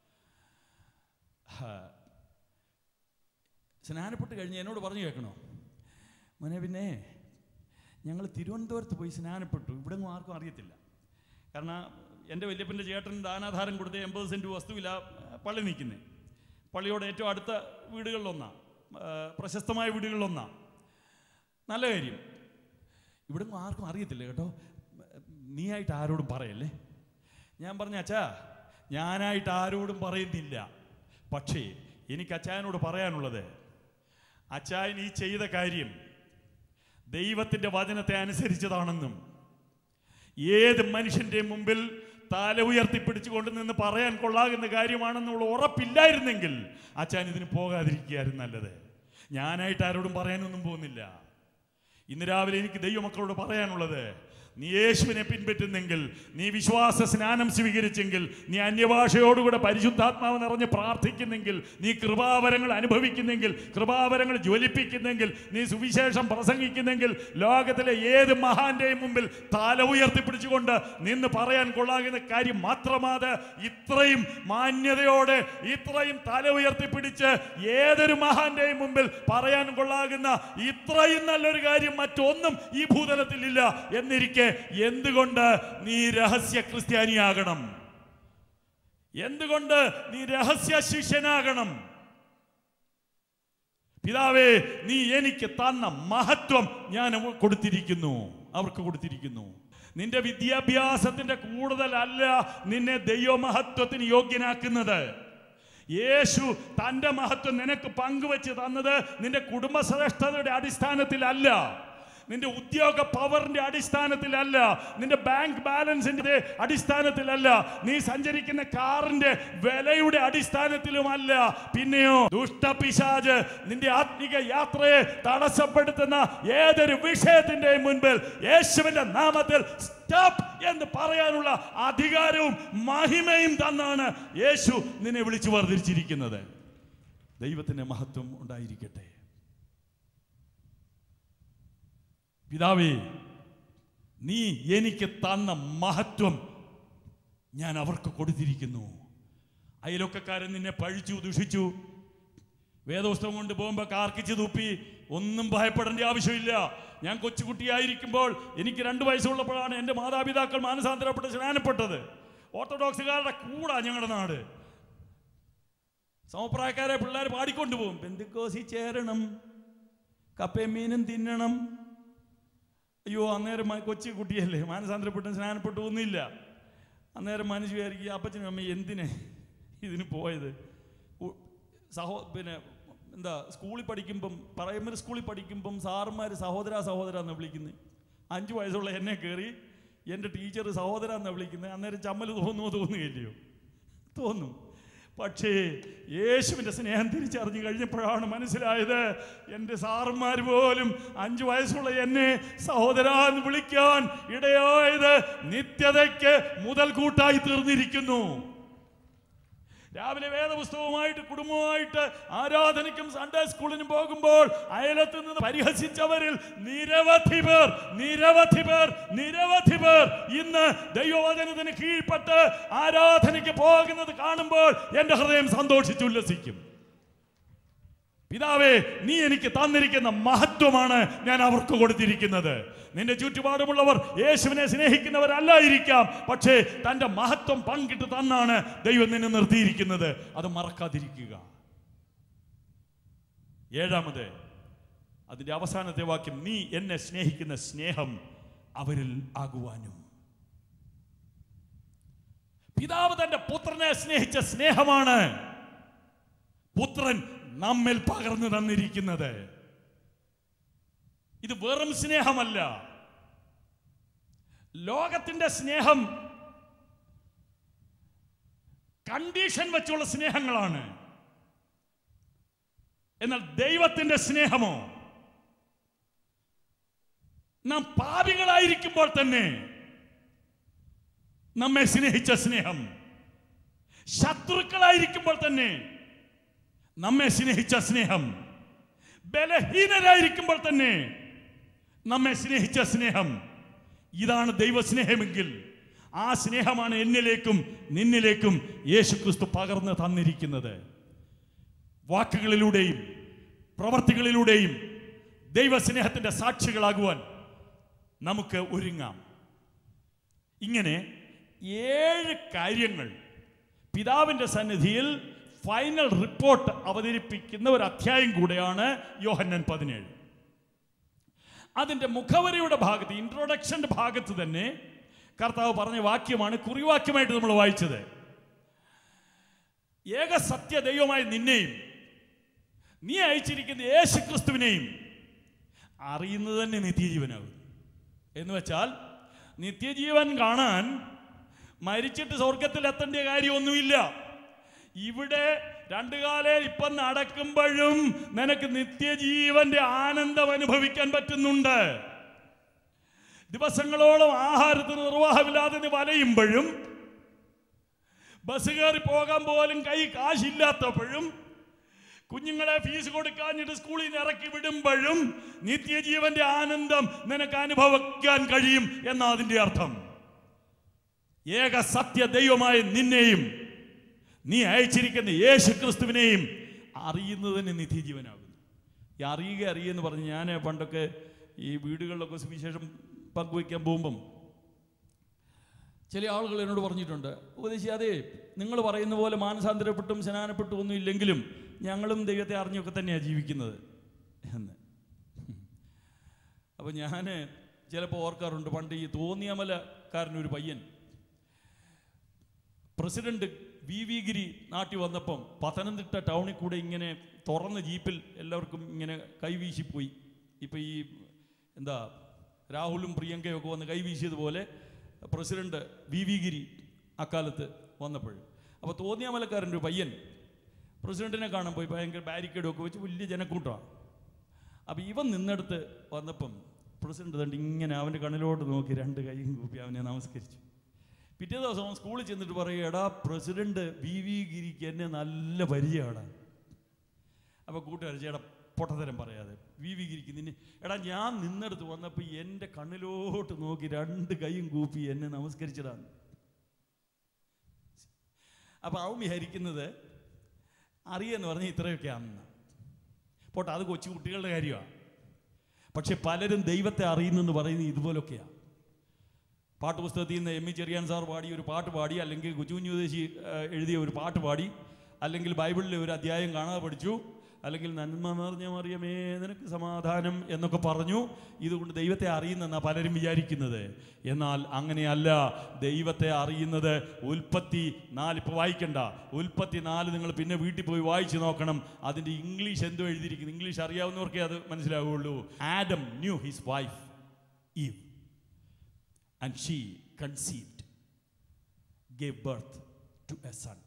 ഹാ. സ്നാനപ്പെട്ട് കഴിഞ്ഞ് എന്നോട് പറഞ്ഞു കേൾക്കണോ മോനെ പിന്നെ ഞങ്ങൾ തിരുവനന്തപുരത്ത് പോയി സ്നാനപ്പെട്ടു ഇവിടെ ഒന്നും ആർക്കും അറിയത്തില്ല കാരണം എൻ്റെ വല്യപ്പൻ്റെ ചേട്ടൻ ദാനാധാരം കൊടുത്ത എൺപത് സെൻറ്റ് വസ്തുവില്ല പള്ളി നിൽക്കുന്നത് പള്ളിയോട് ഏറ്റവും അടുത്ത വീടുകളിലൊന്നാണ് പ്രശസ്തമായ വീടുകളിലൊന്നാണ് നല്ല കാര്യം ഇവിടെ ഒന്നും ആർക്കും അറിയത്തില്ല കേട്ടോ നീയായിട്ട് ആരോടും പറയല്ലേ ഞാൻ പറഞ്ഞ അച്ഛാ ഞാനായിട്ട് ആരോടും പറയുന്നില്ല പക്ഷേ എനിക്ക് അച്ചായനോട് പറയാനുള്ളത് അച്ചായൻ ഈ ചെയ്ത കാര്യം ദൈവത്തിൻ്റെ വചനത്തെ അനുസരിച്ചതാണെന്നും ഏത് മനുഷ്യന്റെ മുമ്പിൽ തല ഉയർത്തിപ്പിടിച്ചുകൊണ്ട് നിന്ന് പറയാൻ കൊള്ളാകുന്ന കാര്യമാണെന്നുള്ള ഉറപ്പില്ലായിരുന്നെങ്കിൽ അച്ഛൻ ഇതിന് പോകാതിരിക്കുകയായിരുന്നു നല്ലത് ഞാനായിട്ട് ആരോടും പറയാനൊന്നും പോകുന്നില്ല ഇന്ന് രാവിലെ എനിക്ക് ദൈവമക്കളോട് പറയാനുള്ളത് നീ യേശുവിനെ പിൻപറ്റുന്നെങ്കിൽ നീ വിശ്വാസ സ്നാനം സ്വീകരിച്ചെങ്കിൽ നീ അന്യഭാഷയോടുകൂടെ പരിശുദ്ധാത്മാവ് നിറഞ്ഞ് പ്രാർത്ഥിക്കുന്നെങ്കിൽ നീ കൃപാവരങ്ങൾ അനുഭവിക്കുന്നെങ്കിൽ കൃപാവരങ്ങൾ ജ്വലിപ്പിക്കുന്നെങ്കിൽ നീ സുവിശേഷം പ്രസംഗിക്കുന്നെങ്കിൽ ലോകത്തിലെ ഏത് മഹാന്റെയും മുമ്പിൽ തല ഉയർത്തിപ്പിടിച്ചുകൊണ്ട് നിന്ന് പറയാൻ കൊള്ളാകുന്ന കാര്യം മാത്രമാത് ഇത്രയും മാന്യതയോടെ ഇത്രയും തല ഉയർത്തിപ്പിടിച്ച് ഏതൊരു മഹാന്റെയും മുമ്പിൽ പറയാൻ കൊള്ളാകുന്ന ഇത്രയും നല്ലൊരു കാര്യം മറ്റൊന്നും ഈ ഭൂതലത്തിൽ ഇല്ല എന്നിരിക്കെ എന്തുകൊണ്ട് നീ രഹസ്യ ക്രിസ്ത്യാനിയാകണം എന്തുകൊണ്ട് നീ രഹസ്യ ശിഷ്യനാകണം പിതാവേ നീ എനിക്ക് തന്ന മഹത്വം ഞാൻ കൊടുത്തിരിക്കുന്നു അവർക്ക് കൊടുത്തിരിക്കുന്നു നിന്റെ വിദ്യാഭ്യാസത്തിന്റെ കൂടുതലല്ല നിന്നെ ദൈവമഹത്വത്തിന് യോഗ്യനാക്കുന്നത് യേശു തന്റെ മഹത്വം നിനക്ക് പങ്കുവെച്ച് തന്നത് നിന്റെ കുടുംബശ്രേഷ്ഠതയുടെ അടിസ്ഥാനത്തിലല്ല നിന്റെ ഉദ്യോഗ പവറിന്റെ അടിസ്ഥാനത്തിലല്ല നിന്റെ ബാങ്ക് ബാലൻസിന്റെ അടിസ്ഥാനത്തിലല്ല നീ സഞ്ചരിക്കുന്ന കാറിന്റെ വിലയുടെ അടിസ്ഥാനത്തിലുമല്ല പിന്നെയോ ദുഷ്ടപിശാജ് നിന്റെ ആത്മിക യാത്രയെ തടസ്സപ്പെടുത്തുന്ന ഏതൊരു വിഷയത്തിന്റെ മുൻപിൽ യേശുവിന്റെ നാമത്തിൽ സ്റ്റോപ്പ് എന്ന് പറയാനുള്ള അധികാരവും മഹിമയും തന്നാണ് യേശു നിന്നെ വിളിച്ചു വർദ്ധിച്ചിരിക്കുന്നത് ദൈവത്തിന്റെ മഹത്വം ഉണ്ടായിരിക്കട്ടെ പിതാവേ നീ എനിക്ക് തന്ന മഹത്വം ഞാൻ അവർക്ക് കൊടുത്തിരിക്കുന്നു അയലൊക്കക്കാരൻ നിന്നെ പഴിച്ചു ദുഷിച്ചു വേദപുസ്തകം കൊണ്ട് പോകുമ്പോൾ കാർക്കിച്ച് തുപ്പി ഒന്നും ഭയപ്പെടേണ്ട ആവശ്യമില്ല ഞാൻ കൊച്ചുകുട്ടിയായിരിക്കുമ്പോൾ എനിക്ക് രണ്ട് വയസ്സുള്ളപ്പോഴാണ് എൻ്റെ മാതാപിതാക്കൾ മാനസാന്തരപ്പെട്ട് സ്നാനപ്പെട്ടത് ഓർത്തഡോക്സുകാരുടെ കൂടാ ഞങ്ങളുടെ നാട് സമപ്രായക്കാരെ പിള്ളേർ പാടിക്കൊണ്ടു പോകും ബന്ധുക്കോസി ചേരണം കപ്പയും മീനും തിന്നണം അയ്യോ അന്നേരം മ- കൊച്ചു കുട്ടിയല്ലേ മാനസാന്തരപ്പെട്ടും സ്നാനപ്പെട്ടു ഒന്നുമില്ല അന്നേരം മനസ്സ് വിചാരിക്കുക അപ്പച്ചനും അമ്മ എന്തിനെ ഇതിന് പോയത് ഉ- സഹോ പിന്നെ എന്താ സ്കൂളിൽ പഠിക്കുമ്പം പ്രൈമറി സ്കൂളിൽ പഠിക്കുമ്പം സാറുമാർ സഹോദര സഹോദര എന്ന് വിളിക്കുന്നത് അഞ്ച് വയസ്സുള്ള എന്നെ കയറി എൻ്റെ ടീച്ചർ സഹോദര എന്നാണ് വിളിക്കുന്നത് അന്നേരം ചമ്മൽ തോന്നുമോ തോന്നുകയില്ലയോ തോന്നും പക്ഷേ യേശുവിൻ്റെ സ്നേഹം തിരിച്ചറിഞ്ഞു കഴിഞ്ഞപ്പോഴാണ് മനസ്സിലായത് എൻ്റെ സാറുമാർ പോലും അഞ്ചു വയസ്സുള്ള എന്നെ സഹോദര എന്ന് വിളിക്കാൻ ഇടയായത് നിത്യതയ്ക്ക് മുതൽക്കൂട്ടായി തീർന്നിരിക്കുന്നു രാവിലെ വേദപുസ്തകവുമായിട്ട് കുടുംബവുമായിട്ട് ആരാധനയ്ക്കും സൺഡേ സ്കൂളിനും പോകുമ്പോൾ അയലത്ത് നിന്ന് പരിഹസിച്ചവരിൽ നിരവധി പേർ നിരവധി പേർ നിരവധി പേർ ഇന്ന് ദൈവവചനത്തിന് കീഴ്പ്പെട്ട് ആരാധനയ്ക്ക് പോകുന്നത് കാണുമ്പോൾ എൻ്റെ ഹൃദയം സന്തോഷിച്ചുല്ലസിക്കും പിതാവേ നീ എനിക്ക് തന്നിരിക്കുന്ന മഹത്വമാണ് ഞാൻ അവർക്ക് കൊടുത്തിരിക്കുന്നത് നിന്റെ ചുറ്റുപാടുമുള്ളവർ യേശുവിനെ സ്നേഹിക്കുന്നവരല്ലായിരിക്കാം പക്ഷേ തൻ്റെ മഹത്വം പങ്കിട്ട് തന്നാണ് ദൈവം നിന്നെ നിർത്തിയിരിക്കുന്നത് അത് മറക്കാതിരിക്കുക ഏഴാമത് അതിന്റെ അവസാനത്തെ വാക്യം നീ എന്നെ സ്നേഹിക്കുന്ന സ്നേഹം അവരിൽ ആകുവാനും പിതാവ് തന്റെ പുത്രനെ സ്നേഹിച്ച സ്നേഹമാണ് പുത്രൻ നമ്മിൽ പകർന്നു തന്നിരിക്കുന്നത് ഇത് വെറും സ്നേഹമല്ല ലോകത്തിന്റെ സ്നേഹം കണ്ടീഷൻ വെച്ചുള്ള സ്നേഹങ്ങളാണ് എന്നാൽ ദൈവത്തിന്റെ സ്നേഹമോ നാം പാപികളായിരിക്കുമ്പോൾ തന്നെ നമ്മെ സ്നേഹിച്ച സ്നേഹം ശത്രുക്കളായിരിക്കുമ്പോൾ തന്നെ നമ്മെ സ്നേഹിച്ച സ്നേഹം ബലഹീനരായിരിക്കുമ്പോൾ തന്നെ നമ്മെ സ്നേഹിച്ച സ്നേഹം ഇതാണ് ദൈവസ്നേഹമെങ്കിൽ ആ സ്നേഹമാണ് എന്നിലേക്കും നിന്നിലേക്കും യേശുക്രിസ്തു പകർന്ന് തന്നിരിക്കുന്നത് വാക്കുകളിലൂടെയും പ്രവർത്തികളിലൂടെയും ദൈവസ്നേഹത്തിന്റെ സാക്ഷികളാകുവാൻ നമുക്ക് ഒരുങ്ങാം ഇങ്ങനെ ഏഴ് കാര്യങ്ങൾ പിതാവിന്റെ സന്നിധിയിൽ ഫൈനൽ റിപ്പോർട്ട് അവതരിപ്പിക്കുന്ന ഒരു അധ്യായം കൂടെയാണ് യോഹന്നൻ പതിനേഴ് അതിന്റെ മുഖവരിയുടെ ഭാഗത്ത് ഇൻട്രൊഡക്ഷന്റെ ഭാഗത്ത് തന്നെ കർത്താവ് പറഞ്ഞ വാക്യമാണ് കുറിവാക്യമായിട്ട് നമ്മൾ വായിച്ചത് ഏക സത്യ ദൈവമായ നിന്നെയും നീ അയച്ചിരിക്കുന്ന യേശു ക്രിസ്തുവിനെയും അറിയുന്നത് തന്നെ നിത്യജീവനാകും എന്ന് വെച്ചാൽ നിത്യജീവൻ കാണാൻ മരിച്ചിട്ട് സ്വർഗത്തിൽ എത്തേണ്ട കാര്യമൊന്നുമില്ല ഇവിടെ രണ്ടു കാലേ ഇപ്പം നടക്കുമ്പോഴും നിനക്ക് നിത്യജീവന്റെ ആനന്ദം അനുഭവിക്കാൻ പറ്റുന്നുണ്ട് ദിവസങ്ങളോളം ആഹാരത്തിന് നിർവാഹമില്ലാതെ നീ വലയുമ്പോഴും ബസ് കയറി പോകാൻ പോലും കൈ കാശില്ലാത്തപ്പോഴും കുഞ്ഞുങ്ങളെ ഫീസ് കൊടുക്കാഞ്ഞിട്ട് സ്കൂളിൽ നിന്ന് ഇറക്കി വിടുമ്പോഴും നിത്യജീവന്റെ ആനന്ദം നിനക്ക് അനുഭവിക്കാൻ കഴിയും എന്നാ അതിന്റെ അർത്ഥം ഏക സത്യ ദൈവമായ നിന്നെയും നീ അയച്ചിരിക്കുന്ന യേശു ക്രിസ്തുവിനെയും അറിയുന്നതിന് നിത്യജീവനാകുന്നു ഈ അറിയുക അറിയുക പറഞ്ഞ് ഞാൻ പണ്ടൊക്കെ ഈ വീടുകളിലൊക്കെ സുവിശേഷം പങ്കുവയ്ക്കാൻ പോകുമ്പം ചില ആളുകൾ എന്നോട് പറഞ്ഞിട്ടുണ്ട് ഉപദേശി അതെ നിങ്ങൾ പറയുന്ന പോലെ മാനസാന്തരപ്പെട്ടും സ്നാനപ്പെട്ടും ഒന്നും ഇല്ലെങ്കിലും ഞങ്ങളും ദൈവത്തെ അറിഞ്ഞൊക്കെ തന്നെയാണ് ജീവിക്കുന്നത് എന്ന് അപ്പോൾ ഞാൻ ചിലപ്പോൾ ഓർക്കാറുണ്ട് പണ്ട് ഈ തോന്നിയമലക്കാരനൊരു പയ്യൻ പ്രസിഡന്റ് വി വി ഗിരി നാട്ടിൽ വന്നപ്പം പത്തനംതിട്ട ടൗണിൽ കൂടെ ഇങ്ങനെ തുറന്ന ജീപ്പിൽ എല്ലാവർക്കും ഇങ്ങനെ കൈവീശിപ്പോയി ഇപ്പം ഈ എന്താ രാഹുലും പ്രിയങ്കയും ഒക്കെ വന്ന് കൈവീശിയതുപോലെ പ്രസിഡന്റ് വി വി ഗിരി അക്കാലത്ത് വന്നപ്പോൾ അപ്പോൾ തോന്നിയാമലക്കാരൻ്റെ ഒരു പയ്യൻ പ്രസിഡന്റിനെ കാണാൻ പോയി ഭയങ്കര ബാരിക്കേഡും ഒക്കെ വെച്ച് വലിയ ജനക്കൂട്ടമാണ് അപ്പോൾ ഇവൻ നിന്നെടുത്ത് വന്നപ്പം പ്രസിഡന്റ് തണ്ട് ഇങ്ങനെ അവൻ്റെ കണ്ണിലോട്ട് നോക്കി രണ്ട് കൈയും കൂപ്പി അവനെ നമസ്കരിച്ചു പിറ്റേ ദിവസം അവൻ സ്കൂളിൽ ചെന്നിട്ട് പറയും എടാ പ്രസിഡന്റ് വി വി ഗിരിക്ക് എന്നെ നല്ല പരിചയമാണ് അപ്പോൾ കൂട്ടുകാർ ചേട്ടാ പൊട്ടത്തരം പറയാതെ വി വി ഗിരിക്ക് നിന്നെ എടാ ഞാൻ നിന്നെടുത്ത് വന്നപ്പോൾ എൻ്റെ കണ്ണിലോട്ട് നോക്കി രണ്ട് കൈയും കൂപ്പി എന്നെ നമസ്കരിച്ചതാണ് അപ്പോൾ അവൻ വിചാരിക്കുന്നത് അറിയെന്ന് പറഞ്ഞാൽ ഇത്രയൊക്കെയാണെന്ന് പോട്ടെ അത് കൊച്ചു കുട്ടികളുടെ കാര്യമാണ് പക്ഷെ പലരും ദൈവത്തെ അറിയുന്നെന്ന് പറയുന്നത് ഇതുപോലൊക്കെയാണ് പാട്ടുപുസ്തകത്തിൽ നിന്ന് എം ഇ ചെറിയാൻ സാർ പാടി ഒരു പാട്ട് പാടി അല്ലെങ്കിൽ കുഞ്ഞുകുഞ്ഞുദേശി എഴുതിയ ഒരു പാട്ട് പാടി അല്ലെങ്കിൽ ബൈബിളിലെ ഒരു അധ്യായം കാണാതെ പഠിച്ചു അല്ലെങ്കിൽ നന്മ നിറഞ്ഞ മറിയമേ നിനക്ക് സമാധാനം എന്നൊക്കെ പറഞ്ഞു ഇതുകൊണ്ട് ദൈവത്തെ അറിയുന്നെന്നാണ് പലരും വിചാരിക്കുന്നത് എന്നാൽ അങ്ങനെയല്ല ദൈവത്തെ അറിയുന്നത് ഉൽപ്പത്തി നാല് ഇപ്പോൾ വായിക്കണ്ട ഉൽപ്പത്തി നാല് നിങ്ങൾ പിന്നെ വീട്ടിൽ പോയി വായിച്ചു നോക്കണം അതിൻ്റെ ഇംഗ്ലീഷ് എന്തോ എഴുതിയിരിക്കുന്നു ഇംഗ്ലീഷ് അറിയാവുന്നവർക്കേ അത് മനസ്സിലാവുള്ളൂ Adam knew his wife Eve and she conceived, gave birth to a son.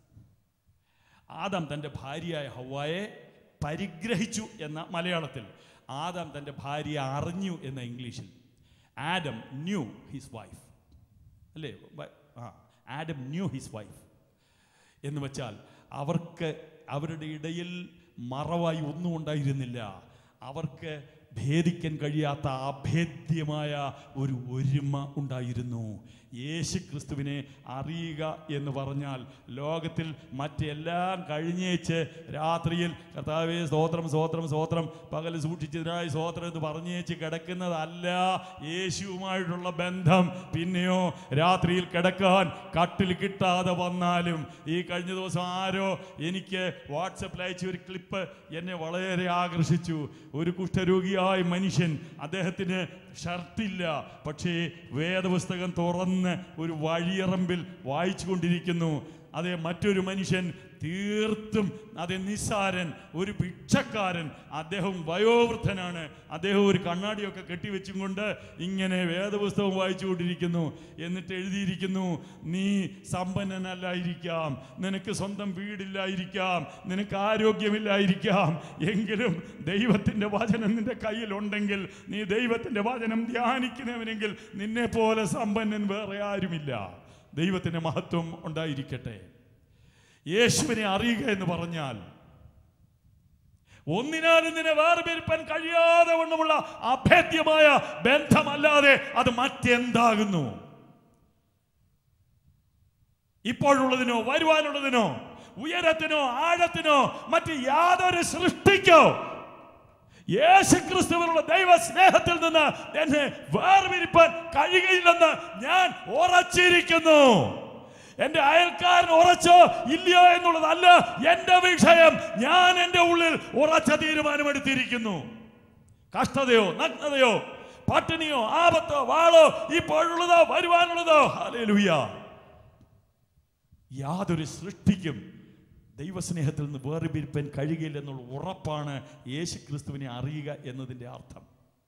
ആദാം തൻ്റെ ഭാര്യയായ ഹവായെ പരിഗ്രഹിച്ചു എന്ന മലയാളത്തിൽ ആദാം തൻ്റെ ഭാര്യയെ അറിഞ്ഞു എന്ന ഇംഗ്ലീഷിൽ ആഡം ന്യൂ ഹിസ് വൈഫ് അല്ലേ വ- ആ ആഡം ന്യൂ ഹിസ് വൈഫ് എന്ന് വെച്ചാൽ അവർക്ക് അവരുടെ ഇടയിൽ മറവായി ഒന്നും ഉണ്ടായിരുന്നില്ല അവർക്ക് ഭേദിക്കാൻ കഴിയാത്ത അഭേദ്യമായ ഒരു ഒരുമ ഉണ്ടായിരുന്നു യേശു ക്രിസ്തുവിനെ അറിയുക എന്ന് പറഞ്ഞാൽ ലോകത്തിൽ മറ്റെല്ലാം കഴിഞ്ഞേച്ച് രാത്രിയിൽ കർത്താവെ സ്തോത്രം സ്തോത്രം സ്തോത്രം പകൽ സൂക്ഷിച്ചതിനായി സ്തോത്രം എന്ന് പറഞ്ഞേച്ച് കിടക്കുന്നതല്ല യേശുവുമായിട്ടുള്ള ബന്ധം പിന്നെയോ രാത്രിയിൽ കിടക്കാൻ കട്ടിൽ കിട്ടാതെ വന്നാലും ഈ കഴിഞ്ഞ ദിവസം ആരോ എനിക്ക് വാട്സപ്പിൽ അയച്ച ഒരു ക്ലിപ്പ് എന്നെ വളരെ ആകർഷിച്ചു ഒരു കുഷ്ഠരോഗിയായ മനുഷ്യൻ അദ്ദേഹത്തിന് ഷർട്ടില്ല പക്ഷേ വേദപുസ്തകം തുറന്ന് ഒരു വഴിയറമ്പിൽ വായിച്ചു കൊണ്ടിരിക്കുന്നു അതേ മറ്റൊരു മനുഷ്യൻ തീർത്തും അതെ നിസ്സാരൻ ഒരു ഭിക്ഷക്കാരൻ അദ്ദേഹം വയോവൃദ്ധനാണ് അദ്ദേഹം ഒരു കണ്ണാടിയൊക്കെ കെട്ടിവെച്ചും കൊണ്ട് ഇങ്ങനെ വേദപുസ്തകം വായിച്ചുകൊണ്ടിരിക്കുന്നു എന്നിട്ട് എഴുതിയിരിക്കുന്നു നീ സമ്പന്നനല്ലായിരിക്കാം നിനക്ക് സ്വന്തം വീടില്ലായിരിക്കാം നിനക്ക് ആരോഗ്യമില്ലായിരിക്കാം എങ്കിലും ദൈവത്തിൻ്റെ വചനം നിന്റെ കയ്യിലുണ്ടെങ്കിൽ നീ ദൈവത്തിൻ്റെ വചനം ധ്യാനിക്കുന്നവനെങ്കിൽ നിന്നെ പോലെ സമ്പന്നൻ വേറെ ആരുമില്ല ദൈവത്തിൻ്റെ മഹത്വം ഉണ്ടായിരിക്കട്ടെ യേശുവിനെ അറിയുക എന്ന് പറഞ്ഞാൽ ഒന്നിനാലും നിന്നെ വേർപിരിപ്പാൻ കഴിയാതെ വണ്ണമുള്ള അഭേദ്യമായ ബന്ധമല്ലാതെ അത് മറ്റെന്താകുന്നു ഇപ്പോഴുള്ളതിനോ വരുവാനുള്ളതിനോ ഉയരത്തിനോ ആഴത്തിനോ മറ്റ് യാതൊരു സൃഷ്ടിക്കോ യേശുക്രിസ്തുവിനുള്ള ദൈവ സ്നേഹത്തിൽ നിന്ന് എന്നെ വേർപിരിപ്പാൻ കഴിയുകയില്ലെന്ന് ഞാൻ ഉറച്ചിരിക്കുന്നു എന്റെ അയൽക്കാരൻ ഉറച്ചോ ഇല്ലയോ എന്നുള്ളതല്ല എന്റെ വിഷയം ഞാൻ എന്റെ ഉള്ളിൽ ഉറച്ച തീരുമാനമെടുത്തിരിക്കുന്നു കഷ്ടതയോ നഗ്നതയോ പട്ടിണിയോ ആപത്തോ വാളോ ഇപ്പോഴുള്ളതോ വരുവാനുള്ളതോ ഹല്ലേലൂയ യാതൊരു സൃഷ്ടിക്കും ദൈവസ്നേഹത്തിൽ നിന്ന് വേർപിരിപ്പാൻ കഴിയില്ല എന്നുള്ള ഉറപ്പാണ് യേശു ക്രിസ്തുവിനെ അറിയുക എന്നതിൻ്റെ അർത്ഥം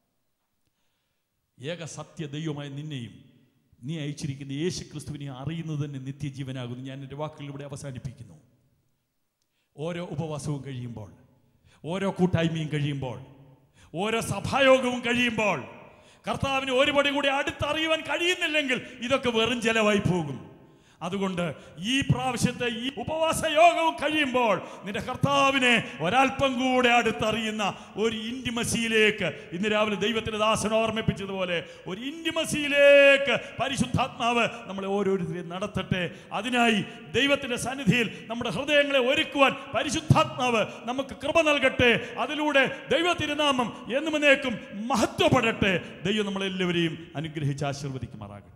ഏക സത്യ ദൈവമായ നിന്നെയും നീ അയച്ചിരിക്കുന്ന യേശു ക്രിസ്തുവിനെ അറിയുന്നത് തന്നെ നിത്യജീവനാകുന്നു ഞാൻ എൻ്റെ വാക്കുകൾ ഇവിടെ അവസാനിപ്പിക്കുന്നു ഓരോ ഉപവാസവും കഴിയുമ്പോൾ ഓരോ കൂട്ടായ്മയും കഴിയുമ്പോൾ ഓരോ സഭായോഗവും കഴിയുമ്പോൾ കർത്താവിന് ഒരു പടി കൂടി അടുത്തറിയുവാൻ കഴിയുന്നില്ലെങ്കിൽ ഇതൊക്കെ വെറും ചെലവായി പോകും അതുകൊണ്ട് ഈ പ്രാവശ്യത്തെ ഈ ഉപവാസ യോഗവും കഴിയുമ്പോൾ നിന്റെ കർത്താവിനെ ഒരല്പം കൂടെ അടുത്തറിയുന്ന ഒരു ഇൻറ്റിമസിയിലേക്ക് ഇന്ന് രാവിലെ ദൈവത്തിന്റെ ദാസൻ ഓർമ്മിപ്പിച്ചതുപോലെ ഒരു ഇൻറ്റിമസിയിലേക്ക് പരിശുദ്ധാത്മാവ് നമ്മളെ ഓരോരുത്തരെയും നടത്തട്ടെ അതിനായി ദൈവത്തിന്റെ സന്നിധിയിൽ നമ്മുടെ ഹൃദയങ്ങളെ ഒരുക്കുവാൻ പരിശുദ്ധാത്മാവ് നമുക്ക് കൃപ നൽകട്ടെ അതിലൂടെ ദൈവ തിരുനാമം എന്നുമനേക്കും മഹത്വപ്പെടട്ടെ ദൈവം നമ്മളെല്ലാവരെയും അനുഗ്രഹിച്ച് ആശീർവദിക്കുമാറാകട്ടെ